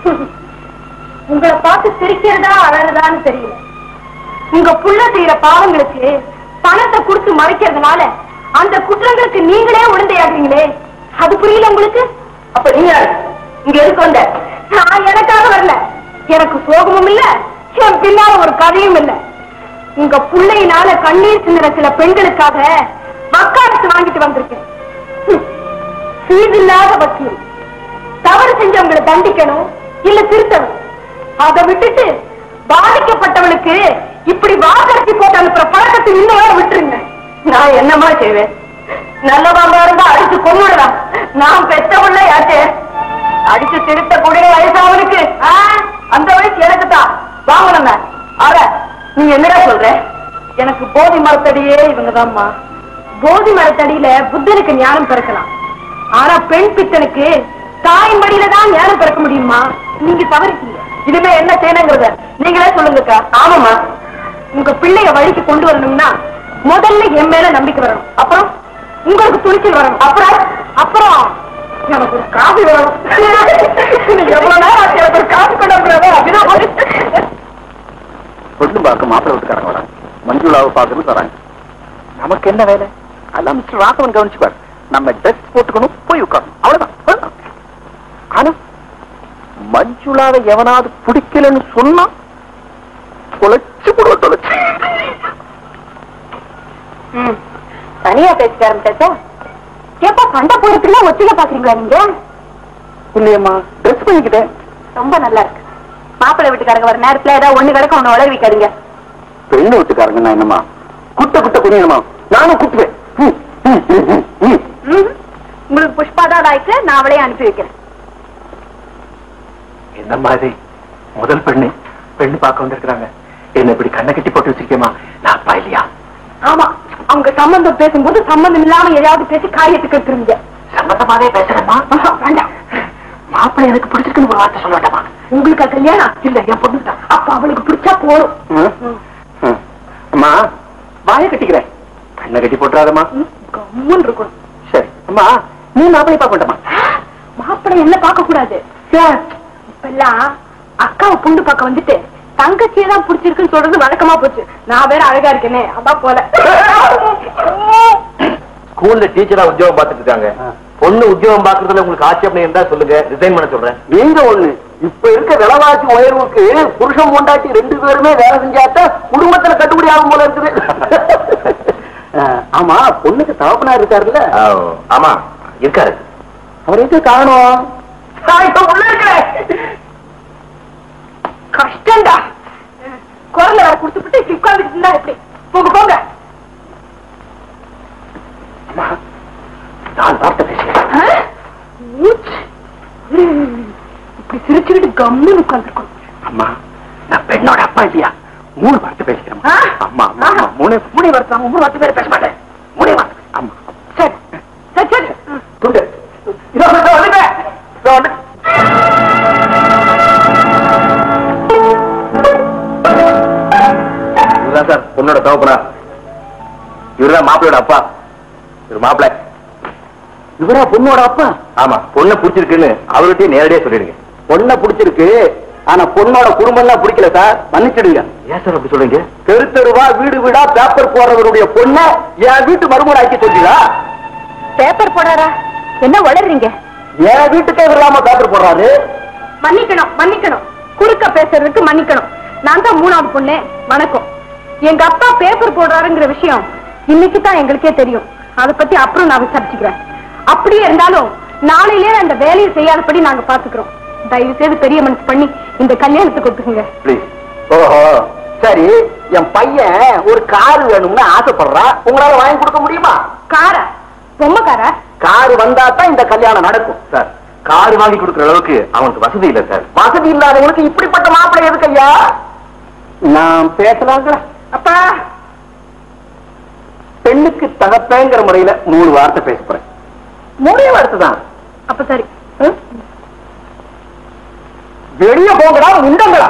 உங்களை பார்த்து சிரிக்கிறதா அழறதான்னு தெரியல உங்க புள்ள செய்யற பாவங்களுக்கு பணத்தை கொடுத்து மறைக்கிறதுனால அந்த குற்றங்களுக்கு நீங்களே உடந்தையாடுறீங்களே அது புரியல உங்களுக்கு அப்ப நீங்க யாரு? இங்க எதுக்கு வந்த நான் எனக்காக வரல எனக்கு சோகமும் இல்ல என் பின்னால ஒரு கதையும் இல்ல உங்க புள்ளையினால கண்ணீர் சிந்துற சில பெண்களுக்காக வக்காலத்து வாங்கிட்டு வந்திருக்கேன் ஹம். ஃபீஸில்லாத வக்கீல் தவறு செஞ்சவங்களை தண்டிக்கணும் இல்ல திருத்தணும் அதை விட்டுட்டு பாதிக்கப்பட்டவளுக்கு இப்படி வாக்கரிசி போட்டு அனுப்புற பழக்கத்தை இன்னும் விட்டுருங்க நான் என்னமா செய்வேன் நல்லவாங்க இருந்தா அடிச்சு கொண்டுடலாம் நான் பெத்த உள்ள யாச்சே அடிச்சு திருத்தக்கூடிய வயசாவனுக்கு ஆ, அந்த வயசு எனக்கு தான் வாங்கணுங்க ஆக நீ என்னடா சொல்ற எனக்கு போதி மரத்தடியே இவங்கதாம்மா போதி மரத்தடியில புத்தனுக்கு ஞானம் பிறக்கலாம் ஆனா பெண் பித்தனுக்கு தாயின் மடியில தான் ஞானம் பிறக்க முடியுமா நீங்க தவறிட்டீங்க இனிமே என்ன செய்யணுங்கிறத நீங்களே சொல்லுங்கக்கா ஆமாமா உங்க பிள்ளைய வழிக்கு கொண்டு வரணும்னா முதல்ல என் மேல நம்பிக்கை வரணும் அப்புறம் உங்களுக்கு துணிச்சல் வரணும் அப்புறம் அப்புறம் எனக்கு ஒரு காபி வரணும் எவ்வளவு நேரம் ஆச்சு எனக்கு ஒரு காபி கொண்டு வந்துடுறதா? பொண்ணு பார்க்க மாப்பிள்ளை வீட்டுக்காரங்க வராங்க மஞ்சுளாவை பார்க்கணும் தராங்க நமக்கு என்ன வேலை அதான் மிஸ்டர் ராகவன் கவனிச்சுப்பார் நம்ம ட்ரெஸ் போட்டுக்கணும் போய் உட்காரணும் அவ்வளவுதான் அவ்வளவுதான். ஆனா மஞ்சுளாவை எவனாவது பிடிக்கலன்னு சொன்னா தொலைச்சு போடுவ தொலைச்சு ம். தனியா பேசிக்க ஆரம்பிச்சாச்சா ஏப்பா சண்டை போடுறதுல ஒத்திக பாக்குறீங்களா நீங்க இல்லையம்மா ட்ரெஸ் பண்ணிக்கிட்டேன் ரொம்ப நல்லா இருக்கு மாப்பிள்ளை வீட்டுக்காரங்க வர நேரத்துல ஏதாவது ஒண்ணு கிடக்க ஒண்ணு உழவி வைக்காதீங்க பெண்ணு வீட்டுக்காரங்க நான் என்னம்மா குட்ட குட்ட குனியணுமா நானும் குட்டுவேன் ம், ம், ம், ம், ம். ம். உங்களுக்கு புஷ்பா தான் லாய்க்கு நான் அவளையே அனுப்பி வைக்கிறேன் என்ன மாதிரி முதல் பெண்ணு பெண்ணு பார்க்க வந்திருக்கிறாங்க என்ன இப்படி கண்ணை கட்டி போட்டு வச்சிருக்கேமா நான் அப்பா இல்லையா ஆமா அவங்க சம்பந்தம் பேசும்போது சம்பந்தம் இல்லாம எதையாவது பேசி காரியத்துக்கு எடுத்துருங்க சம்பந்தமாவே பேசுறேம்மா வேண்டாம் மாப்பிள்ளை எனக்கு பிடிச்சிருக்குன்னு ஒரு வார்த்தை சொல்ல வேண்டாமா உங்களுக்கு கல்யாணம் இல்ல என் பொண்ணு தான் அப்ப அவளுக்கு பிடிச்சா போதும் அம்மா வாயை கட்டிக்கிறேன் கண்ணை கட்டி போட்டுறாதம்மா ம், கம்முன்னு இருக்கணும் சரி அம்மா நீ மாப்பிள்ளை பார்க்க வேண்டாமா மாப்பிள்ளை என்ன பார்க்க கூடாது இப்பெல்லாம் அக்காவை புண்டு பார்க்க வந்துட்டு தங்கச்சியை தான் பிடிச்சிருக்குன்னு சொல்றது வழக்கமா போச்சு நான் வேற அழகா இருக்கேனே அதான் போல ஸ்கூல்ல டீச்சரா உத்தியோகம் பார்த்துட்டு இருக்காங்க பொண்ணு உத்தியோகம் பாக்குறதுல உங்களுக்கு ஆட்சேபனை இருந்தா சொல்லுங்க ரிசைன் பண்ண சொல்றேன் நீங்க ஒண்ணு இப்ப இருக்க விலைவாசி உயர்வுக்கு புருஷன் பொண்டாட்டி ரெண்டு பேருமே வேலை செஞ்சாத்தான் குடும்பத்துல கட்டுப்படி ஆகும் போல இருக்குது அஹ், ஆமா பொண்ணுக்கு தகப்பனா இருக்காருல்ல ஆமா இருக்காரு அவர் எங்க காணும் கஷ்டம்டா குரல்ல வேற குடுத்துட்டு உட்கார்ந்துட்டு இருந்தா எப்படி போங்க போங்க அம்மா, நான் வார்த்தை பேசுகிறேன் ஆ? மூச்சு. ம். இப்படி சிரிச்சுக்கிட்டு கம்முன்னு உட்கார்ந்துருக்கணும் அம்மா நான் பெண்ணோட அப்பா இல்லையா மூணு வார்த்தை பேசிக்கிறேன் ஆ? அம்மா அம்மா அம்மா, மூணு மூணு வார்த்தை மூணு வார்த்தை பேர் பேச மாட்டேன் மூணே வார்த்தை அம்மா சரி சரி சரி ம். துண்டு இதோ இதோ வந்துட்டேன். இதோ வந்துட்டேன். இதுதான் சார் பொண்ணோட தகப்பனா இவருதான் மாப்பிள்ளையோட அப்பா இவர் மாப்பிள்ளை இவரா பொண்ணோட அப்பா ஆமா பொண்ணை பிடிச்சிருக்குன்னு அவர்கிட்டயே நேரடியா சொல்லிடுங்க பொண்ணை பிடிச்சிருக்கு ஆனா பொண்ணோட குடும்பம் எல்லாம் பிடிக்கல சார் மன்னிச்சிடுங்க ஏன் சார் அப்படி சொல்றீங்க தெரு தெருவா வீடு வீடா பேப்பர் போடுறவருடைய பொண்ணை என் வீட்டு மருமகள் ஆக்கி சொல்றீங்களா பேப்பர் போடாரா என்ன வளர்றீங்க என் வீட்டுக்கே இல்லாம பேப்பர் போடுறாரு மன்னிக்கணும் மன்னிக்கணும் குறுக்க பேசுறதுக்கு மன்னிக்கணும் நான் தான் மூணாவது பொண்ணு வணக்கம் எங்க அப்பா பேப்பர் போடுறாருங்கிற விஷயம் இன்னைக்கு தான் எங்களுக்கே தெரியும் அதை பத்தி அப்புறம் நான் விசாரிச்சுக்கிறேன் அப்படியே இருந்தாலும் நாளையிலே அந்த வேலையை செய்யாதபடி நாங்க பாத்துக்கிறோம் தயவு செய்து பெரிய மனசு பண்ணி இந்த கல்யாணத்துக்கு ஒத்துக்குங்க ப்ளீஸ் ஓஹோ சரி என் பையன் ஒரு கார் வேணும்னு ஆசைப்படுறான் உங்களால வாங்கி கொடுக்க முடியுமா காரா பொம்மை காரா கார் வந்தா தான் இந்த கல்யாணம் நடக்கும் சார் கார் வாங்கி கொடுக்குற அளவுக்கு அவனுக்கு வசதி இல்ல சார் வசதி இல்லாதவங்களுக்கு இப்படிப்பட்ட மாப்பிள்ளை எதுக்கு ஐயா நான் பேசலாங்களா அப்பா பெண்ணுக்கு தகப்பேங்கிற முறையில மூணு வார்த்தை பேச போறேன் மூணே வார்த்தை தான் அப்ப சரி வெளிய போங்கடா உண்டங்களா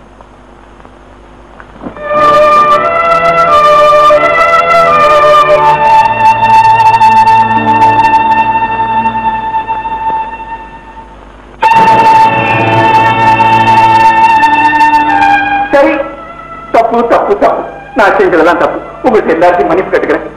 சரி தப்பு தப்பு தப்பு நான் செஞ்சதெல்லாம் தப்பு உங்களுக்கு எல்லாத்தையும் மன்னிப்பு கேட்டுக்கிறேன்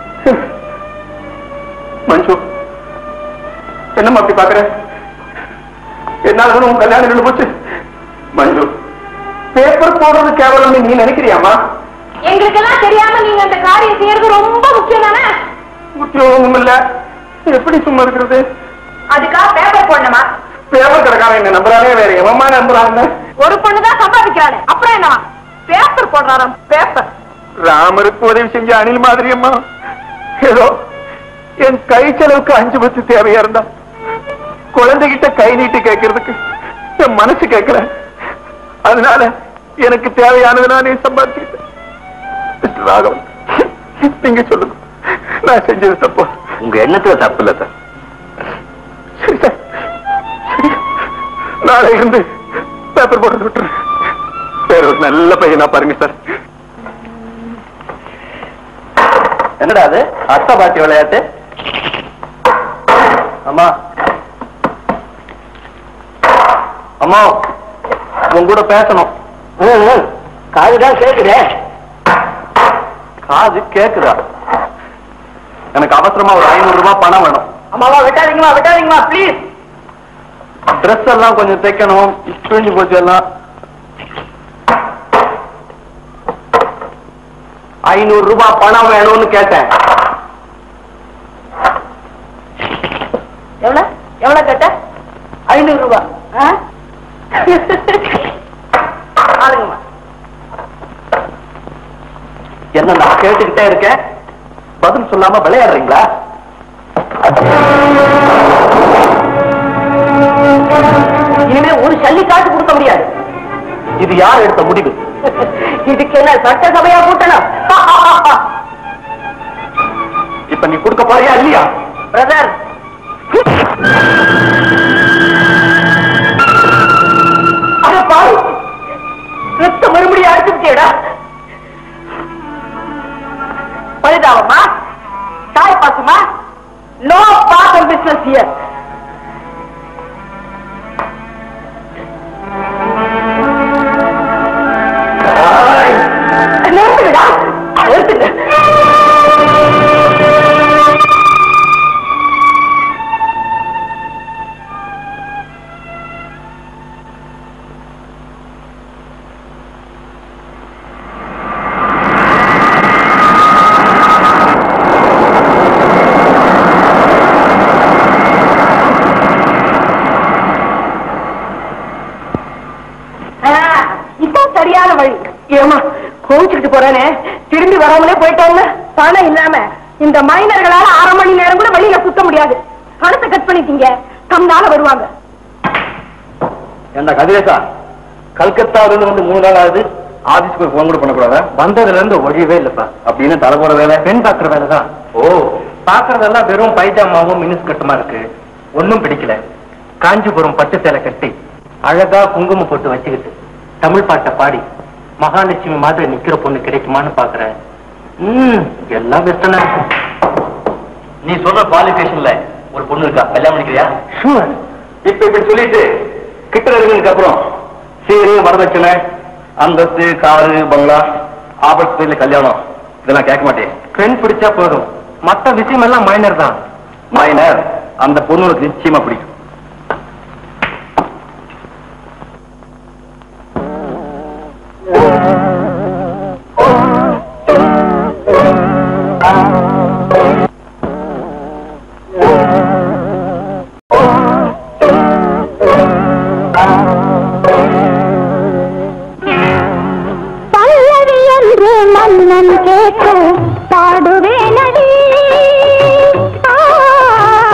மஞ்சு என்னம்மா அப்படி பாக்குற என்னால உன் கல்யாணம் நின்று போச்சு மஞ்சு பேப்பர் போடுறது கேவலம் நீ நினைக்கிறியாமா எங்களுக்கெல்லாம் தெரியாம நீங்க அந்த காரியம் செய்யறது ரொம்ப முக்கியம் தானே முக்கியம் இல்ல எப்படி சும்மா இருக்கிறது அதுக்காக பேப்பர் போடணுமா பேப்பர் கிடக்காம என்ன நம்புறானே வேற எவமா நம்புறாங்க ஒரு பொண்ணுதான் சம்பாதிக்கிறாரு அப்புறம் என்னவா பேப்பர் போடுறாராம் பேப்பர் ராமருக்கு உதவி செஞ்ச அணில் மாதிரி அம்மா ஏதோ என் கை செலவுக்கு அஞ்சு பத்து தேவையா இருந்தா குழந்தைகிட்ட கை நீட்டி கேட்கறதுக்கு என் மனசு கேட்கல அதனால எனக்கு தேவையானது நானே சம்பாதிச்சுக்கிட்டேன் மிஸ்டர் ராகவன் நீங்க சொல்லுங்க நான் செஞ்சது தப்பு உங்க எண்ணத்துல தப்பு இல்ல சார் சரி சார் சரி நாளை இருந்து பேப்பர் போட்டு விட்டுறேன் வேற ஒரு நல்ல பையனா பாருங்க சார் என்னடா அது அட்டை பாட்டி விளையாட்டு அம்மா அம்மா உன் கூட பேசணும் காதுதான் கேக்குதே காது கேக்குதா எனக்கு அவசரமா ஒரு ஐநூறு ரூபாய் பணம் வேணும் அம்மாவா வெட்டாதீங்கம்மா வெட்டாதீங்கம்மா ப்ளீஸ் ட்ரெஸ் எல்லாம் கொஞ்சம் தைக்கணும் கிழிஞ்சு போச்சு எல்லாம் ஐநூறு ரூபாய் பணம் வேணும்னு கேட்டேன் எவ்வளவு எவ்வளவு கேட்ட ஐநூறு ரூபாய் ஆ? ஆளுங்கம்மா என்ன நான் கேட்டுக்கிட்டே இருக்கேன் பதில் சொல்லாம விளையாடுறீங்களா இனிமே ஒரு சல்லி காசு கொடுக்க முடியாது இது யார் எடுத்த முடிவு இதுக்கு என்ன சட்டசபையா கூட்டணும் இப்ப நீ கொடுக்க போறியா இல்லையா பிரதர் அட பாரு ரத்த மறுபடியும் அடிச்சு விட்டியடா பரிதாபமா தாய் பாசமா நோ பாசம் பிசினஸ் ஹியர் நிறுத்துங்கடா நிறுத்துங்க இதான் சரியான வழி ஏமா கோவிச்சுக்கிட்டு போறானே திரும்பி வராமலே போயிட்டாங்க பணம் இல்லாம இந்த மைனர்களால அரை மணி நேரம் கூட வெளியில சுத்த முடியாது பணத்தை கட் பண்ணிட்டீங்க தம்னால வருவாங்க என்ன கதிரேசா கல்கத்தாவில இருந்து வந்து மூணு நாள் ஆகுது ஆபீஸ்க்கு ஒரு போன் கூட பண்ணக்கூடாதா வந்ததுல இருந்து ஒழியவே இல்லப்பா அப்படின்னு தலை போற வேலை பெண் பாக்குற வேலை தான் ஓ பாக்குறதெல்லாம் வெறும் பைஜாமாவும் மினிஸ் கட்டுமா இருக்கு ஒன்னும் பிடிக்கல காஞ்சிபுரம் பட்டு சேலை கட்டி அழகா குங்குமம் போட்டு வச்சுக்கிட்டு தமிழ் பாட்டை பாடி மகாலட்சுமி மாதிரி நிக்கிற பொண்ணு கிடைக்குமான்னு பாக்குறேன் ம் எல்லாம் வெஸ்டர்னா இருக்கு நீ சொல்ற குவாலிபிகேஷன்ல ஒரு பொண்ணு இருக்கா கல்யாணம் பண்ணிக்கிறியா ஷூர் இப்ப இப்படி சொல்லிட்டு கிட்ட நெருங்கினதுக்கு அப்புறம் சீரு வரதட்சணை அந்தஸ்து காரு பங்களா ஆபத்து கல்யாணம் இதெல்லாம் கேட்க மாட்டேன் பெண் பிடிச்சா போதும் மத்த விஷயம் எல்லாம் மைனர் தான் மைனர் அந்த பொண்ணு உனக்கு நிச்சயமா பிடிக்கும் பல்லவி என்று மன்னன் கேட்க பாடுவேனடி ஆ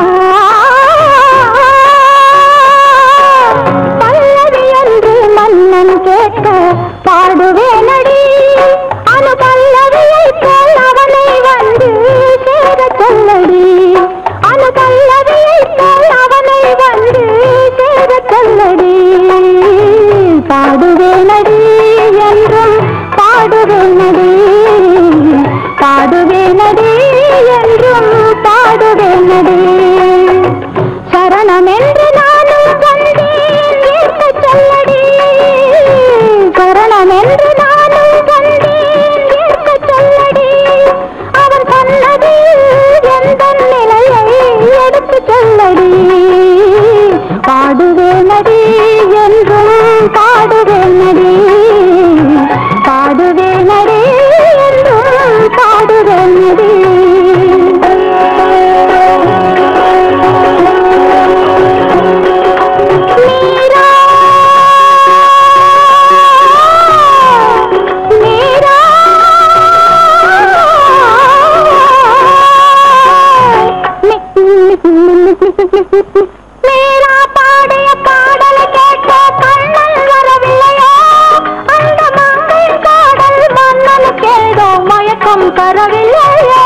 பாடுவேனடி என்றும் பாடுவேனடி பாடுவேனடி என்றும் பாடுவேனடி சரணம் என்று நானும் வந்தேன் ஏற்க சொல்லடி சரணம் என்று நானும் வந்தேன் ஏற்க சொல்லடி அவன் சொன்னது எந்த நிலையை எடுத்து சொல்லடி பாடுவேனடி என்றும் பாடுவேனடி பாடுவேனடி என்றும் பாடுவேனடி மீரா மீரா மீரா பாடிய பாடலை கேட்க கண்ணல் வரவில்லையோ அந்த மங்கை காடல் மன்னல் கேடோ மயக்கம் தரவில்லையோ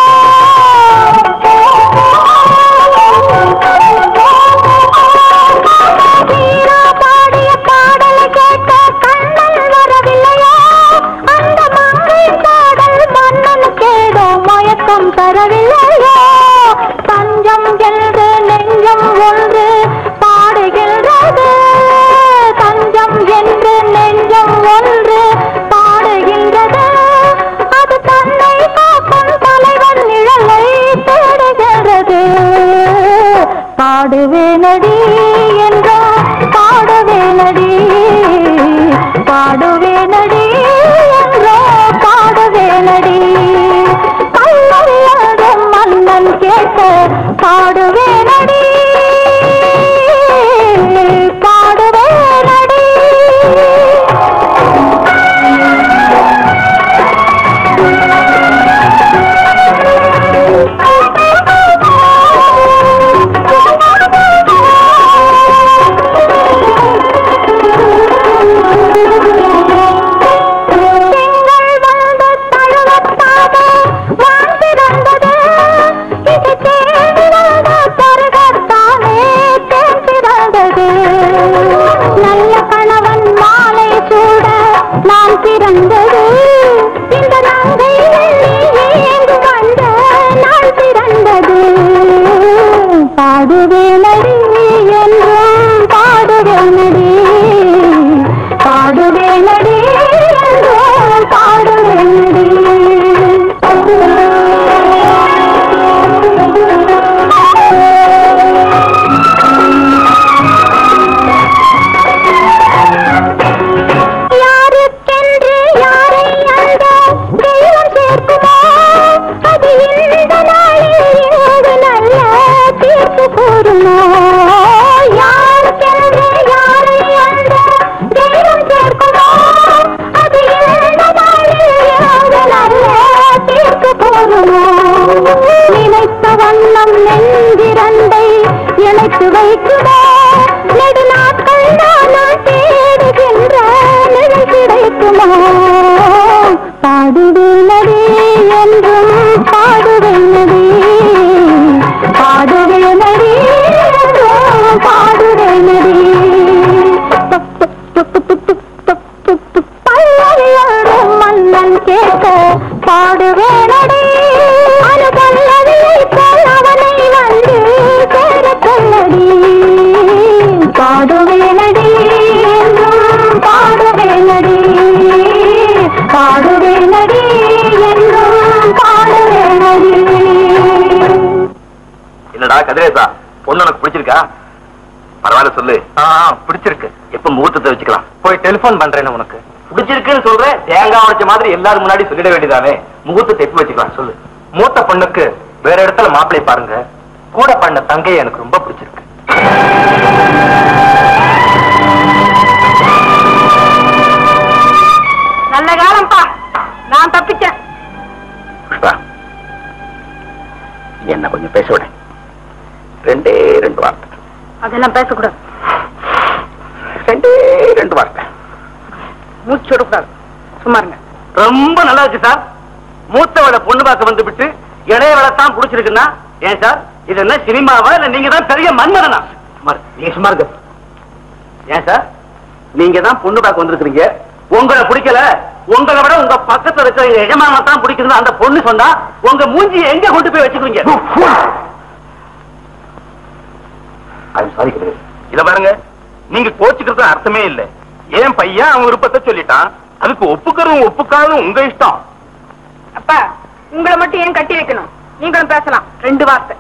மீரா பாடிய பாடலை கேட்க கண்ணல் வரவில்லையோ அந்த மங்கை காடல் மன்னல் கேடோ மயக்கம் தரவில்லையோ தஞ்சம் என்று நெஞ்சம் ஒன்று பாடுகின்றது தஞ்சம் என்று நெஞ்சம் ஒன்று பாடுகின்றது அது தன்னை காக்கும் தலைவன் நிழலை தேடுகின்றது பாடுவேனடி என்றோ பாடுவேனடி பாடுவேனடி என்றோ பாடுவேனடி பல்லவியாத மன்னன் கேட்க பாடுவேனடி பாடுவேனடி திங்கள் வந்து தழுவத்தாத வான் பிறந்தது இது தேடி வந்த பருகத்தானே தேன் பிறந்தது நல்ல கணவன் மாலை சூட நான் பிறந்தது இந்த நங்கை எங்கு வந்த நாள் பிறந்தது பாடுவேனடி என்றும் பாடுவேனடி பாடுவேனடி என்றும் பாடுவேனடி யாருக்கென்று யாரை அந்த தெய்வம் சேர்க்குமோ அது இந்த நாளில் இங்கு நல்ல தீர்ப்பு கூறுமோ யாருக்கென்று யாரை அந்த தெய்வம் சேர்க்குமோ அது இந்த நாளில் இங்கு நல்ல தீர்ப்பு கூறுமோ நினைத்த வண்ணம் நெஞ்சிரண்டை இணைத்து வைக்குமோ நெடுநாட்கள் நானும் தேடுகின்ற நிழல் கிடைக்குமோ பாடுவேனடி என்றும் பாடுவேனடி பாடுவேனடி என்றும் பாடுவேனடி பல்லவியோடு மன்னன் கேட்க பாடுவேனடி அனு பல்லவியை போல் அவனை வந்து சேர சொல்லடி பாடுவேனடி என்றும் பாடுவேனடி பாடுவேனடி என்றும் பாடுவேனடி என்னடா கதிரேசா பொண்ணு உனக்கு பிடிச்சிருக்கா பரவாயில்ல சொல்லு பிடிச்சிருக்கு எப்ப முகூர்த்தத்தை வச்சுக்கலாம் போய் டெலிபோன் பண்றேன்னு உனக்கு பிடிச்சிருக்குன்னு சொல்றேன் தேங்காய் உடைச்ச மாதிரி எல்லாரும் முன்னாடி சொல்லிட வேண்டியதானே முகூர்த்தத்தை எப்ப வச்சுக்கலாம் சொல்லு மூத்த பொண்ணுக்கு வேற இடத்துல மாப்பிள்ளை பாருங்க கூட பண்ண தங்கையை எனக்கு ரொம்ப பிடிச்சிருக்கு நல்ல காலம்ப்பா நான் தப்பிச்சேன் புஷ்பா என்ன கொஞ்சம் பேச விட ரெண்டே ரெண்டு வார்த்தை அதெல்லாம் பேசக்கூடாது ரெண்டே ரெண்டு வார்த்தை மூச்சு விடக்கூடாது சும்மா இருங்க ரொம்ப நல்லா இருக்கு சார் மூத்தவளை பொண்ணு பார்க்க வந்து விட்டு இளையவளை தான் புடிச்சிருக்குன்னா ஏன் சார் இது என்ன சினிமாவா இல்ல நீங்க தான் பெரிய மன்மதனா சுமார் நீங்க சும்மா இருக்க ஏன் சார் நீங்க தான் பொண்ணு பார்க்க வந்திருக்கீங்க உங்களை பிடிக்கல உங்களை விட உங்க பக்கத்துல இருக்கிற எஜமான தான் பிடிக்குதுன்னு அந்த பொண்ணு சொன்னா உங்க மூஞ்சி எங்க கொண்டு போய் வச்சுக்குவீங்க சாரி இத பாருங்க நீங்க கோச்சுக்கிறது அர்த்தமே இல்ல ஏன் பையன் அவன் விருப்பத்தை சொல்லிட்டான் அதுக்கு ஒப்புக்கிறதும் ஒப்புக்காததும் உங்க இஷ்டம் அப்பா உங்களை மட்டும் ஏன் கட்டி வைக்கணும் நீங்களும் பேசலாம் ரெண்டு வார்த்தை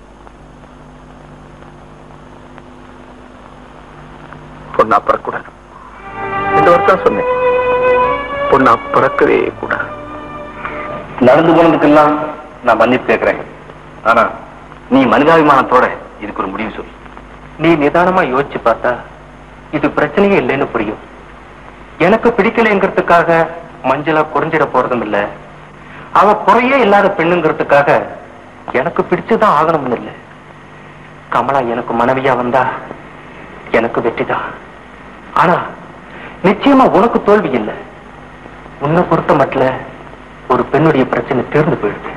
பொண்ணா பிறக்கூடாது ரெண்டு வருஷம் சொன்னேன் பொண்ணா பிறக்கவே கூடாது நடந்து போனதுக்கெல்லாம் நான் மன்னிப்பு கேட்கிறேன் ஆனா நீ மனிதாபிமானத்தோட இதுக்கு ஒரு முடிவு சொல்லு நீ நிதானமா யோசிச்சு பார்த்தா இது பிரச்சனையே இல்லைன்னு புரியும் எனக்கு பிடிக்கலைங்கிறதுக்காக மஞ்சளா குறைஞ்சிட போறதும் இல்ல அவ குறையே இல்லாத பெண்ணுங்கிறதுக்காக எனக்கு பிடிச்சுதான் ஆகணும்னு இல்ல கமலா எனக்கு மனைவியா வந்தா எனக்கு வெற்றிதான் ஆனா நிச்சயமா உனக்கு தோல்வி இல்ல உன்னை பொறுத்த மட்டும் ஒரு பெண்ணுடைய பிரச்சனை தீர்ந்து போயிடுது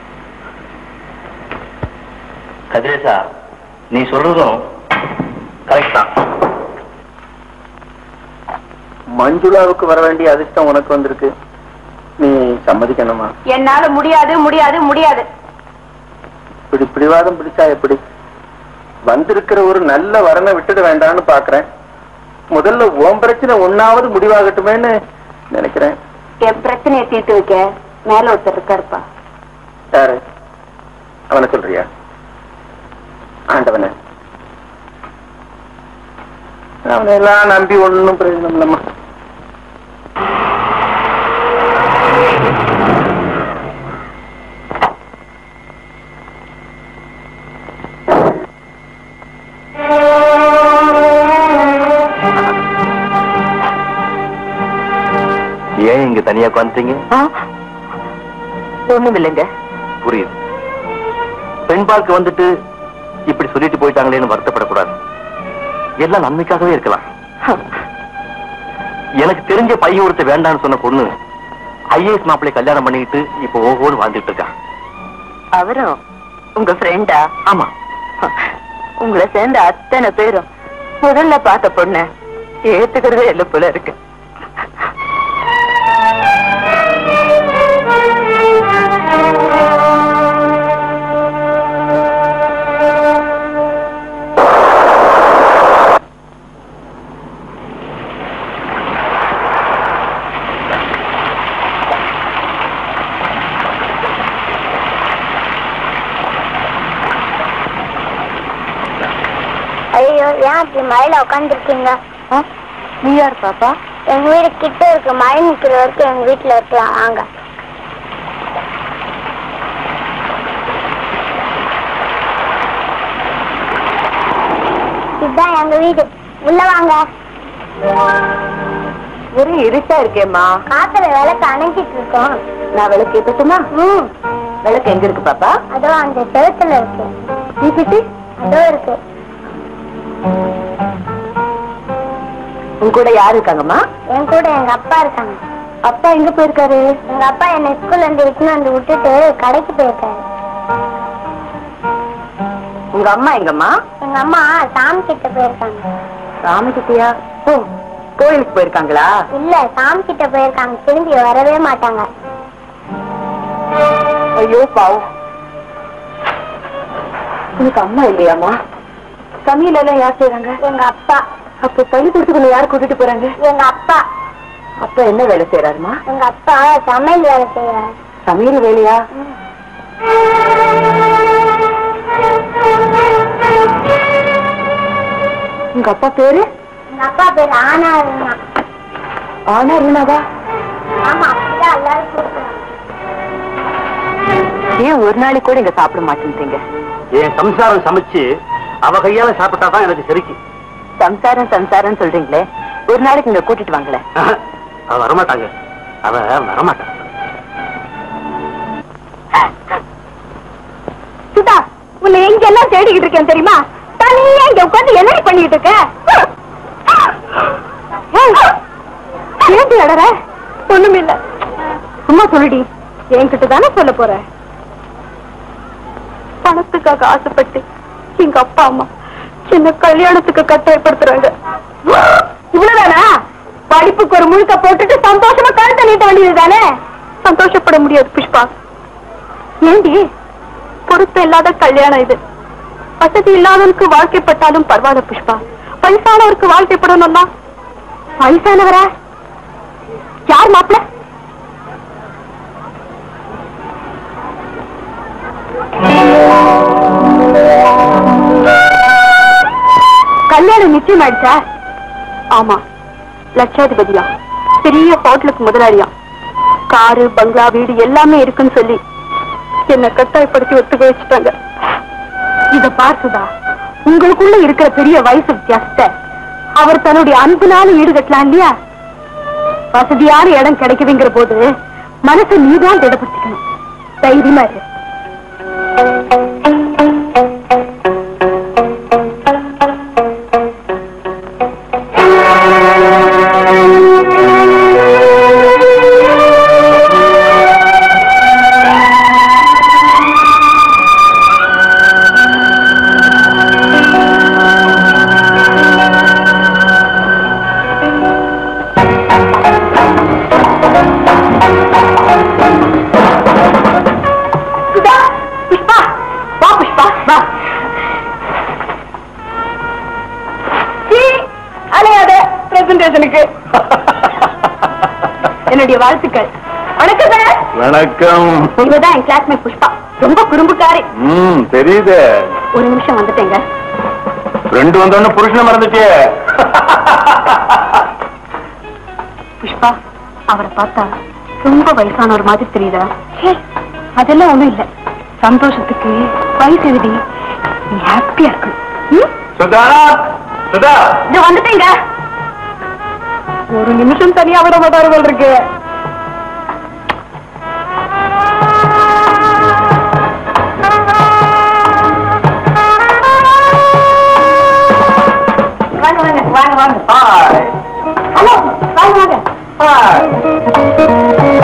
கதிரேசா நீ சொல்றதும் கரெக்ட் தான் மஞ்சுளாவுக்கு வர வேண்டிய அதிர்ஷ்டம் உனக்கு வந்திருக்கு நீ சம்மதிக்கணுமா என்னால முடியாது முடியாது முடியாது இப்படி பிடிவாதம் பிடிச்சா எப்படி வந்திருக்கிற ஒரு நல்ல வரனை விட்டுட வேண்டாம்னு பாக்குறேன் முதல்ல ஓம் பிரச்சனை ஒன்னாவது முடிவாகட்டுமேன்னு நினைக்கிறேன் என் பிரச்சனையை தீர்த்து வைக்க மேல ஒருத்தர் இருக்காருப்பா யாரு அவனை சொல்றியா ஆண்டவன அவனை எல்லாம் நம்பி ஒண்ணும் பிரயோஜனம் இல்லம்மா ஏன் இங்க தனியா உட்காந்துட்டீங்க ஒண்ணும் இல்லைங்க புரியுது பெண் பார்க்க வந்துட்டு இப்படி சொல்லிட்டு போயிட்டாங்களேன்னு வருத்தப்படக்கூடாது எல்லாம் நன்மைக்காகவே இருக்கலாம் எனக்கு தெரிஞ்ச பையன் ஒருத்த வேண்டாம்னு சொன்ன பொண்ணு ஐஏஎஸ் மாப்பிள்ளை கல்யாணம் பண்ணிக்கிட்டு இப்ப ஓஹோன்னு வாழ்ந்துட்டு இருக்கா அவரும் உங்க ஃப்ரெண்டா ஆமா உங்களை சேர்ந்த அத்தனை பேரும் முதல்ல பார்த்த பொண்ண ஏத்துக்கிறதே இல்ல போல இருக்கு ஐயோ ஏன் அப்படி மழையில உட்காந்துருக்கீங்க நீ யார் பாப்பா எங்க வீடு கிட்ட இருக்கு மழை நிக்கிற வரைக்கும் எங்க வீட்டுல இருக்கலாம் வாங்க இதுதான் எங்க வீடு உள்ள வாங்க ஒரே இருட்டா இருக்கேம்மா காத்துல விளக்கு அணைஞ்சிட்டு இருக்கோம் நான் விளக்கு ஏத்தட்டுமா ம் விளக்கு எங்க இருக்கு பாப்பா அதோ அந்த செவத்துல இருக்கு தீப்பிட்டி அதோ இருக்கு உன் கூட யாரு இருக்காங்கம்மா என் கூட எங்க அப்பா இருக்காங்க அப்பா எங்க போயிருக்காரு எங்க அப்பா என்ன ஸ்கூல்ல இருந்து விட்டுன்னு வந்து விட்டுட்டு கடைக்கு போயிருக்காரு உங்க அம்மா எங்கம்மா எங்க அம்மா சாமி கிட்ட போயிருக்காங்க ராம கிட்டயா ஓ கோயிலுக்கு போயிருக்காங்களா இல்ல சாமி கிட்ட போயிருக்காங்க திரும்பி வரவே மாட்டாங்க ஐயோ பாவம் உனக்கு அம்மா இல்லையாம்மா சமையல் எல்லாம் யார் செய்றாங்க எங்க அப்பா அப்ப பள்ளிக்கூடத்துக்குள்ள யார் கூட்டிட்டு போறாங்க எங்க அப்பா அப்பா என்ன வேலை செய்யறாருமா எங்க அப்பா சமையல் வேலை செய்யறாரு சமையல் வேலையா உங்க அப்பா பேரு எங்க அப்பா பேர் ஆனா இருந்தா ஆனா ரீனாவா ஆமா அப்படிதான் எல்லாரும் கூப்பிடுறாங்க ஏன் ஒரு நாளைக்கு கூட இங்க சாப்பிட மாட்டேன்றீங்க என் சம்சாரம் சமைச்சு அவ கையால சாப்பிட்டாதான் எனக்கு சரிக்கு சம்சாரம் சம்சாரம் சொல்றீங்களே ஒரு நாளைக்கு இங்க கூட்டிட்டு வாங்களேன் அவ வரமாட்டாங்க அவ வரமாட்டா சுதா உன்னை எங்க எல்லாம் தேடிக்கிட்டு இருக்கேன் தெரியுமா தனியா இங்க உட்கார்ந்து என்ன பண்ணிட்டு இருக்க ஏன் அடற ஒண்ணுமில்ல சும்மா சொல்லுடி என்கிட்ட தானே சொல்ல போற பணத்துக்காக ஆசைப்பட்டு எங்க அப்பா அம்மா சின்ன கல்யாணத்துக்கு கட்டாயப்படுத்துறாங்க இவ்வளவுதானா படிப்புக்கு ஒரு முழுக்க போட்டுட்டு சந்தோஷமா கழுத்தை நீட்ட வேண்டியது தானே சந்தோஷப்பட முடியாது புஷ்பா ஏண்டி பொறுப்பு இல்லாத கல்யாணம் இது வசதி இல்லாதவனுக்கு வாழ்க்கைப்பட்டாலும் பரவாயில்ல புஷ்பா வயசானவருக்கு வாழ்க்கைப்படணும்னா வயசானவரா யார் மாப்பிள்ள கல்யாணம் நிச்சயம் ஆயிடுச்சா ஆமா லட்சாதிபதியா பெரிய ஹோட்டலுக்கு முதலாளியா காரு பங்களா வீடு எல்லாமே இருக்குன்னு சொல்லி என்ன கட்டாயப்படுத்தி ஒத்துக்க வச்சுட்டாங்க இத பார்த்துதா உங்களுக்குள்ள இருக்கிற பெரிய வயசு வித்தியாசத்தை அவர் தன்னுடைய அன்புனால ஈடுகட்டலாம் இல்லையா வசதியான இடம் கிடைக்குதுங்கிற போது மனசை நீதான் திடப்படுத்திக்கணும் தைரியமா இரு சுதா புஷ்பா வா புஷ்பா வா சீ, அலையாத பிரசன்டேஷனுக்கு என்னுடைய வாழ்த்துக்கள் வணக்கம் சார் வணக்கம் இவதான் என் கிளாஸ்மேட் புஷ்பா ரொம்ப குறும்புக்காரி ம் தெரியுது ஒரு நிமிஷம் வந்துட்டேங்க ரெண்டு வந்தோன்னு புருஷனை மறந்துட்டே புஷ்பா அவரை பார்த்தா ரொம்ப வயசான ஒரு மாதிரி தெரியுதா ஹே, அதெல்லாம் ஒண்ணும் இல்ல சந்தோஷத்துக்கு வயசு எழுதி நீ ஹாப்பியா இருக்கு ம்? சுதா சுதா இதோ வந்துட்டேங்க ஒரு நிமிஷம் தனியா விட மாட்டாரு போல் இருக்கு வாங்க வாங்க வாங்க வாங்க ஹாய் ஹலோ வாங்க வாங்க ஹாய்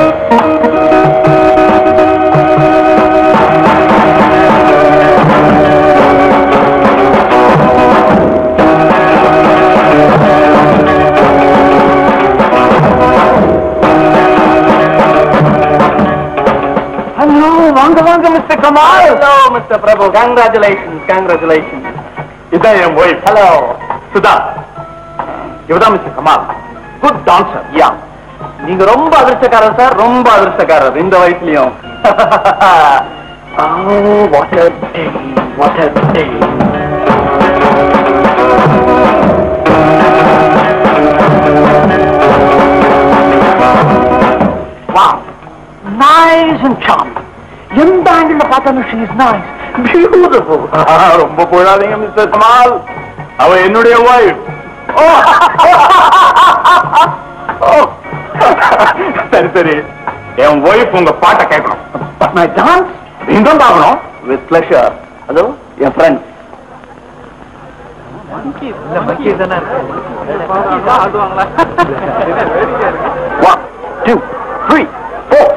ஹலோ வாங்க வாங்க mister Kamal hello mister Prabhu congratulation congratulation இதான் என் ஒய்ஃப் ஹலோ சுதா இவதான் mister Kamal good dancer yeah நீங்க ரொம்ப அதிர்ஷ்டக்காரர் சார் ரொம்ப அதிர்ஷ்டக்காரர் இந்த வயசுலயும் Oh, what a day, what a day. Wow. Nice and charming. எந்த ஆங்கிள் பார்த்தாலும் she is nice. Beautiful. ரொம்ப போடாதீங்க மிஸ்டர் கமால் அவ என்னுடைய ஒய்ஃப் சரி சரி என் ஒய்ஃப் உங்க பாட்டை கேட்கணும் But my dance? நீங்களும் பார்க்கணும் வித் பிளஷர் அதோ என் friend one two three four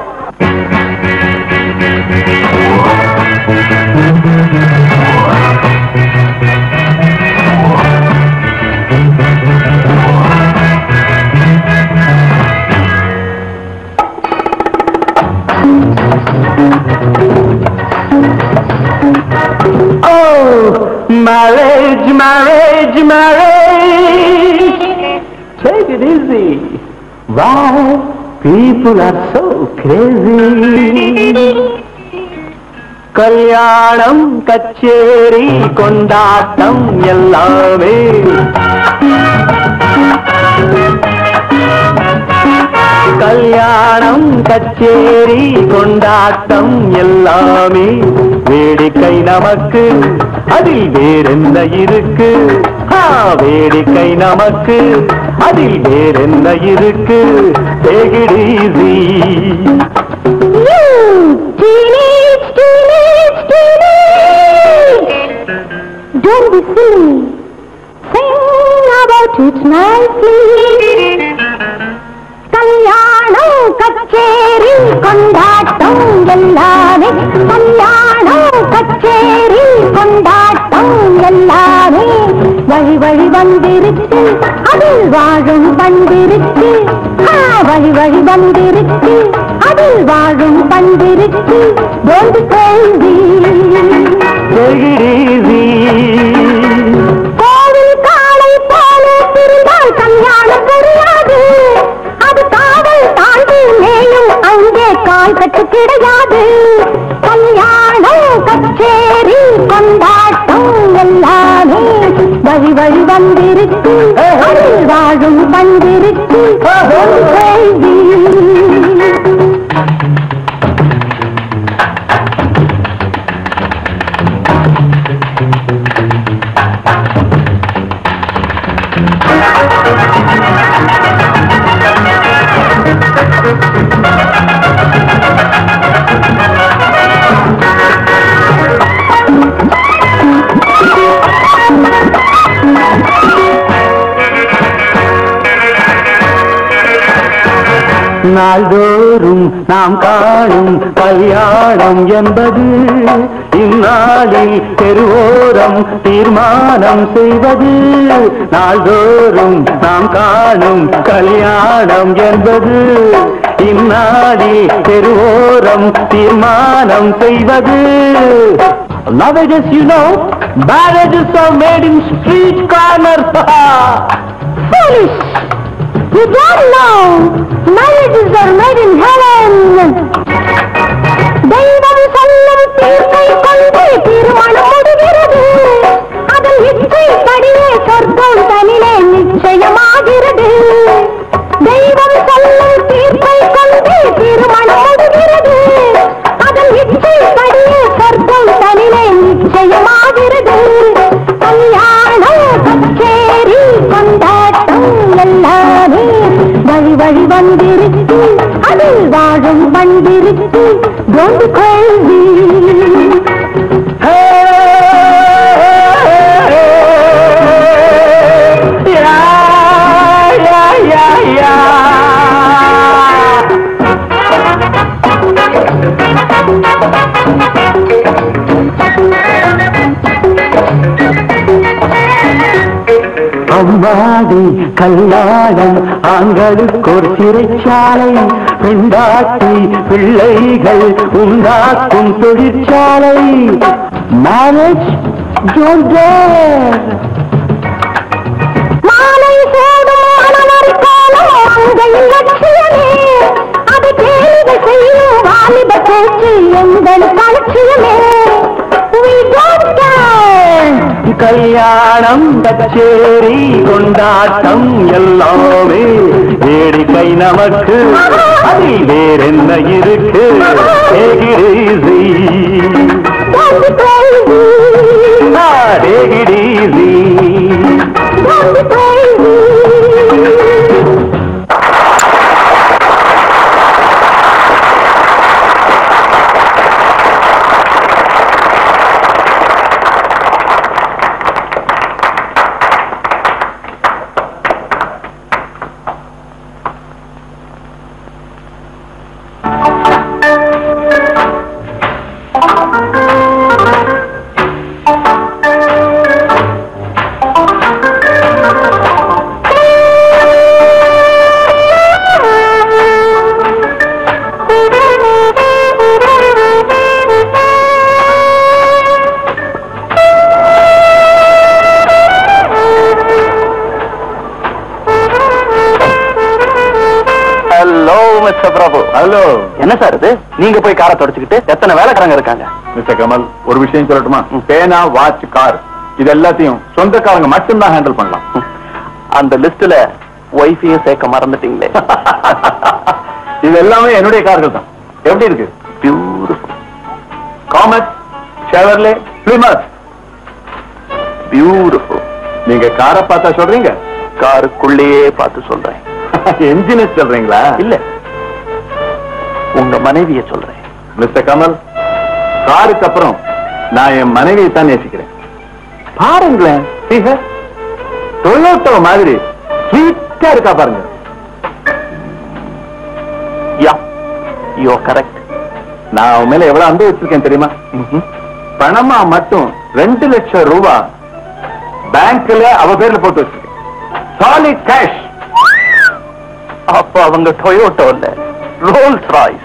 Oh, marriage, marriage, marriage. Take it easy. Why people are so crazy? கல்யாணம் கச்சேரி கொண்டாட்டம் எல்லாமே கல்யாணம் கச்சேரி கொண்டாட்டம் எல்லாமே வேடிக்கை நமக்கு அதில் வேறென்ன இருக்கு ஆ, வேடிக்கை நமக்கு அதில் வேறென்ன இருக்கு Take it easy. Teenage, teenage, teenage. Don't be silly. Sing about it nicely. கல்யாணம் கச்சேரி கொண்டாட்டம் எல்லாமே கல்யாணம் கச்சேரி கொண்டாட்டம் கொண்டாட்டம் எல்லாமே வழி வழி வந்திருக்கு அதில் வாழும் பண்டிருக்கு ஆ, வழி வழி வந்திருக்கு அதில் வாழும் பண்டிருக்கு போந்து கேள்வி கோவில் காலை போல திருந்தால் கல்யாணம் புரியாது அது காவல் தாண்டி மேலும் அங்கே கால் கட்டு கிடையாது கல்யாணம் கச்சேரி கொண்டாட்டம் எல்லாமே வழி வழி வந்திருக்கு அதில் வாழும் பண்டிருக்கு ஒரு கேள்வி நாள்தோறும் நாம் காணும் கல்யாணம் என்பது இந்நாளில் தெருவோரம் தீர்மானம் செய்வது நாள்தோறும் நாம் காணும் கல்யாணம் என்பது இந்நாளில் தெருவோரம் தீர்மானம் செய்வது Nowadays, you know, marriages are made in street corners. Foolish! You don't know! Marriages are made in heaven! தெய்வம் சொல்லும் தீர்ப்பை கொண்டு திருமணம் முடிகிறது அதன் இச்சைப்படியே சொர்க்கம் தனிலே நிச்சயமாகிறது தெய்வம் சொல்லும் தீர்ப்பை கொண்டு திருமணம் முடிகிறது அதன் இச்சைப்படியே சொர்க்கம் தனிலே நிச்சயமாகிறது கல்யாணம் கச்சேரி கொண்டாட்டம் எல்லாமே வழி வழி வந்திருக்கு அதில் வாழும் வந்திருக்கு கொண்டு கொள்வி அம்மாடி கல்யாணம் ஆண்களுக்கு ஒரு சிறைச்சாலை பெண்டாட்டி பிள்ளைகள் உண்டாக்கும் தொழிற்சாலை மேரேஜ் மாலை சூடும் மணவர் கோலம் அங்கையில் லட்சியமே அது கேள்வி செய்யும் வாலிப பேச்சு எங்கள் கலட்சியமே We don't care. கல்யாணம் கச்சேரி கொண்டாட்டம் எல்லாமே வேடிக்கை நமக்கு அதில் வேறென்ன இருக்கு Take it easy. Don't be crazy. Ah, take it easy. Don't be crazy. Hello mister Prabhu hello என்ன சார் இது நீங்க போய் காரை தொடச்சுக்கிட்டு எத்தனை வேலைக்காரங்க இருக்காங்க மிஸ்டர் கமல் ஒரு விஷயம் சொல்லட்டுமா பேனா வாட்ச் கார் இது எல்லாத்தையும் சொந்தக்காரங்க மட்டும்தான் ஹேண்டில் பண்ணலாம் அந்த லிஸ்ட்ல ஒய்ஃபையும் சேர்க்க மறந்துட்டீங்களே இது எல்லாமே என்னுடைய கார்கள் தான் எப்படி இருக்கு beautiful comet Chevrolet Plymouth beautiful நீங்க காரை பார்த்தா சொல்றீங்க காருக்குள்ளேயே பார்த்து சொல்றேன் என்ஜின் சொல்றீங்களா இல்ல உங்க மனைவிய சொல்றேன் மிஸ்டர் கமல் காருக்கு அப்புறம் நான் என் மனைவியை தான் நேசிக்கிறேன் பாருங்களேன் டொயோட்டோ மாதிரி ஸ்வீட்டா இருக்கா பாருங்க யா யோ கரெக்ட் நான் அவன் மேல எவ்வளவு அன்பு வச்சிருக்கேன் தெரியுமா பணமா மட்டும் ரெண்டு லட்சம் ரூபா பேங்க்ல அவ பேர்ல போட்டு வச்சிருக்கேன் சாலிட் கேஷ் அப்ப அவங்க டொயோட்டோ இல்ல ரோல்ஸ் ராய்ஸ்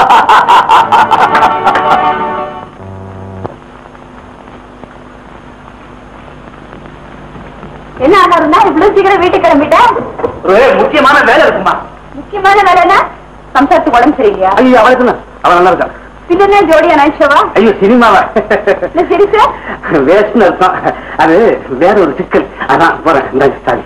என்ன ஆனாலும் இவ்வளவு சீக்கிரம் வீட்டுக்கு கிளம்பிட்டேன் ஒரு முக்கியமான வேலை இருக்குமா முக்கியமான வேலை என்ன சம்சாரத்துக்கு உடம்பு சரியில்லையா ஐயோ அவளுக்கு அவன் நல்லா இருக்கான் பின்ன ஜோடியா நினைச்சவா ஐயோ சினிமாவா இல்ல சரி சார் வேஸ்ட்னு அர்த்தம் அது வேற ஒரு சிக்கல் அதான் போறேன் இந்த சாரி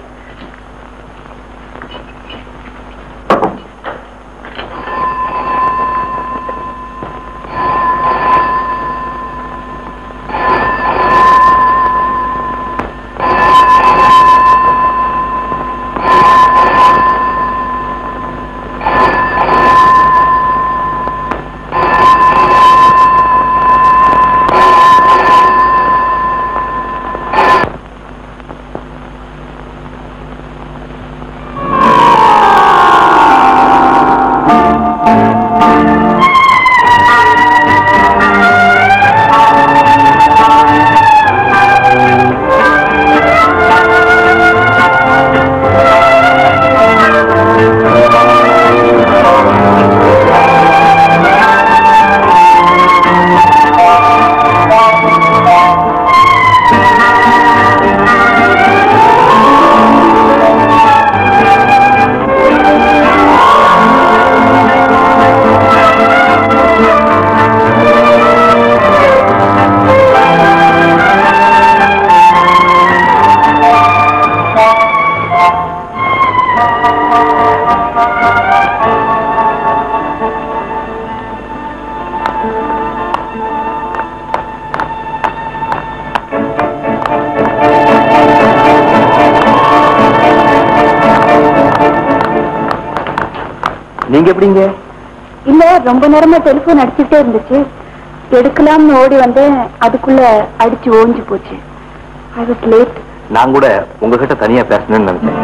நீங்க எப்படிங்க இல்ல ரொம்ப நேரமா டெலிபோன் அடிச்சுட்டே இருந்துச்சு எடுக்கலாம்னு ஓடி வந்தேன் அதுக்குள்ள அடிச்சு ஓஞ்சு போச்சு ஐ வாஸ் லேட் நான் கூட உங்ககிட்ட தனியா பேசணும்னு நினைச்சேன்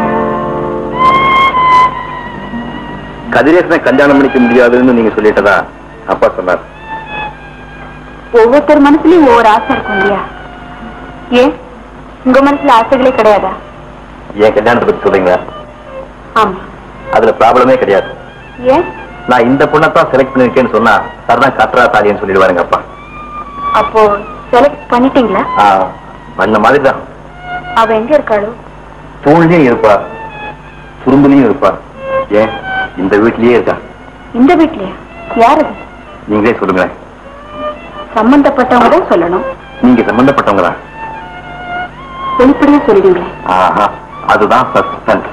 கதிரேசனை கல்யாணம் பண்ணிக்க முடியாதுன்னு நீங்க சொல்லிட்டதா அப்பா சொன்னார் ஒவ்வொருத்தர் மனசுலயும் ஒவ்வொரு ஆசை இருக்கும் இல்லையா ஏன் உங்க மனசுல ஆசைகளே கிடையாதா என் கல்யாணத்தை பத்தி சொல்றீங்களா ஆமா அதுல ப்ராப்ளமே கிடையாது ஏன் நான் இந்த பொண்ணை தான் செலக்ட் பண்ணிருக்கேன்னு சொன்னா சரதான் கட்டுறா தாலின்னு சொல்லிடுவாருங்க அப்பா அப்போ செலக்ட் பண்ணிட்டீங்களா ஆ, அந்த மாதிரி தான் அவ எங்க இருக்காளோ தூண்லயும் இருப்பா சுரும்புலயும் இருப்பா ஏன் இந்த வீட்லயே இருக்கா இந்த வீட்லயா யார் அது நீங்களே சொல்லுங்களேன் சம்பந்தப்பட்டவங்க தான் சொல்லணும் நீங்க சம்பந்தப்பட்டவங்க தான் வெளிப்படையா சொல்லிடுங்களேன் ஆஹா அதுதான் சஸ்பென்ஸ்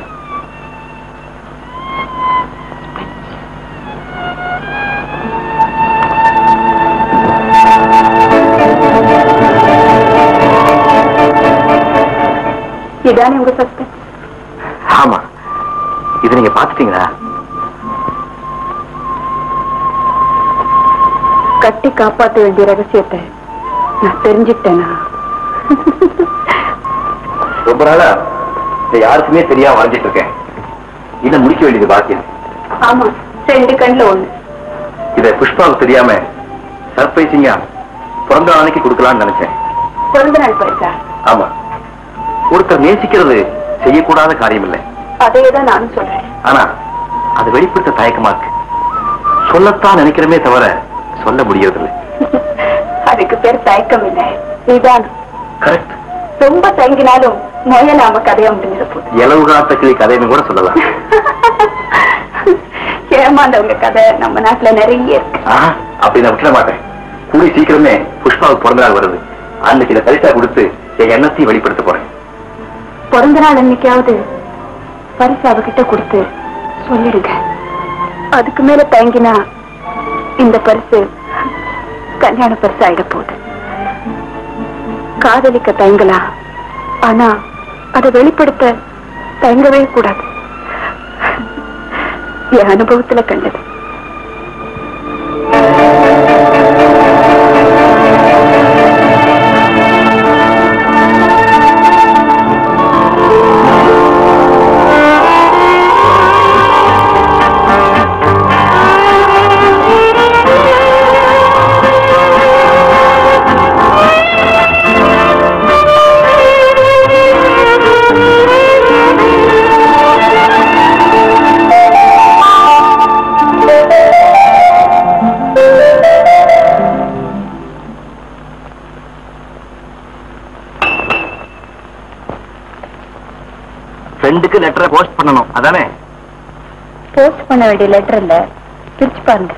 இதானே உங்க சஸ்பென்ஸ் ஆமா இது நீங்க பாத்துட்டீங்களா கட்டி காப்பாற்ற வேண்டிய ரகசியத்தை நான் தெரிஞ்சுக்கிட்டேனா ரொம்ப நாளா இதை யாருக்குமே தெரியாம வரைஞ்சிட்டு இருக்கேன் இதை முடிக்க வேண்டியது பாக்கியம் ஆமா ரெண்டு கண்ணுல ஒண்ணு இதை புஷ்பாவுக்கு தெரியாம சர்ப்ரைசிங்கா பிறந்த நாளைக்கு கொடுக்கலாம்னு நினைச்சேன் பிறந்த நாள் பரிசா ஆமா ஒருத்தர் நேசிக்கிறது செய்யக்கூடாத காரியம் இல்லை அதே தான் நானும் சொல்றேன் ஆனா அது வெளிப்படுத்த தயக்கமா இருக்கு சொல்லத்தான் நினைக்கிறமே தவிர சொல்ல முடியறதில்லை அதுக்கு பேர் தயக்கம் இல்லை நிதானம் கரெக்ட் ரொம்ப தயங்கினாலும் மொய நாம கதையா முடிஞ்சிட போகுது இலவு காத்த கிளி கதைன்னு கூட சொல்லலாம் ஏமாந்தவங்க கதை நம்ம நாட்டுல நிறைய இருக்கு ஆஹா, அப்படி நான் விட்டுற மாட்டேன் கூடி சீக்கிரமே புஷ்பாவுக்கு பிறந்த நாள் வருது அன்னைக்கு இதை பரிசா கொடுத்து என் எண்ணத்தையும் வெளிப்படுத்த போறேன் பிறந்த நாள் அன்னைக்காவது பரிசு அவகிட்ட கொடுத்து சொல்லிடுங்க அதுக்கு மேல தயங்கினா இந்த பரிசு கல்யாண பரிசு ஆயிட போகுது காதலிக்க தயங்கலாம் ஆனா அதை வெளிப்படுத்த தயங்கவே கூடாது என் அனுபவத்துல கண்டது ஆ ஃப்ரெண்டுக்கு லெட்டரை போஸ்ட் பண்ணணும் அதானே போஸ்ட் பண்ண வேண்டிய லெட்டர் இல்ல பிரிச்சு பாருங்க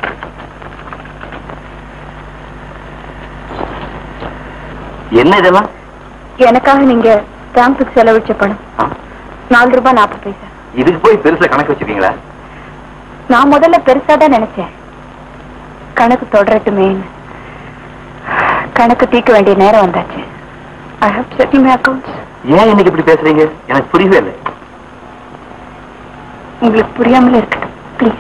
என்ன இதெல்லாம் எனக்காக நீங்க ஸ்டாம்புக்கு செலவழிச்ச பணம் ஆ, நாலு ரூபாய் நாற்பது பைசா இதுக்கு போய் பெருசா கணக்கு வச்சிருக்கீங்களா நான் முதல்ல பெருசா தான் நினைச்சேன் கணக்கு தொடரட்டுமேன்னு கணக்கு தீர்க்க வேண்டிய நேரம் வந்தாச்சு I have settle my accounts ஏன் இன்னைக்கு இப்படி பேசுறீங்க எனக்கு புரியவே இல்லை உங்களுக்கு புரியாமலே இருக்கட்டும் ப்ளீஸ்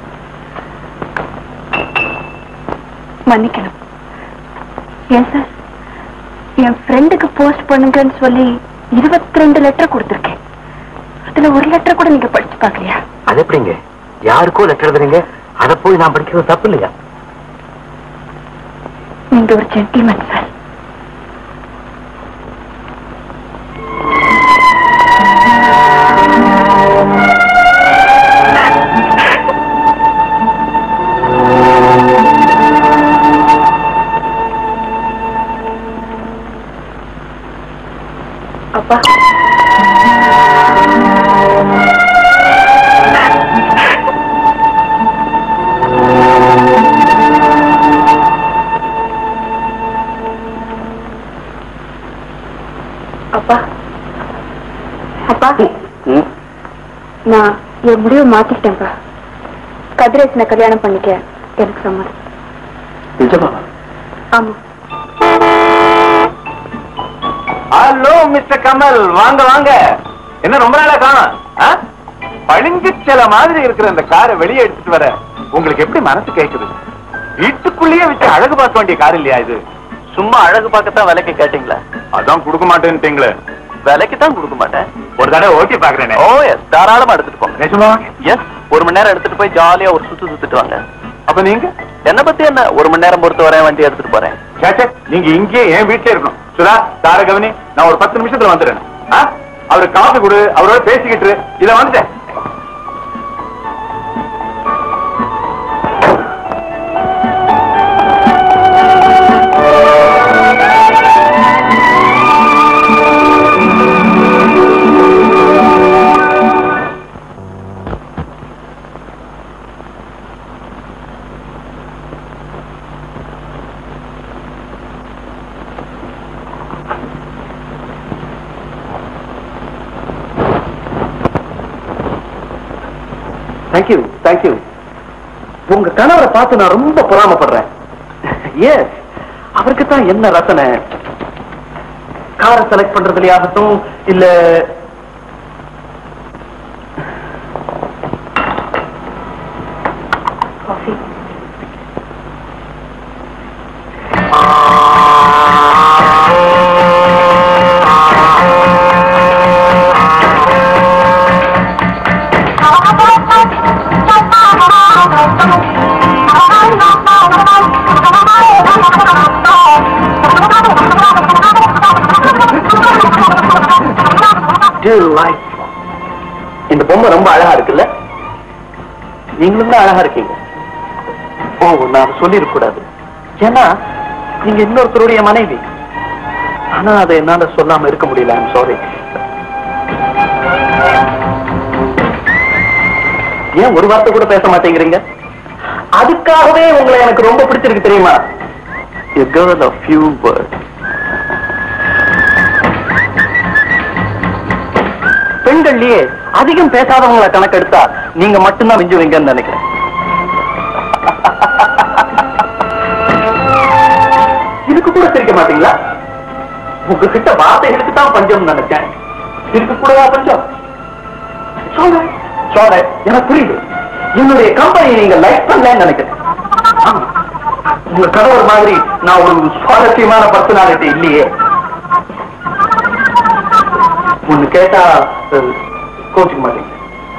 மன்னிக்கணும் ஏன் சார் என் ஃப்ரெண்டுக்கு போஸ்ட் பண்ணுங்கன்னு சொல்லி இருபத்தி ரெண்டு லெட்டர் கொடுத்துருக்கேன் அதுல ஒரு லெட்டர் கூட நீங்க படிச்சு பார்க்கலையா அது எப்படிங்க யாருக்கோ லெட்டர் எழுதுறீங்க அதை போய் நான் படிக்கிறது தப்பு இல்லையா நீங்க ஒரு ஜென்டில்மேன் சார் அப்பா அப்பா அப்பா நான் என் முடிவை மாத்திக்கிட்டேன்ப்பா கதிரேசனை கல்யாணம் பண்ணிக்க எனக்கு சம்மதம் நிஜமா ஆமா ஹலோ மிஸ்டர் கமல் வாங்க வாங்க என்ன ரொம்ப நாளா காணும் பளிங்கு சில மாதிரி இருக்கிற இந்த காரை வெளியே எடுத்துட்டு வர உங்களுக்கு எப்படி மனசு கேக்குது வீட்டுக்குள்ளேயே வச்சு அழகு பார்க்க வேண்டிய கார் இல்லையா இது சும்மா அழகு பார்க்கத்தான் விலைக்கு கேட்டீங்களா அதான் கொடுக்க மாட்டேன்ட்டீங்களே விலைக்கு தான் கொடுக்க மாட்டேன் ஒரு தடவை ஓட்டி பாக்குறேனே ஓ எஸ் தாராளமா எடுத்துட்டு போங்க நிஜமா எஸ் ஒரு மணி நேரம் எடுத்துட்டு போய் ஜாலியா ஒரு சுத்து சுத்திட்டு வாங்க அப்ப நீங்க என்ன பத்தி என்ன ஒரு மணி நேரம் பொறுத்து வரேன் வண்டி எடுத்துட்டு போறேன் சேச்சே நீங்க இங்கேயே என் வீட்லயே இருக்கணும் சுதா தார கவனி நான் ஒரு பத்து நிமிஷத்துல வந்துடுறேன் ஆ? அவரு காஃபி கொடு அவரோட பேசிக்கிட்டு இத வந்துட்டேன் தேங்க்யூ தேங்க்யூ உங்க கணவரை பார்த்து நான் ரொம்ப பொறாமப்படுறேன் எஸ் அவருக்கு தான் என்ன ரசனை காரை செலக்ட் பண்றதுலயாகட்டும் இல்ல காஃபி like இந்த பொம்மை ரொம்ப அழகா இருக்குல்ல நீங்களும் தான் அழகா இருக்கீங்க ஓ நான் சொல்லிருக்க கூடாது ஏன்னா நீங்க இன்னொருத்தருடைய மனைவி ஆனா அதை என்னால சொல்லாம இருக்க முடியல ஐம் சாரி ஏன் ஒரு வார்த்தை கூட பேச மாட்டேங்கிறீங்க அதுக்காகவே உங்களை எனக்கு ரொம்ப பிடிச்சிருக்கு தெரியுமா A girl of few words. பெண்கள்லயே அதிகம் பேசாதவங்களை கணக்கெடுத்தா நீங்க மட்டும்தான் மிஞ்சுவீங்கன்னு நினைக்கிறேன் இதுக்கு கூட சிரிக்க மாட்டீங்களா உங்ககிட்ட வார்த்தைகளுக்கு தான் பஞ்சம் நினைச்சேன் இதுக்கு கூடவா பஞ்சம் சோழ சோழ எனக்கு புரியுது என்னுடைய கம்பெனி நீங்க லைக் பண்ணலன்னு நினைக்கிறேன் ஆமா. உங்க கணவர் மாதிரி நான் ஒரு சுவாரஸ்யமான பர்சனாலிட்டி இல்லையே ஒண்ணு கேட்டா அஹ், கோச்சுக்க மாட்டீங்க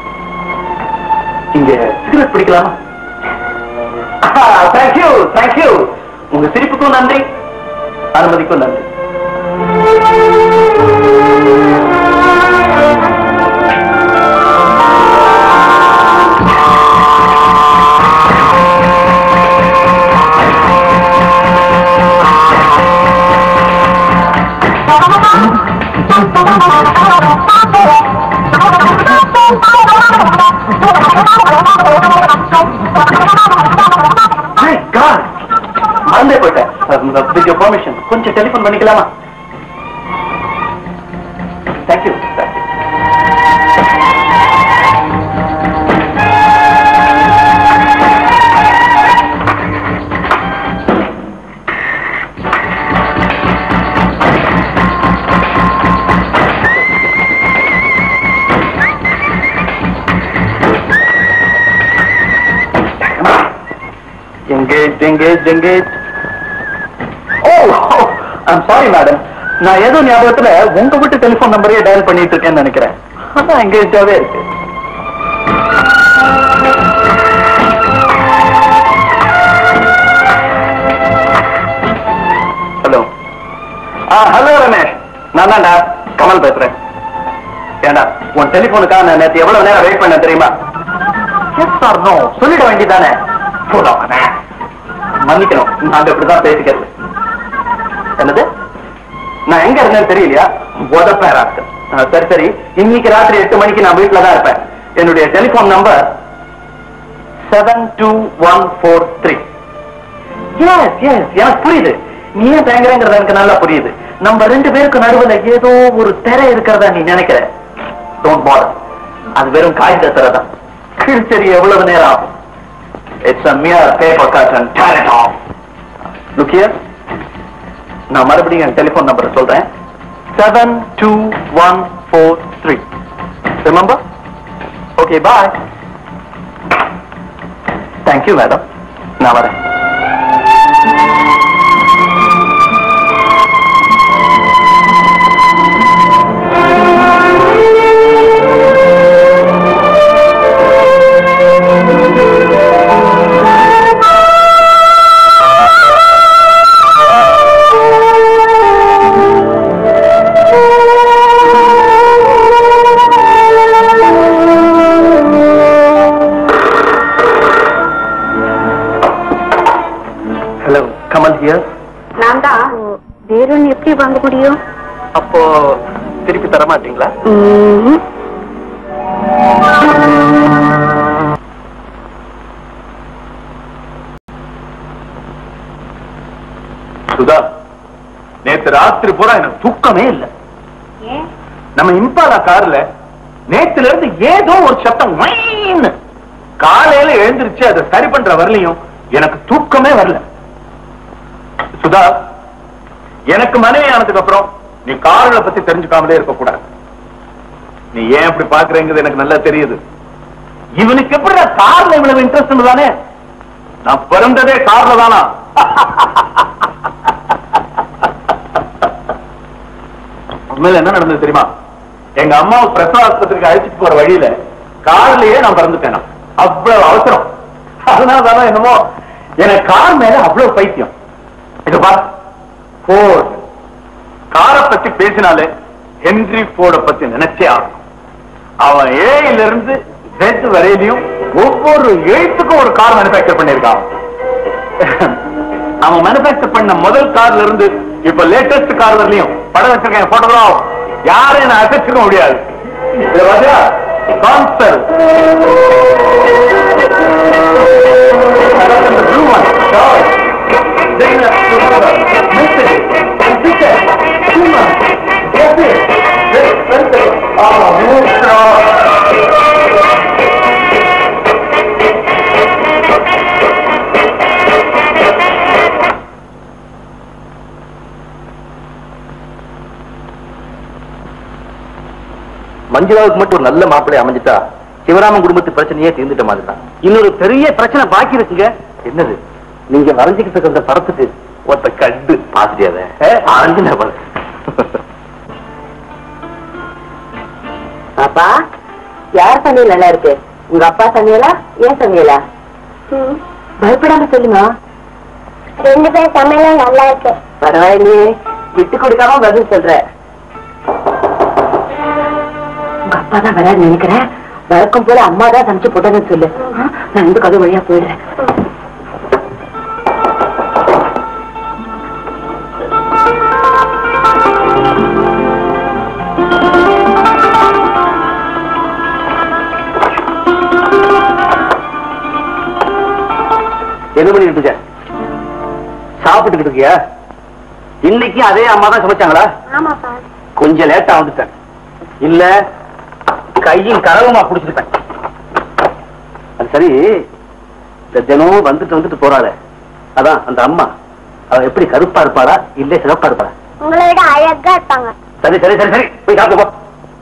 இங்க சிகரெட் பிடிக்கலாமா தேங்க்யூ தேங்க்யூ உங்க சிரிப்புக்கும் நன்றி அனுமதிக்கும் நன்றி மறந்தே போயிட்டேன் வித் யோர் பெர்மிஷன் கொஞ்சம் டெலிஃபோன் பண்ணிக்கலாமா thank you thank you engaged, engaged, engaged. Oh, oh, I'm sorry, madam. நான் ஏதோ ஞாபகத்துல உங்க வீட்டு டெலிபோன் நம்பரையே டயல் பண்ணிட்டு இருக்கேன்னு நினைக்கிறேன் அதான் எங்கேஜாவே இருக்கு ஹலோ ஆ ஹலோ ரமேஷ் நான் தான்டா கமல் பேசுறேன் ஏண்டா உன் டெலிபோனுக்காக நான் நேற்று எவ்வளவு நேரம் வெயிட் பண்ண தெரியுமா எஸ் ஆர் நோ சொல்லிட வேண்டியதானே போடாம மன்னிக்கணும் நாங்க இப்படிதான் பேசிக்கிறது என்னது நான் எங்க இருந்தேன்னு தெரியலையா உதப்பேரா இருக்கு ஆ, சரி சரி இன்னைக்கு ராத்திரி எட்டு மணிக்கு நான் வீட்டுல தான் இருப்பேன் என்னுடைய telephone number seven two one four three yes yes எனக்கு புரியுது நீ ஏன் தயங்குறங்கிறது எனக்கு நல்லா புரியுது நம்ம ரெண்டு பேருக்கு நடுவுல ஏதோ ஒரு திரை இருக்கிறதா நீ நினைக்கிற டோன்ட் பால் அது வெறும் காகித திரை தான் சரி எவ்வளவு நேரம் ஆகும் it's a mere paper cut and tear it off look here நான் மறுபடியும் என் டெலிபோன் நம்பரை சொல்றேன் seven two one four three remember okay bye thank you madam நான் வரேன் ஹலோ கமல் ஹியர் நான் தான் வேறொன்னு எப்படி வாங்க முடியும் அப்போ திருப்பி தர மாட்டீங்களா சுதா நேத்து ராத்திரி பூரா எனக்கு தூக்கமே இல்லை ஏன் நம்ம இம்பாலா கார்ல நேத்துல இருந்து ஏதோ ஒரு சத்தம் வைன்னு காலையில எழுந்திருச்சு அதை சரி பண்ற வரலையும் எனக்கு தூக்கமே வரல சுதா எனக்கு மனைவி ஆனதுக்கு அப்புறம் நீ கார்களை பத்தி தெரிஞ்சுக்காமலே இருக்க கூடாது நீ ஏன் அப்படி பாக்குறேங்கிறது எனக்கு நல்லா தெரியுது இவனுக்கு எப்படி கார்ல இவ்வளவு இன்ட்ரெஸ்ட் தானே நான் பிறந்ததே கார்ல தானா உண்மையில என்ன நடந்தது தெரியுமா எங்க அம்மாவை பிரசவ ஆஸ்பத்திரிக்கு அழைச்சிட்டு போற வழியில கார்லயே நான் பிறந்துட்டேன் அவ்வளவு அவசரம் அதனாலதான் என்னமோ எனக்கு கார் மேல அவ்வளவு பைத்தியம் இது பார் போர்ட் காரை பத்தி பேசினாலே ஹென்ரி போர்ட பத்தி நினைச்சே ஆகும் அவன் ஏல இருந்து Z வரையிலையும் ஒவ்வொரு எழுத்துக்கும் ஒரு கார் மேனுபேக்சர் பண்ணிருக்கான் அவன் மேனுபேக்சர் பண்ண முதல் கார்ல இருந்து இப்ப லேட்டஸ்ட் கார் வரலையும் படம் வச்சிருக்கேன் போட்டோகிராஃப் யாரும் என்ன அசைச்சுக்க முடியாது இது பாத்தியா? Consul. The blue one, George. Then the silver, Mrs. and Peter, Puma, Jeffrey, Rick Spencer. Oh, Moonshot. மஞ்சுளாவுக்கு மட்டும் ஒரு நல்ல மாப்பிள்ளை அமைஞ்சிட்டா சிவராமன் குடும்பத்து பிரச்சனையே தீர்ந்துட்ட மாதிரி தான் இன்னொரு பெரிய பிரச்சனை பாக்கி இருக்குங்க என்னது நீங்க வரைஞ்சுக்கிட்டு இருக்க அந்த படத்துக்கு ஒருத்த கண்டு பாத்துட்டியாத ஆஞ்சன பாப்பா யார் சமையல் நல்லா இருக்கு உங்க அப்பா சமையலா ஏன் சமையலா பயப்படாம சொல்லுங்க ரெண்டு பேர் சமையலும் நல்லா இருக்கு பரவாயில்லையே விட்டு கொடுக்காம பதில் சொல்ற உங்க அப்பா தான் வராது நினைக்கிறேன் வழக்கம் போல அம்மா தான் சமைச்சு போட்டாங்கன்னு சொல்லு ஆ, நான் இந்த கதை வழியா போயிடுறேன் என்ன பண்ணிட்டு இருக்க சாப்பிட்டுக்கிட்டு இருக்கியா இன்னைக்கு அதே அம்மா தான் சமைச்சாங்களா ஆமாப்பா கொஞ்சம் லேட்டா வந்துட்டேன் இல்ல கையும் கரவுமா புடிச்சிருப்பேன் அது சரி இந்த தினம் வந்துட்டு வந்துட்டு போறாளே அதான் அந்த அம்மா அவ எப்படி கருப்பா இருப்பாளா இல்ல சிவப்பா இருப்பாளா உங்களை விட அழகா இருப்பாங்க சரி சரி சரி சரி போய் சாப்பிட்டு போ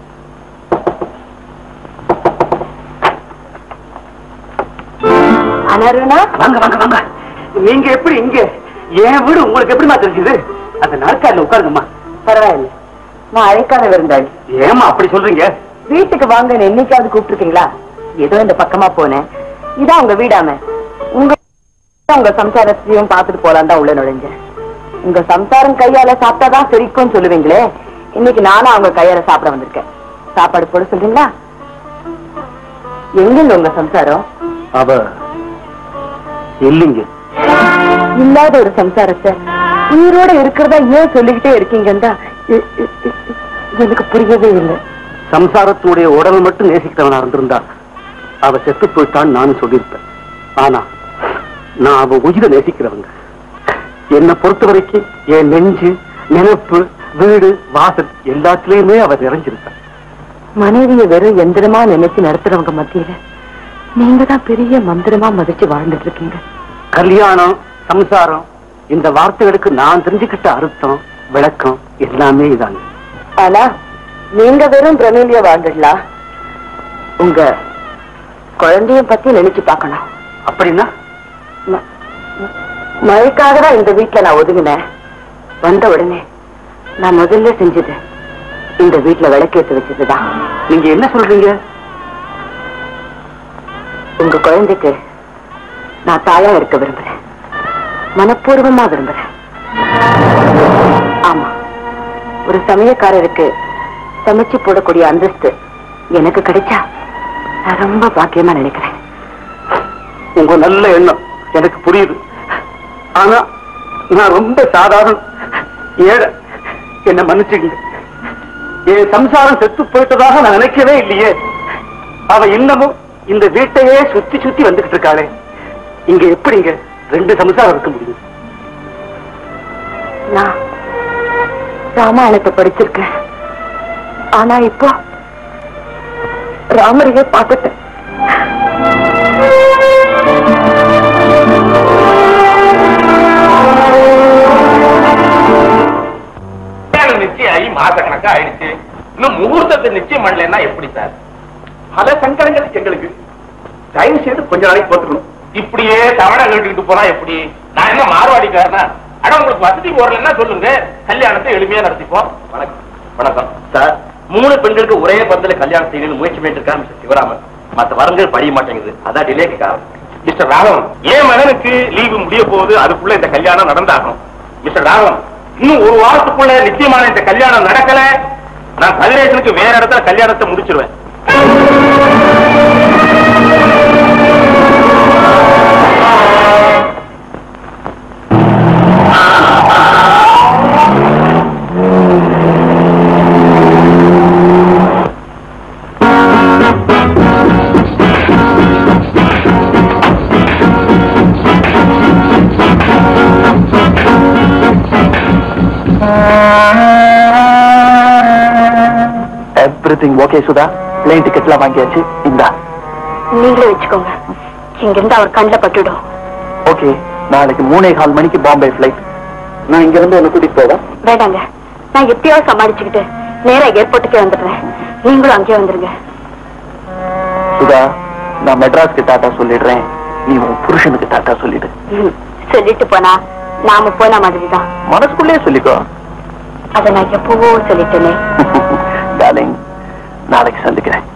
அனருணா வாங்க வாங்க வாங்க நீங்க எப்படி இங்க என் வீடு உங்களுக்கு எப்படிமா தெரிஞ்சது அந்த நாற்காலில உட்காருங்கம்மா பரவாயில்ல நான் அழைக்காத விருந்தாளி ஏமா அப்படி சொல்றீங்க வீட்டுக்கு வாங்க என்னைக்காவது கூப்பிட்டுருக்கீங்களா ஏதோ இந்த பக்கமா போனேன் இதான் உங்க வீடாம உங்க உங்க சம்சாரத்தையும் பார்த்துட்டு போலாம் தான் உள்ள நுழைஞ்சேன் உங்க சம்சாரம் கையால சாப்பிட்டாதான் சிரிக்கும்னு சொல்லுவீங்களே இன்னைக்கு நானும் அவங்க கையால சாப்பிட வந்திருக்கேன் சாப்பாடு போட சொல்றீங்களா எங்க உங்க சம்சாரம் அவ இல்லைங்க இல்லாத ஒரு சம்சாரத்தை உயிரோட இருக்கிறதா ஏன் சொல்லிக்கிட்டே இருக்கீங்கன்னு தான் எ- எ- எ- எனக்கு புரியவே இல்லை சம்சாரத்தினுடைய உடல் மட்டும் நேசிக்கிறவனா இருந்திருந்தா அவ செத்து போயிட்டான்னு நானும் சொல்லியிருப்பேன் ஆனா நான் அவ உயிரை நேசிக்கிறவங்க என்னை பொறுத்த வரைக்கும் என் நெஞ்சு நினைப்பு வீடு வாசல் எல்லாத்துலயுமே அவ நிறைஞ்சிருக்கா மனைவிய வெறும் எந்திரமா நினைச்சு நடத்துறவங்க மத்தியில நீங்க தான் பெரிய மந்திரமா மதிச்சு வாழ்ந்துட்டு இருக்கீங்க கல்யாணம் சம்சாரம் இந்த வார்த்தைகளுக்கு நான் தெரிஞ்சுக்கிட்ட அர்த்தம் விளக்கம் எல்லாமே இதாங்க ஆனா நீங்க வெறும் பிரமிலிய வாழ்ந்துடலாம் உங்க குழந்தைய பத்தி நினைச்சு பார்க்கணும் அப்படின்னா ம- ம- மழைக்காக தான் இந்த வீட்டுல நான் ஒதுங்கினேன் வந்த உடனே நான் முதல்ல செஞ்சது இந்த வீட்டுல விளக்கேத்து வச்சதுதான் நீங்க என்ன சொல்றீங்க உங்க குழந்தைக்கு நான் தாயா இருக்க விரும்புறேன் மனப்பூர்வமா விரும்புறேன் ஆமா ஒரு சமயக்காரருக்கு சமைச்சு போடக்கூடிய அந்தஸ்து எனக்கு கிடைச்சா நான் ரொம்ப பாக்கியமா நினைக்கிறேன் உங்க நல்ல எண்ணம் எனக்கு புரியுது ஆனா நான் ரொம்ப சாதாரண ஏழை என்ன மன்னிச்சுங்க என் சம்சாரம் செத்து போயிட்டதாக நான் நினைக்கவே இல்லையே அவ இன்னமும் இந்த வீட்டையே சுத்தி சுத்தி வந்துகிட்டு இருக்காளே இங்க எப்படிங்க ரெண்டு சம்சாரம் இருக்க முடியும் நான் ராமாயணத்தை படிச்சிருக்கேன் ஆனா இப்போ ராமரையே பார்த்துட்டேன் கல்யாணம் நிச்சயம் ஆகி மாச கணக்கா ஆயிடுச்சு இன்னும் முகூர்த்தத்தை நிச்சயம் பண்ணலன்னா எப்படி சார் பல சங்கடங்கள் எங்களுக்கு தயவு செய்து கொஞ்ச நாளைக்கு போட்டுக்கணும் இப்படியே தவணை கேட்டுக்கிட்டு போனா எப்படி நான் என்ன மாறுவாடிக்காரனா ஆனா உங்களுக்கு வசதி போறலன்னா சொல்லுங்க கல்யாணத்தை எளிமையா நடத்திப்போம் வணக்கம் வணக்கம் சார் மூணு பெண்களுக்கு ஒரே பந்தல கல்யாணம் செய்யணும்னு முயற்சி பண்ணிட்டு இருக்காரு மிஸ்டர் சிவராமன் மத்த வரங்கள் படிய மாட்டேங்குது அதான் டிலேக்கு காரணம் மிஸ்டர் ராகவன் என் மகனுக்கு லீவு முடிய போகுது அதுக்குள்ள இந்த கல்யாணம் நடந்தாகணும் மிஸ்டர் ராகவன் இன்னும் ஒரு வாரத்துக்குள்ள நிச்சயமான இந்த கல்யாணம் நடக்கல நான் கதிரேசனுக்கு வேற இடத்துல கல்யாணத்தை முடிச்சிருவேன் everything okay Sudha plane டிக்கெட்லாம் வாங்கியாச்சு இந்தா நீங்களே வச்சுக்கோங்க இங்க இருந்து அவர் கண்ணில் பட்டுடும் ஓகே நாளைக்கு மூணே கால் மணிக்கு பாம்பே ஃபிளைட் நான் இங்க இருந்து உன்னை கூட்டிட்டு போவேன் வேண்டாங்க நான் எப்படியாவது சமாளிச்சுக்கிட்டு நேரா ஏர்போர்ட்டுக்கே வந்துடுறேன் நீங்களும் அங்கேயே வந்துருங்க சுதா நான் மெட்ராஸ்க்கு டாட்டா சொல்லிடுறேன் நீ உன் புருஷனுக்கு டாட்டா சொல்லிடு ம், சொல்லிட்டு போனா நாம போன மாதிரிதான் மனசுக்குள்ளே சொல்லிக்கோ அதை நான் எப்பவோ சொல்லிட்டேனே டார்லிங் நாளைக்கு சந்திக்கிறேன்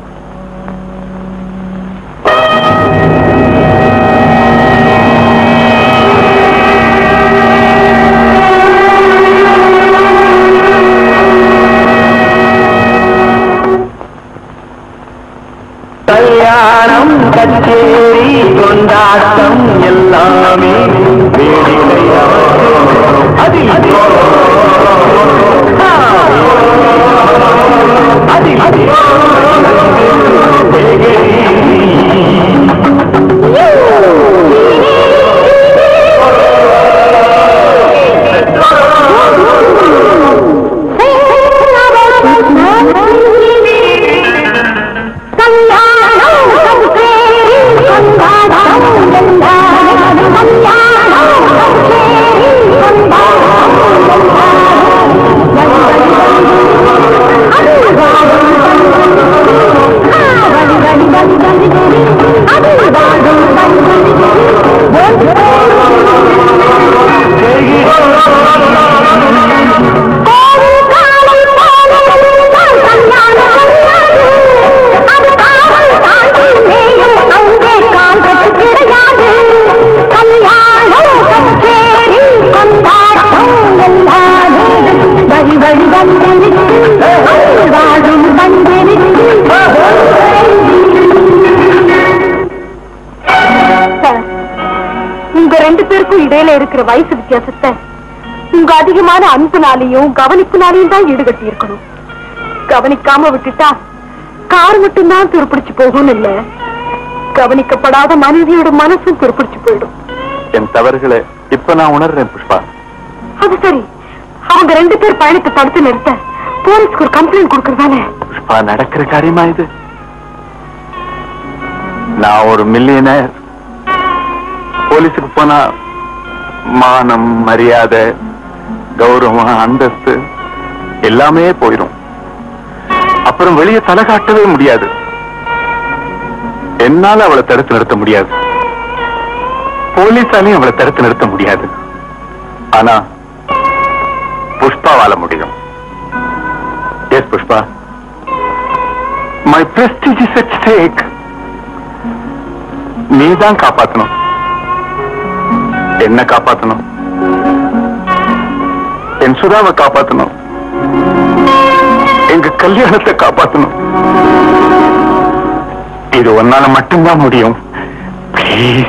கல்யாணம் கச்சேரி கொண்டாட்டம் எல்லாமே அதில் அதில் ரெண்டுக்கும் இடையில இருக்கிற வயசு வித்தியாசத்தை உங்க அதிகமான அன்புனாலையும் கவனிப்புனாலையும் தான் ஈடுகட்டி இருக்கணும் கவனிக்காம விட்டுட்டா கார் மட்டும்தான் துருப்பிடிச்சு போகும் இல்ல கவனிக்கப்படாத மனைவியோட மனசும் துருப்பிடிச்சு போயிடும் என் தவறுகளை இப்ப நான் உணர்றேன் புஷ்பா அது சரி அவங்க ரெண்டு பேர் பயணத்தை தடுத்து நிறுத்த போலீஸ்க்கு ஒரு கம்ப்ளைண்ட் கொடுக்கறதானே புஷ்பா நடக்கிற காரியமா இது நான் ஒரு மில்லியனர் போலீஸுக்கு போனா மானம் மரியாதை கௌரவம் அந்தஸ்து எல்லாமே போயிடும் அப்புறம் வெளியே தலை காட்டவே முடியாது என்னால அவளை தடுத்து நிறுத்த முடியாது போலீஸாலையும் அவளை தடுத்து நிறுத்த முடியாது ஆனா புஷ்பாவால முடியும் yes Pushpa my prestige is at stake நீ தான் காப்பாத்தணும் என்ன காப்பாத்தணும் என் சுதாவை காப்பாத்தணும் எங்க கல்யாணத்தை காப்பாத்தணும் இது ஒன்னால மட்டும்தான் முடியும் ப்ளீஸ்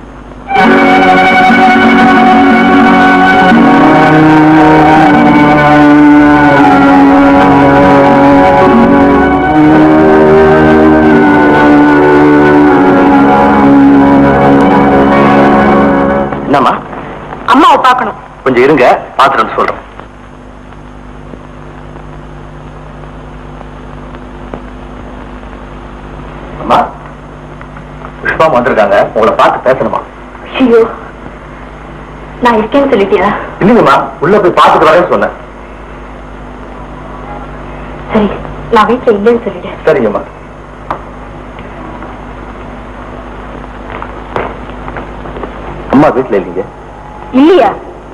என்னம்மா அம்மாவை பார்க்கணும் கொஞ்சம் இருங்க பாத்துட்டு வந்து சொல்றேன் அம்மா புஷ்பா வந்திருக்காங்க உங்களை பார்த்து பேசணுமா ஐயோ நான் இருக்கேன்னு சொல்லிட்டியா இல்லைங்கம்மா உள்ள போய் பார்த்துட்டு வரேன்னு சொன்னேன் சரி நான் வீட்டுல இல்லைன்னு சொல்லிட்டேன் சரிங்கம்மா அம்மா வீட்டுல இல்லைங்க இல்லையா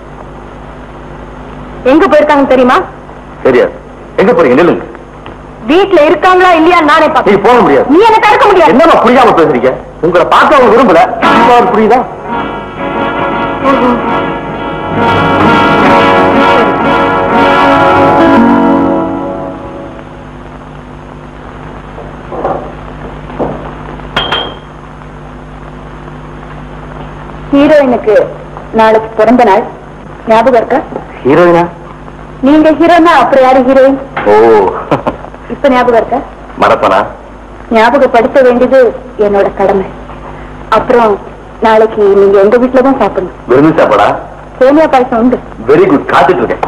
எங்க போயிருக்காங்க தெரியுமா சரியா எங்க போறீங்க நில்லுங்க வீட்டுல இருக்காங்களா இல்லையா நானே நீ பாக்க போக முடியாது நீ என்ன தடுக்க முடியாது என்னம்மா புரியாம பேசுறீங்க உங்களை பார்க்க அவங்க விரும்பல இப்ப அவருக்கு புரியுதா ஹீரோயினுக்கு நாளைக்கு பிறந்த நாள் ஞாபகம் இருக்கா ஹீரோயினா நீங்க ஹீரோனா அப்புறம் யாரு ஹீரோயின் ஓ இப்ப ஞாபகம் இருக்கா மறப்பனா ஞாபகப்படுத்த வேண்டியது என்னோட கடமை அப்புறம் நாளைக்கு நீங்க எங்க வீட்டுல தான் சாப்பிடணும் விரும்பி சாப்பாடா சேமியா பாயசம் உண்டு வெரி குட் காத்துட்டு இருக்கேன்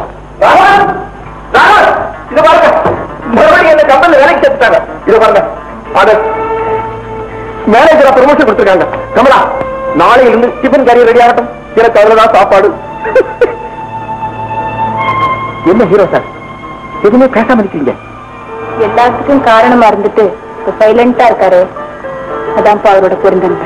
இத பாருங்க மறுபடியும் என்ன கம்பெனில வேலைக்கு சேர்த்துட்டாங்க இத பாருங்க ஆதர் மேனேஜரா ப்ரமோஷன் கொடுத்துருக்காங்க கமலா நாளையில இருந்து டிஃபன் கேரியர் ரெடி ஆகட்டும் எனக்கு அவ்வளவுதான் சாப்பாடு என்ன ஹீரோ சார் எதுவுமே பேசாம இருக்கீங்க எல்லாத்துக்கும் காரணமா இருந்துட்டு இப்ப சைலண்டா இருக்காரு அதான்ப்பா அவரோட பொருந்தன்மை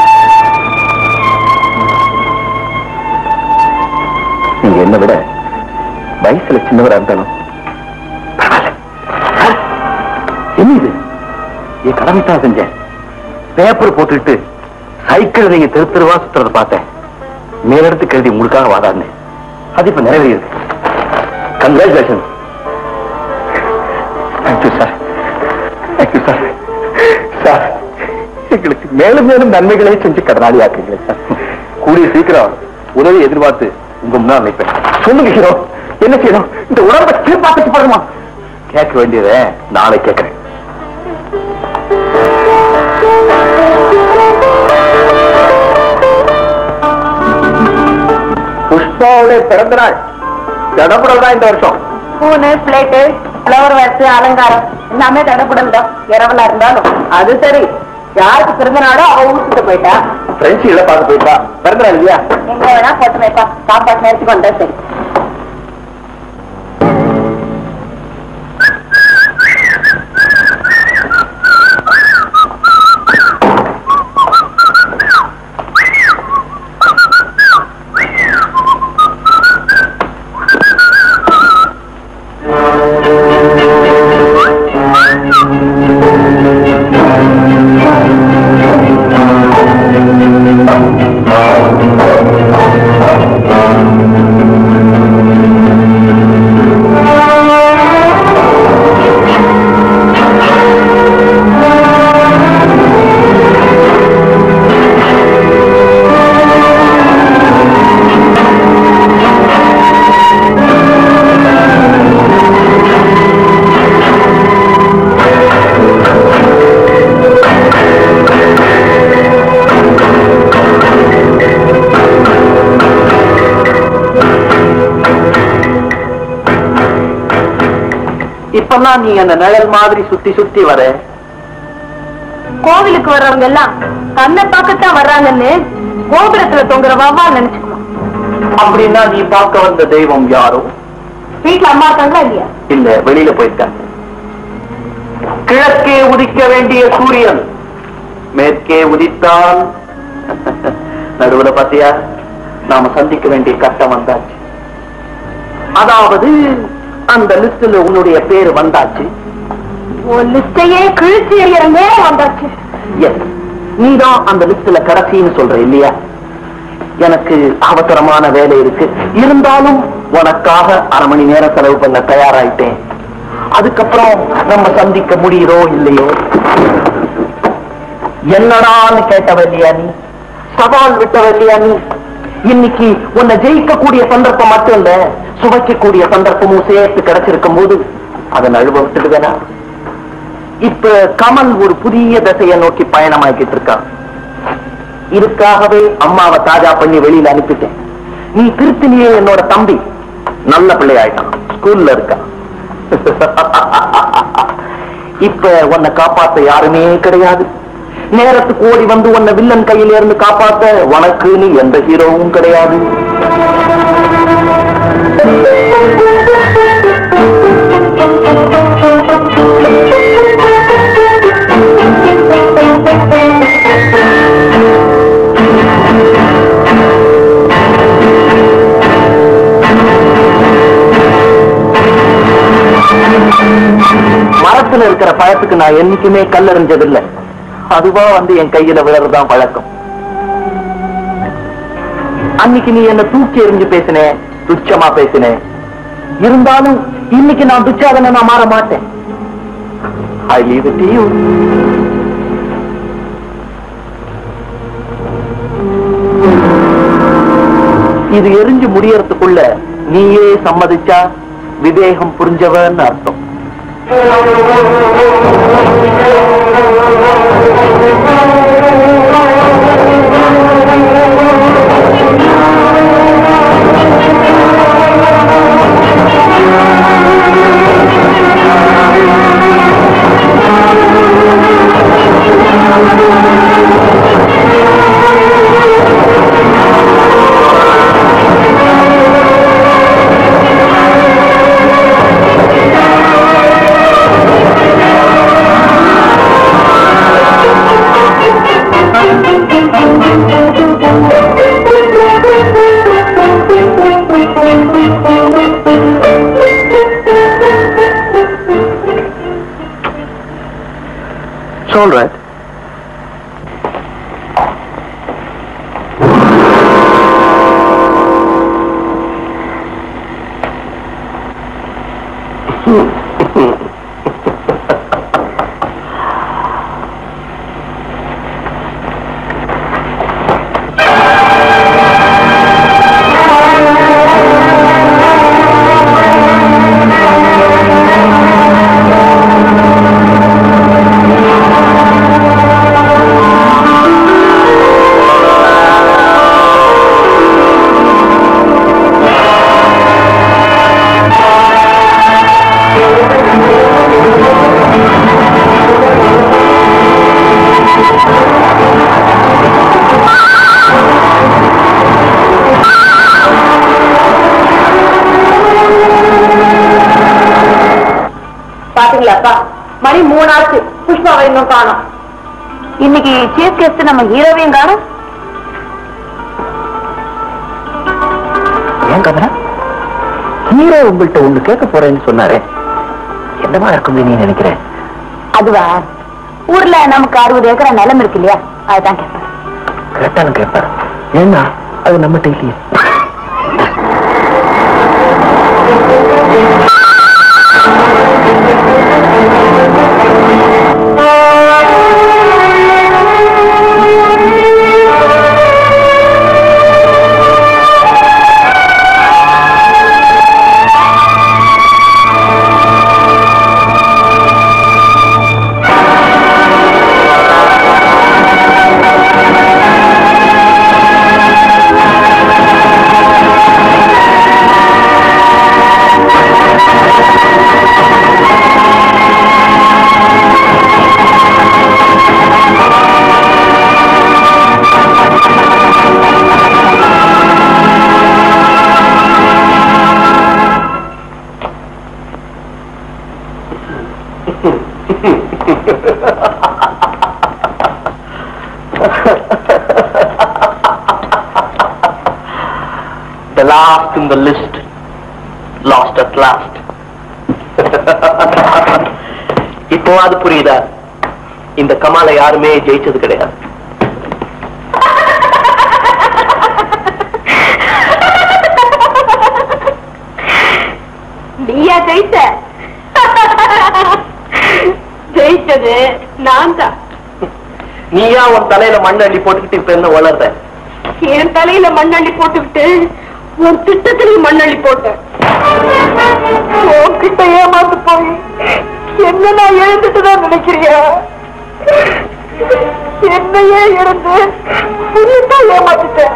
நீங்க என்ன விட வயசுல சின்னவரா இருந்தாலும் பரவாயில்ல. ஆ? என்ன இது என் கடமை தான் செஞ்சேன் பேப்பர் போட்டுக்கிட்டு சைக்கிள் நீங்க தெரு தெருவா சுத்துறத பார்த்தேன் மேலெடுத்து கருதி உங்களுக்காக வாதாடினேன் அது இப்ப நிறைவேறியது congratulation thank you sir thank you sir sir எங்களுக்கு மேலும் மேலும் நன்மைகளே செஞ்சு கடனாளி ஆக்குறீங்களே சார் கூடிய சீக்கிரம் உதவி எதிர்பார்த்து உங்க முன்னாள் நிற்பேன் சொல்லுங்க ஹீரோ என்ன செய்யணும் இந்த உடம்பை தீர்ப்பாக்கச்சு போடுமா கேட்க வேண்டியதை நாளை கேட்கிறேன் புஷ்பாவுடைய பிறந்த நாள் தடப்படல் தான் இந்த வருஷம் பூனு பிளேட்டு ஃப்ளவர் வேஸ்ட் அலங்காரம் எல்லாமே தடப்படல் தான் இரவலா இருந்தாலும் அது சரி யாருக்கு பிறந்த நாளோ அவ ஊருக்கு போயிட்டா பிரெஞ்சு இட பார்க்க போயிட்டா பிறந்த நாள் இல்லையா எங்க வேணா போட்டு வைப்பா சாப்பாட்டு நேரத்துக்கு வந்தா சரி ஆ இப்பெல்லாம் நீ அந்த நிழல் மாதிரி சுத்தி சுத்தி வர கோவிலுக்கு வர்றவங்க எல்லாம் தன்னை பார்க்கத்தான் வர்றாங்கன்னு கோபுரத்துல தொங்குற வவ்வா நினைச்சுக்கணும் அப்படின்னா நீ பார்க்க வந்த தெய்வம் யாரோ வீட்டுல அம்மா இருக்காங்களா இல்லையா இல்ல வெளியில போயிருக்காங்க கிழக்கே உதிக்க வேண்டிய சூரியன் மேற்கே உதித்தால் நடுவுல பாத்தியா நாம சந்திக்க வேண்டிய கட்டம் வந்தாச்சு அதாவது அந்த லிஸ்ட்ல உன்னுடைய பேர் வந்தாச்சு ஒரு லிஸ்டையே கிழிச்சு எறிகிற நேரம் வந்தாச்சு எஸ் நீதான் அந்த லிஸ்ட்ல கடைசின்னு சொல்ற இல்லையா எனக்கு அவசரமான வேலை இருக்கு இருந்தாலும் உனக்காக அரை மணி நேரம் செலவு பண்ண தயாராயிட்டேன் அதுக்கப்புறம் நம்ம சந்திக்க முடியுதோ இல்லையோ என்னடான்னு கேட்டவ இல்லையா நீ சவால் விட்டவ இல்லையா நீ இன்னைக்கு உன்னை ஜெயிக்கக்கூடிய சந்தர்ப்பம் மட்டும் இல்ல சுவைக்கக்கூடிய சந்தர்ப்பமும் சேர்த்து கிடைச்சிருக்கும் போது அதை நழுவ விட்டுடுவேனா இப்ப கமல் ஒரு புதிய திசையை நோக்கி பயணமாக்கிட்டு இருக்கான் இதுக்காகவே அம்மாவை தாஜா பண்ணி வெளியில அனுப்பிட்டேன் நீ திருத்தினியே என்னோட தம்பி நல்ல பிள்ளை ஆயிட்டான் ஸ்கூல்ல இருக்கான் இப்ப உன்னை காப்பாத்த யாருமே கிடையாது நேரத்துக்கு ஓடி வந்து உன்னை வில்லன் கையில இருந்து காப்பாத்த உனக்குன்னு எந்த ஹீரோவும் கிடையாது மரத்துல இருக்கிற பழத்துக்கு நான் என்னைக்குமே கல்லறிஞ்சதில்லை அதுவா வந்து என் கையில விழறதுதான் பழக்கம் அன்னைக்கு நீ என்ன தூக்கி எறிஞ்சு பேசின துச்சமா பேசின இருந்தாலும் இன்னைக்கு நான் துச்சாதன நான் மாற மாட்டேன் ஐ லீவ் இட் யூ இது எரிஞ்சு முடியறதுக்குள்ள நீயே சம்மதிச்சா விவேகம் புரிஞ்சவன் அர்த்தம் It's all right. பாத்தீங்களாப்பா மணி மூணாச்சு புஷ்பாவை இன்னும் காணும் இன்னைக்கு சீஃப் கெஸ்ட் நம்ம ஹீரோவையும் காணும் ஏன் கமலா ஹீரோ உங்கள்கிட்ட ஒண்ணு கேட்க போறேன்னு சொன்னாரே என்னவா இருக்கும்னு நீ நினைக்கிற அதுவா ஊர்ல நமக்கு அறுபது ஏக்கரா நிலம் இருக்கு இல்லையா அதுதான் கேட்பேன் கேட்டாலும் கேட்பாரு ஏன்னா அது நம்ம இல்லையே ஆ in the list. Lost at last. இப்போ அது புரியுதா இந்த கமாலை யாருமே ஜெயிச்சது கிடையாது நீயா ஜெயிச்ச ஜெயிச்சது நான் தான் நீயா உன் தலையில மண் அள்ளி போட்டுக்கிட்டு இப்ப என்ன வளர்ற என் தலையில மண்ணள்ளி போட்டுக்கிட்டு உன் திட்டத்திலையும் மண்ணள்ளி போட்டேன் உன்கிட்ட ஏமாந்து போய் என்ன நான் எழுந்துட்டுதான் நினைக்கிறியா என்னையே இருந்து உன்னைத்தான் ஏமாத்திட்டேன்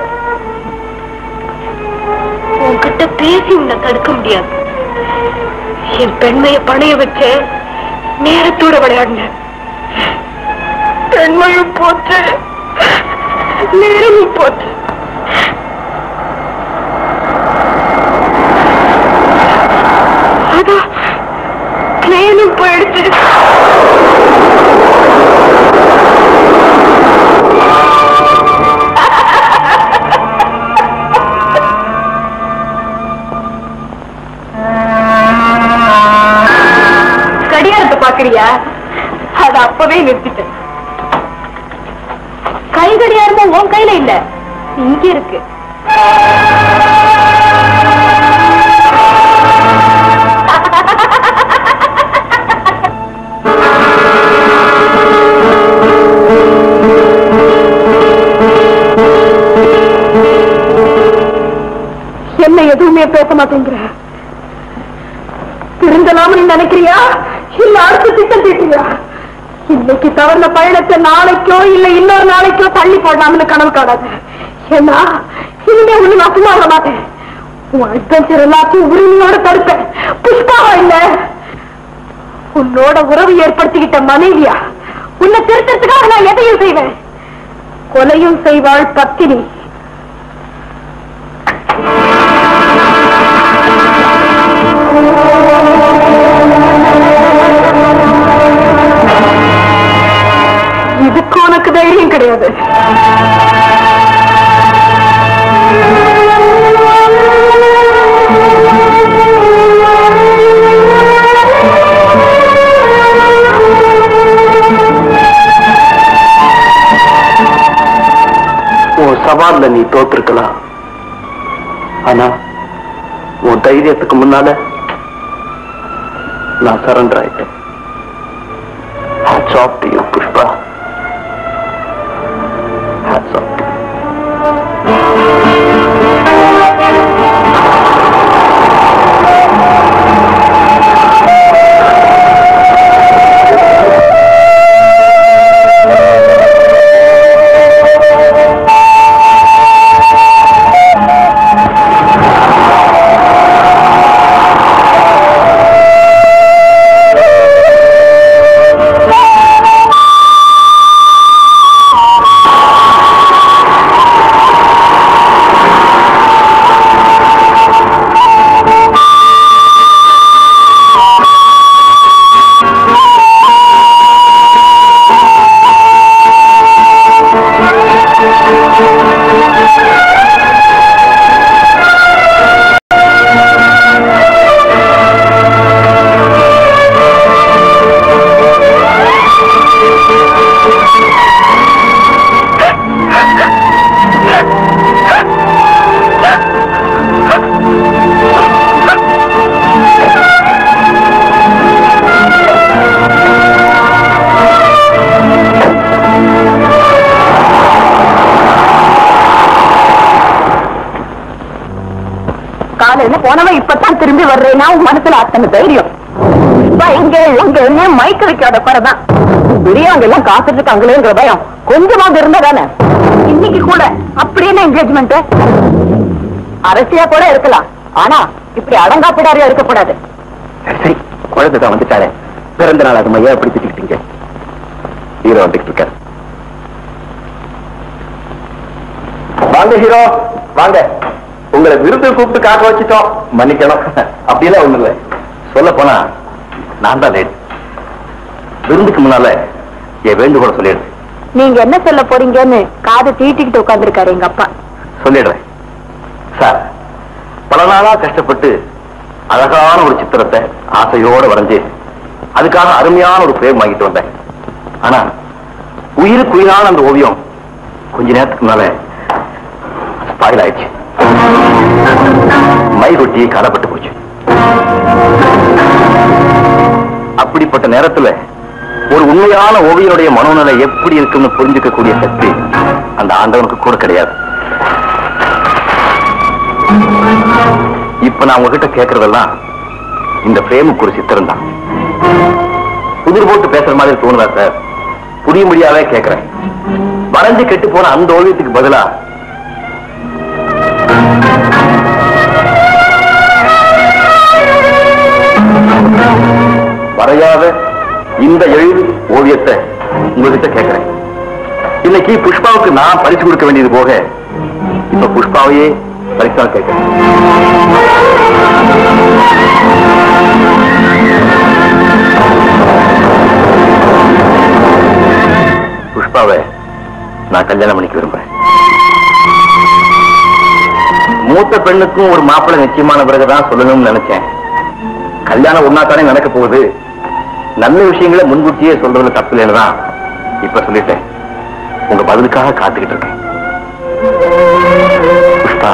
உன்கிட்ட பேசி உன்னை தடுக்க முடியாது என் பெண்மையை பணைய வச்சு நேரத்தோட விளையாடினேன் பெண்மையும் போச்சு நேரமும் போச்சு அதான் பிளேனும் போயிடுச்சு கடியாரத்தை பாக்குறியா அது அப்பவே நிறுத்திட்டேன் கை கடியாரமும் உன் கையில இல்ல இங்க இருக்கு என்ன எதுவுமே பேச மாட்டேங்கிற திருந்தலாம்னு நினைக்கிறியா இல்ல அடுத்த திட்டம் தீட்டுறியா இன்னைக்கு தவறுன பயணத்தை நாளைக்கோ இல்ல இன்னொரு நாளைக்கோ தள்ளி போடலாம்னு கனவு காணாது ஏன்னா இனிமே ஒண்ணு நான் சும்மா விட மாட்டேன் உன் அட்வென்ச்சர் எல்லாத்தையும் உரிமையோட தடுப்பேன் புஷ்பாவா இல்ல உன்னோட உறவு ஏற்படுத்திக்கிட்ட மனைவியா உன்னை திருத்தறதுக்காக நான் எதையும் செய்வேன் கொலையும் செய்வாள் பத்தினி இதுக்கு உனக்கு தைரியம் கிடையாது உன் சவால்ல நீ தோத்துருக்கலாம் ஆனா உன் தைரியத்துக்கு முன்னால நான் சரண்டர் ஆயிட்டேன் Hats off to you, Pushpa. Hats off to you. காலையில போனவன் இப்பதான் திரும்பி வர்றேன்னா உன் மனசுல அத்தனை தைரியம் இப்ப எங்க எங்க என்ன மயக்க வைக்காத குறைதான் பெரியவங்க எல்லாம் காத்துட்டு இருக்காங்களேங்கிற பயம் கொஞ்சமாவது இருந்தா தானே இன்னைக்கு கூட அப்படி என்ன என்கேஜ்மெண்ட் அரசியா கூட இருக்கலாம் ஆனா இப்படி அடங்காப்பிடாரியா இருக்கக்கூடாது சரி சரி குழந்தை தான் வந்துட்டாரே பிறந்த நாள் அது மையா எப்படி திட்டிக்கிட்டீங்க ஹீரோ வந்துட்டு இருக்காரு வாங்க ஹீரோ வாங்க உங்களை விருது கூப்பிட்டு காக்க வச்சுட்டோம் மன்னிக்கணும் அப்படியெல்லாம் ஒண்ணு இல்லை சொல்ல போனா நான் தான் லேட் விருந்துக்கு முன்னால என் வேண்டுகோளை சொல்லிடுறேன் நீங்க என்ன சொல்ல போறீங்கன்னு காதை தீட்டிக்கிட்டு உட்கார்ந்துருக்காரு எங்க அப்பா சொல்லிடுறேன் சார் பல நாளா கஷ்டப்பட்டு அழகான ஒரு சித்திரத்தை ஆசையோட வரைஞ்சு அதுக்காக அருமையான ஒரு பிரேம் வாங்கிட்டு வந்தேன் ஆனா உயிருக்கு உயிரான அந்த ஓவியம் கொஞ்ச நேரத்துக்கு மேல ஸ்பாயில் ஆயிடுச்சு மை கொட்டி கரப்பட்டு போச்சு அப்படிப்பட்ட நேரத்துல ஒரு உண்மையான ஓவியனுடைய மனோநிலை எப்படி இருக்குன்னு புரிஞ்சுக்கக்கூடிய சக்தி அந்த ஆண்டவனுக்கு கூட கிடையாது இப்ப நான் உங்ககிட்ட கேட்கறதெல்லாம் இந்த பிரேமுக்கு ஒரு சித்திரம் தான் புதிர் போட்டு பேசுற மாதிரி தோணுதா சார் புரிய முடியாவே கேட்கிறேன் வரைஞ்சு கெட்டு போன அந்த ஓவியத்துக்கு பதிலா வரையாத இந்த எழில் ஓவியத்தை உங்ககிட்ட கேட்கிறேன் இன்னைக்கு புஷ்பாவுக்கு நான் பரிசு கொடுக்க வேண்டியது போக இப்ப புஷ்பாவையே பரிசா கேட்கிறேன் புஷ்பாவை நான் கல்யாணம் பண்ணிக்க விரும்புறேன் மூத்த பெண்ணுக்கும் ஒரு மாப்பிள்ளை நிச்சயமான பிறகுதான் சொல்லணும்னு நினைச்சேன் கல்யாணம் ஒன்னாத்தானே நடக்க போகுது நல்ல விஷயங்களை முன்கூட்டியே சொல்றதுல தப்பு இல்லைன்னு தான் இப்ப சொல்லிட்டேன் உங்க பதிலுக்காக காத்துக்கிட்டு இருக்கேன் புஷ்பா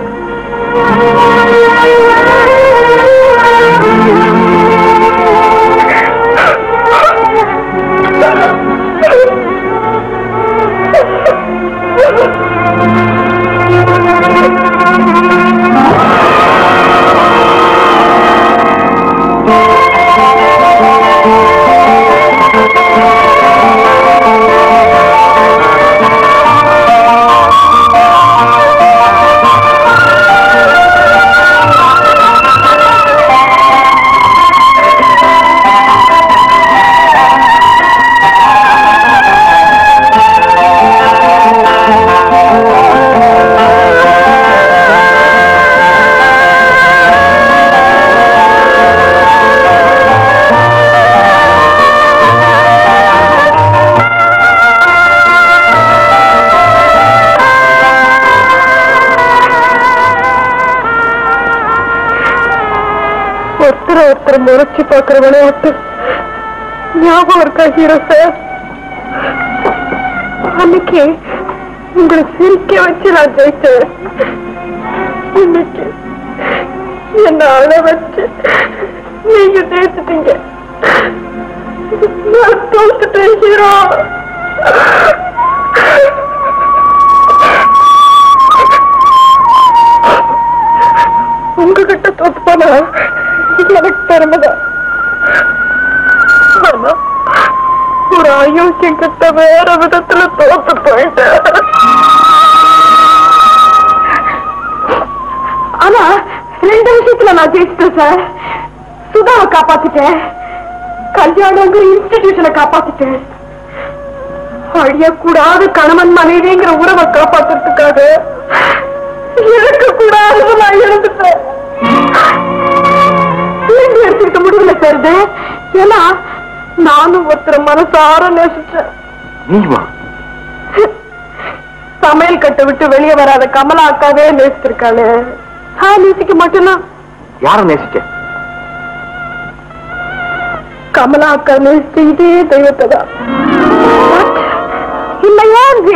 ஒருத்தர் ஒருத்தர் முறைச்சு பார்க்கிற விளையாட்டு ஞாபகம் இருக்கா ஹீரோ சார் அன்னைக்கு உங்களை சிரிக்க வச்சு நான் ஜெயிச்சேன் இன்னைக்கு என்ன அழ வச்சு நீங்க ஜெயிச்சிட்டீங்க நான் தோத்துட்டேன் ஹீரோ உங்ககிட்ட தோத்து போனா எனக்கு பெருமைதான் ஆனா ஒரு அயோக்கியம் கிட்ட வேற விதத்துல தோத்து போயிட்டேன் ஆனா ரெண்டு விஷயத்துல நான் ஜெயிச்சிட்டேன் சார் சுதாவை காப்பாத்திட்டேன் கல்யாணங்கிற இன்ஸ்டிடியூஷனை காப்பாத்திட்டேன் அழியக்கூடாத கணவன் மனைவிங்கிற உறவை காப்பாத்துறதுக்காக இழக்க கூடாது நான் இழந்துட்டேன் திரும்பி எடுத்துக்கிட்ட முடிவுல சேருது ஏன்னா நானும் ஒருத்தர் மனசார நேசிச்சேன் நீமா சமையல் கட்டை விட்டு வெளியே வராத கமலா அக்காவே நேசிச்சிருக்காளே நான் நேசிக்க மாட்டேனா யார நேசிச்ச கமலா அக்கா நேசிச்ச இதே தெய்வத்தை தான் இல்லையா அன்பி?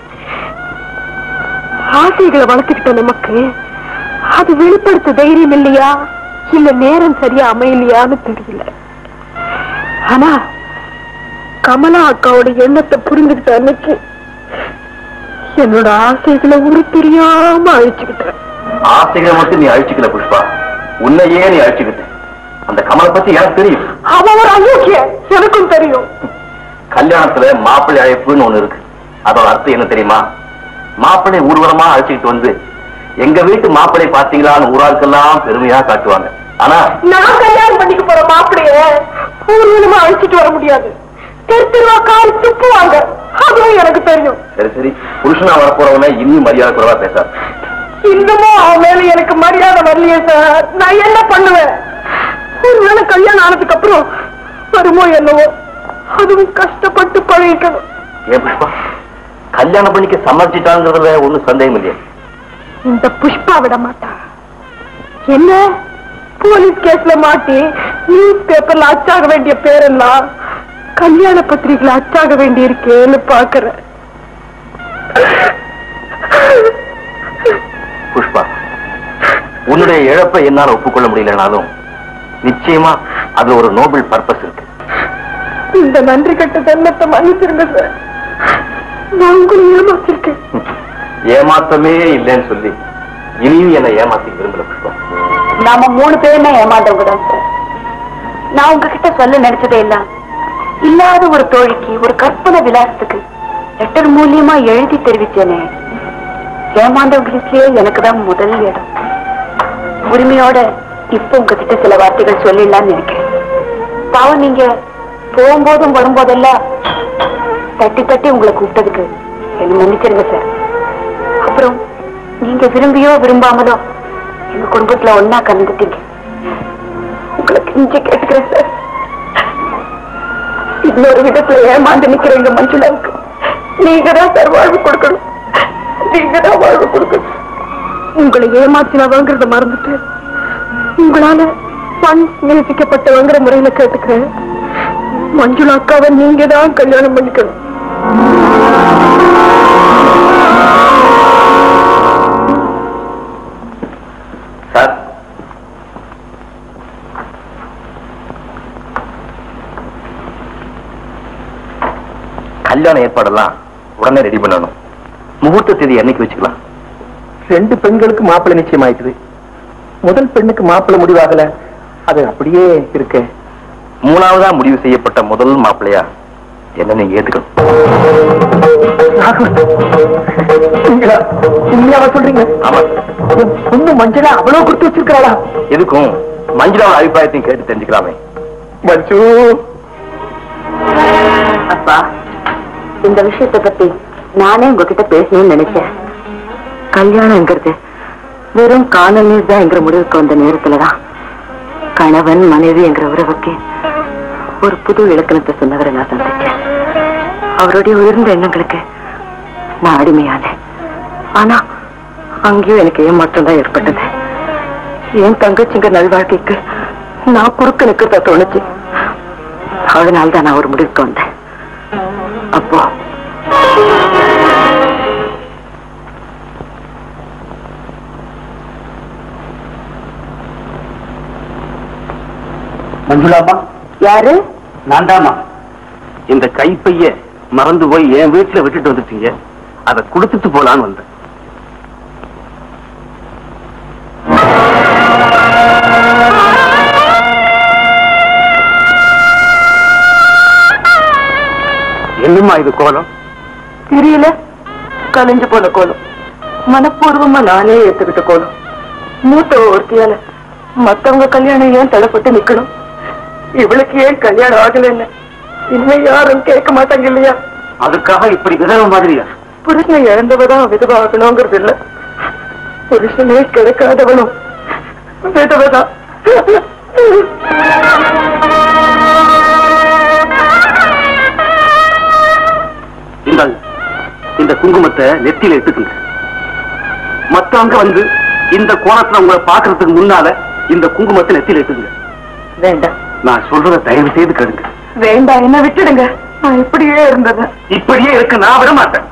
ஆசைகளை வளர்த்துக்கிட்ட நமக்கு அது வெளிப்படுத்த தைரியம் இல்லையா இல்ல நேரம் சரியா அமையலையான்னு தெரியல ஆனா கமலா அக்காவோட எண்ணத்தை புரிஞ்சுக்கிட்ட அன்னைக்கு என்னோட ஆசைகளை ஒரு தெரியாம அழிச்சுக்கிட்டேன் ஆசைகளை மட்டும் நீ அழிச்சுக்கல புஷ்பா உன்னையே நீ அழிச்சுக்கிட்ட அந்த கமலை பத்தி எனக்கு தெரியும் அவன் ஒரு அயோக்கிய எனக்கும் தெரியும் கல்யாணத்துல மாப்பிள்ளை அழைப்புன்னு ஒண்ணு இருக்கு அதோட அர்த்தம் என்ன தெரியுமா மாப்பிள்ளை ஊர்வலமா அழைச்சிட்டு வந்து எங்க வீட்டு மாப்பிள்ளை பாத்தீங்களான்னு ஊராளுக்கெல்லாம் பெருமையா காட்டுவாங்க ஆனா நான் கல்யாணம் பண்ணிக்க போற மாப்பிளைய ஊர்வலமா அழைச்சிட்டு வர முடியாது தெரு தெருவா கால் துப்புவாங்க அதுவும் எனக்கு தெரியும் சரி சரி புருஷனா வரப்போறவன இன்னும் மரியாதை குறைவா பேசாது இன்னமும் அவன் மேல எனக்கு மரியாதை வரலையே சார் நான் என்ன பண்ணுவேன் ஒருவேளை கல்யாணம் ஆனதுக்கு அப்புறம் வருமோ என்னவோ அதுவும் கஷ்டப்பட்டு பழகிக்கணும் ஏன் புஷ்பா கல்யாணம் பண்ணிக்க சம்மதிச்சிட்டாங்கிறதுல ஒண்ணும் சந்தேகம் இல்லையா இந்த புஷ்பா விட மாட்டா என்ன போலீஸ் கேஸ்ல மாட்டி நியூஸ் பேப்பர்ல அச்சாக வேண்டிய பேரெல்லாம் கல்யாண பத்திரிகைல அச்சாக வேண்டி இருக்கேன்னு பாக்குறேன் புஷ்பா உன்னுடைய இழப்பை என்னால் ஒப்புக்கொள்ள முடியலனாலும் நிச்சயமா அதுல ஒரு நோபல் பர்பஸ் இருக்கு இந்த நன்றி கட்ட தன்னத்தை மன்னிச்சிருங்க சார் நான் உங்களை ஏமாத்திருக்கேன் ஏமாத்தமே இல்லைன்னு சொல்லி இனியும் என்னை ஏமாத்தி விரும்பல புஷ்பா நாம மூணு பேருமே ஏமாந்தவங்க தான் சார் நான் உங்ககிட்ட சொல்ல நினைச்சதே இல்ல இல்லாத ஒரு தோழிக்கு ஒரு கற்பனை விலாசத்துக்கு லெட்டர் மூலியமா எழுதி தெரிவிச்சேனே ஏமாந்தவங்க லிஸ்ட்லயே எனக்கு தான் முதல் இடம் உரிமையோட இப்ப உங்ககிட்ட சில வார்த்தைகள் சொல்லிடலாம்னு நினைக்கிறேன் பாவம் நீங்க போகும்போதும் வரும்போதெல்லாம் தட்டி தட்டி உங்களை கூப்பிட்டதுக்கு என்ன மன்னிச்சிருங்க சார் அப்புறம் நீங்க விரும்பியோ விரும்பாமலோ எங்க குடும்பத்துல ஒன்னா கலந்துட்டீங்க உங்களை கெஞ்சி கேட்டுக்கிறேன் சார் இன்னொரு விதத்துல ஏமாந்து நிக்கிறீங்க மஞ்சுளாவுக்கு நீங்க தான் சார் வாழ்வு கொடுக்கணும் நீங்க தான் வாழ்வு கொடுக்கணும் உங்களை ஏமாத்தினவங்கிறத மறந்துட்டு உங்களால பண் நேசிக்கப்பட்டவங்கிற முறையில கேட்டுக்கிறேன் மஞ்சுளா அக்காவை நீங்க தான் கல்யாணம் பண்ணிக்கணும் சார் கல்யாண ஏற்பாடெல்லாம் உடனே ரெடி பண்ணணும் முகூர்த்த தேதி என்னைக்கு வச்சுக்கலாம் ரெண்டு பெண்களுக்கு மாப்பிள்ளை நிச்சயம் ஆயிடுது முதல் பெண்ணுக்கு மாப்பிள்ளை முடிவாகல அது அப்படியே இருக்கு மூணாவதா முடிவு செய்யப்பட்ட முதல் மாப்பிள்ளையா என்ன நீங்க ஏத்துக்கணும் நீங்களா உண்மையாவா சொல்றீங்க ஆமா என் பொண்ணு மஞ்சளா அவ்வளவு கொடுத்து வச்சிருக்காளா எதுக்கும் மஞ்சுளாவோட அபிப்பிராயத்தையும் கேட்டு தெரிஞ்சுக்கலாமே மஞ்சு அப்பா இந்த விஷயத்தை பத்தி நானே உங்ககிட்ட பேசணும்னு நினைச்சேன் கல்யாணங்கிறது வெறும் காணல் நீர் தான்ங்கிற முடிவுக்கு வந்த நேரத்துலதான் கணவன் மனைவி என்கிற உறவுக்கு ஒரு புது இலக்கணத்தை சொன்னவரை நான் சந்திச்சேன் அவருடைய உயர்ந்த எண்ணங்களுக்கு நான் அடிமையானேன் ஆனா அங்கேயும் எனக்கு ஏமாற்றம் தான் ஏற்பட்டது என் தங்கச்சிங்க நல்வாழ்க்கைக்கு நான் குறுக்க நிற்கிறத தோணுச்சு அதனால தான் நான் ஒரு முடிவுக்கு வந்தேன் அப்போ மஞ்சுளாமா யாரு நான் தாமா இந்த கைப்பைய மறந்து போய் என் வீட்டுல விட்டுட்டு வந்துட்டீங்க அதை கொடுத்துட்டு போலான்னு வந்தேன் என்னம்மா இது கோலம் தெரியல கலைஞ்சு போன கோலம் மனப்பூர்வமா நானே ஏத்துக்கிட்ட கோலம் மூத்த ஒருத்தியால மத்தவங்க கல்யாணம் ஏன் தடைப்பட்டு நிக்கணும் இவளுக்கு ஏன் கல்யாணம் ஆகலைன்னு இனிமே யாரும் கேட்க மாட்டாங்க இல்லையா அதுக்காக இப்படி விதவை மாதிரியா புருஷனை இழந்தவதான் விதவா ஆகணுங்கிறது இல்ல புருஷனே கிடைக்காதவனும் விதவதான் இந்த இந்த குங்குமத்தை நெத்தியில இட்டுக்குங்க மத்தவங்க வந்து இந்த கோலத்துல உங்களை பாக்குறதுக்கு முன்னால இந்த குங்குமத்தை நெத்தியில இட்டுக்குங்க வேண்டாம் நான் சொல்றத தயவு செய்து கேளுங்க வேண்டாம் என்ன விட்டுடுங்க நான் இப்படியே இருந்தது இப்படியே இருக்க நான் விட மாட்டேன்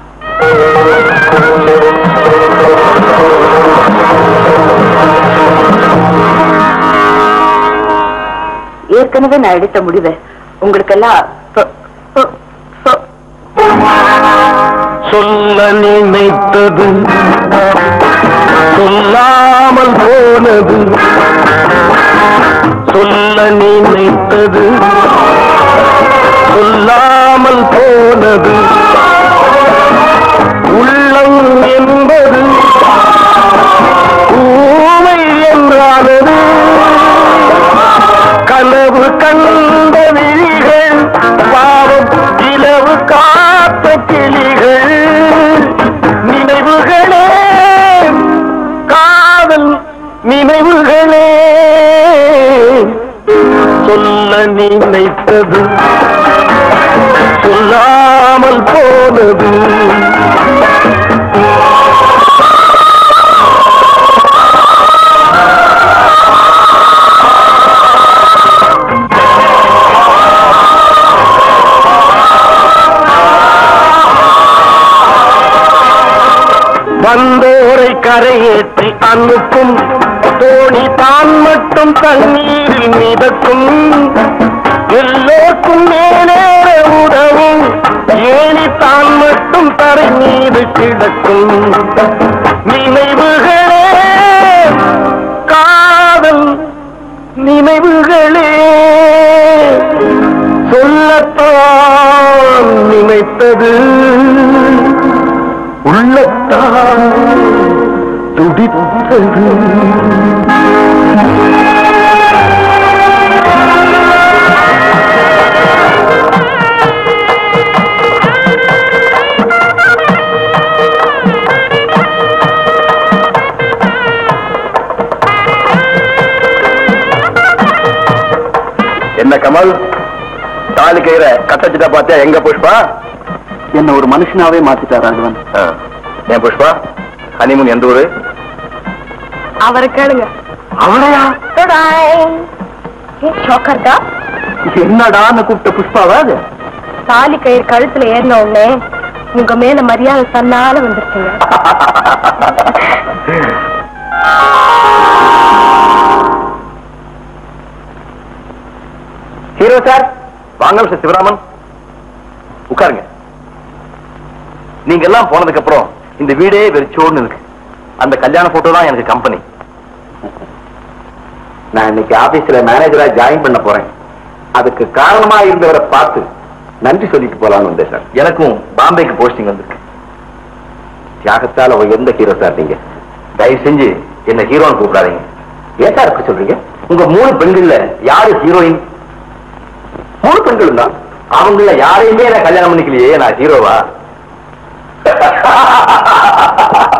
ஏற்கனவே நான் எடுத்த முடிவை உங்களுக்கெல்லாம் சொ- சொ- சொ- சொல்ல நினைத்தது சொல்லாமல் போனது சொல்ல நினைத்தது சொல்லாமல் போனது உள்ளம் என்பது ஊமை என்றானது கனவு கண்ட விழிகள் பாவம் இலவு காத்த கிளிகள் நினைவுகளே காதல் நினைவுகளே சொல்ல நினைத்தது சொல்லாமல் போனது கரையேற்றி அனுப்பும் தோணி தான் மட்டும் தண்ணீரில் மிதக்கும் எல்லோருக்கும் மேலேற உதவும் ஏனி தான் மட்டும் தரை மீது கிடக்கும் நினைவுகளே காதல் நினைவுகளே சொல்லத்தான் நினைத்தது உள்ளத்தான் துடித்தது என்ன கமல் தாலி கயிற கட்டச்சிட்டா பார்த்தியா எங்க புஷ்பா என்ன ஒரு மனுஷனாவே மாத்திட்டா ராகவன் ஏன் புஷ்பா ஹனிமூன் எந்த ஊரு அவரை கேளுங்க அவளையா ஷோக்கர்டா என்னடான்னு கூப்பிட்ட புஷ்பாவா அது தாலி கயிறு கழுத்துல ஏறின உடனே உங்க மேல மரியாதை தன்னால வந்துருச்சுங்க ஹீரோ சார் வாங்க மிஸ்டர் சிவராமன் உட்காருங்க நீங்க எல்லாம் போனதுக்கு அப்புறம் இந்த வீடே வெறிச்சோன்னு இருக்கு அந்த கல்யாண போட்டோ தான் எனக்கு கம்பெனி நான் இன்னைக்கு ஆபீஸ்ல மேனேஜரா ஜாயின் பண்ண போறேன் அதுக்கு காரணமா இருந்தவரை பார்த்து நன்றி சொல்லிட்டு போலாம்னு வந்தேன் சார் எனக்கும் பாம்பேக்கு போஸ்டிங் வந்திருக்கு தியாகத்தால எந்த ஹீரோ சார் நீங்க தயவு செஞ்சு என்ன ஹீரோன்னு கூப்பிடாதீங்க ஏன் சார் அப்படி சொல்றீங்க உங்க மூணு பெண்கள்ல யாரு ஹீரோயின் மூணு பெண்களும் தான் அவங்கள யாரையுமே நான் கல்யாணம் பண்ணிக்கலையே நான் ஹீரோவா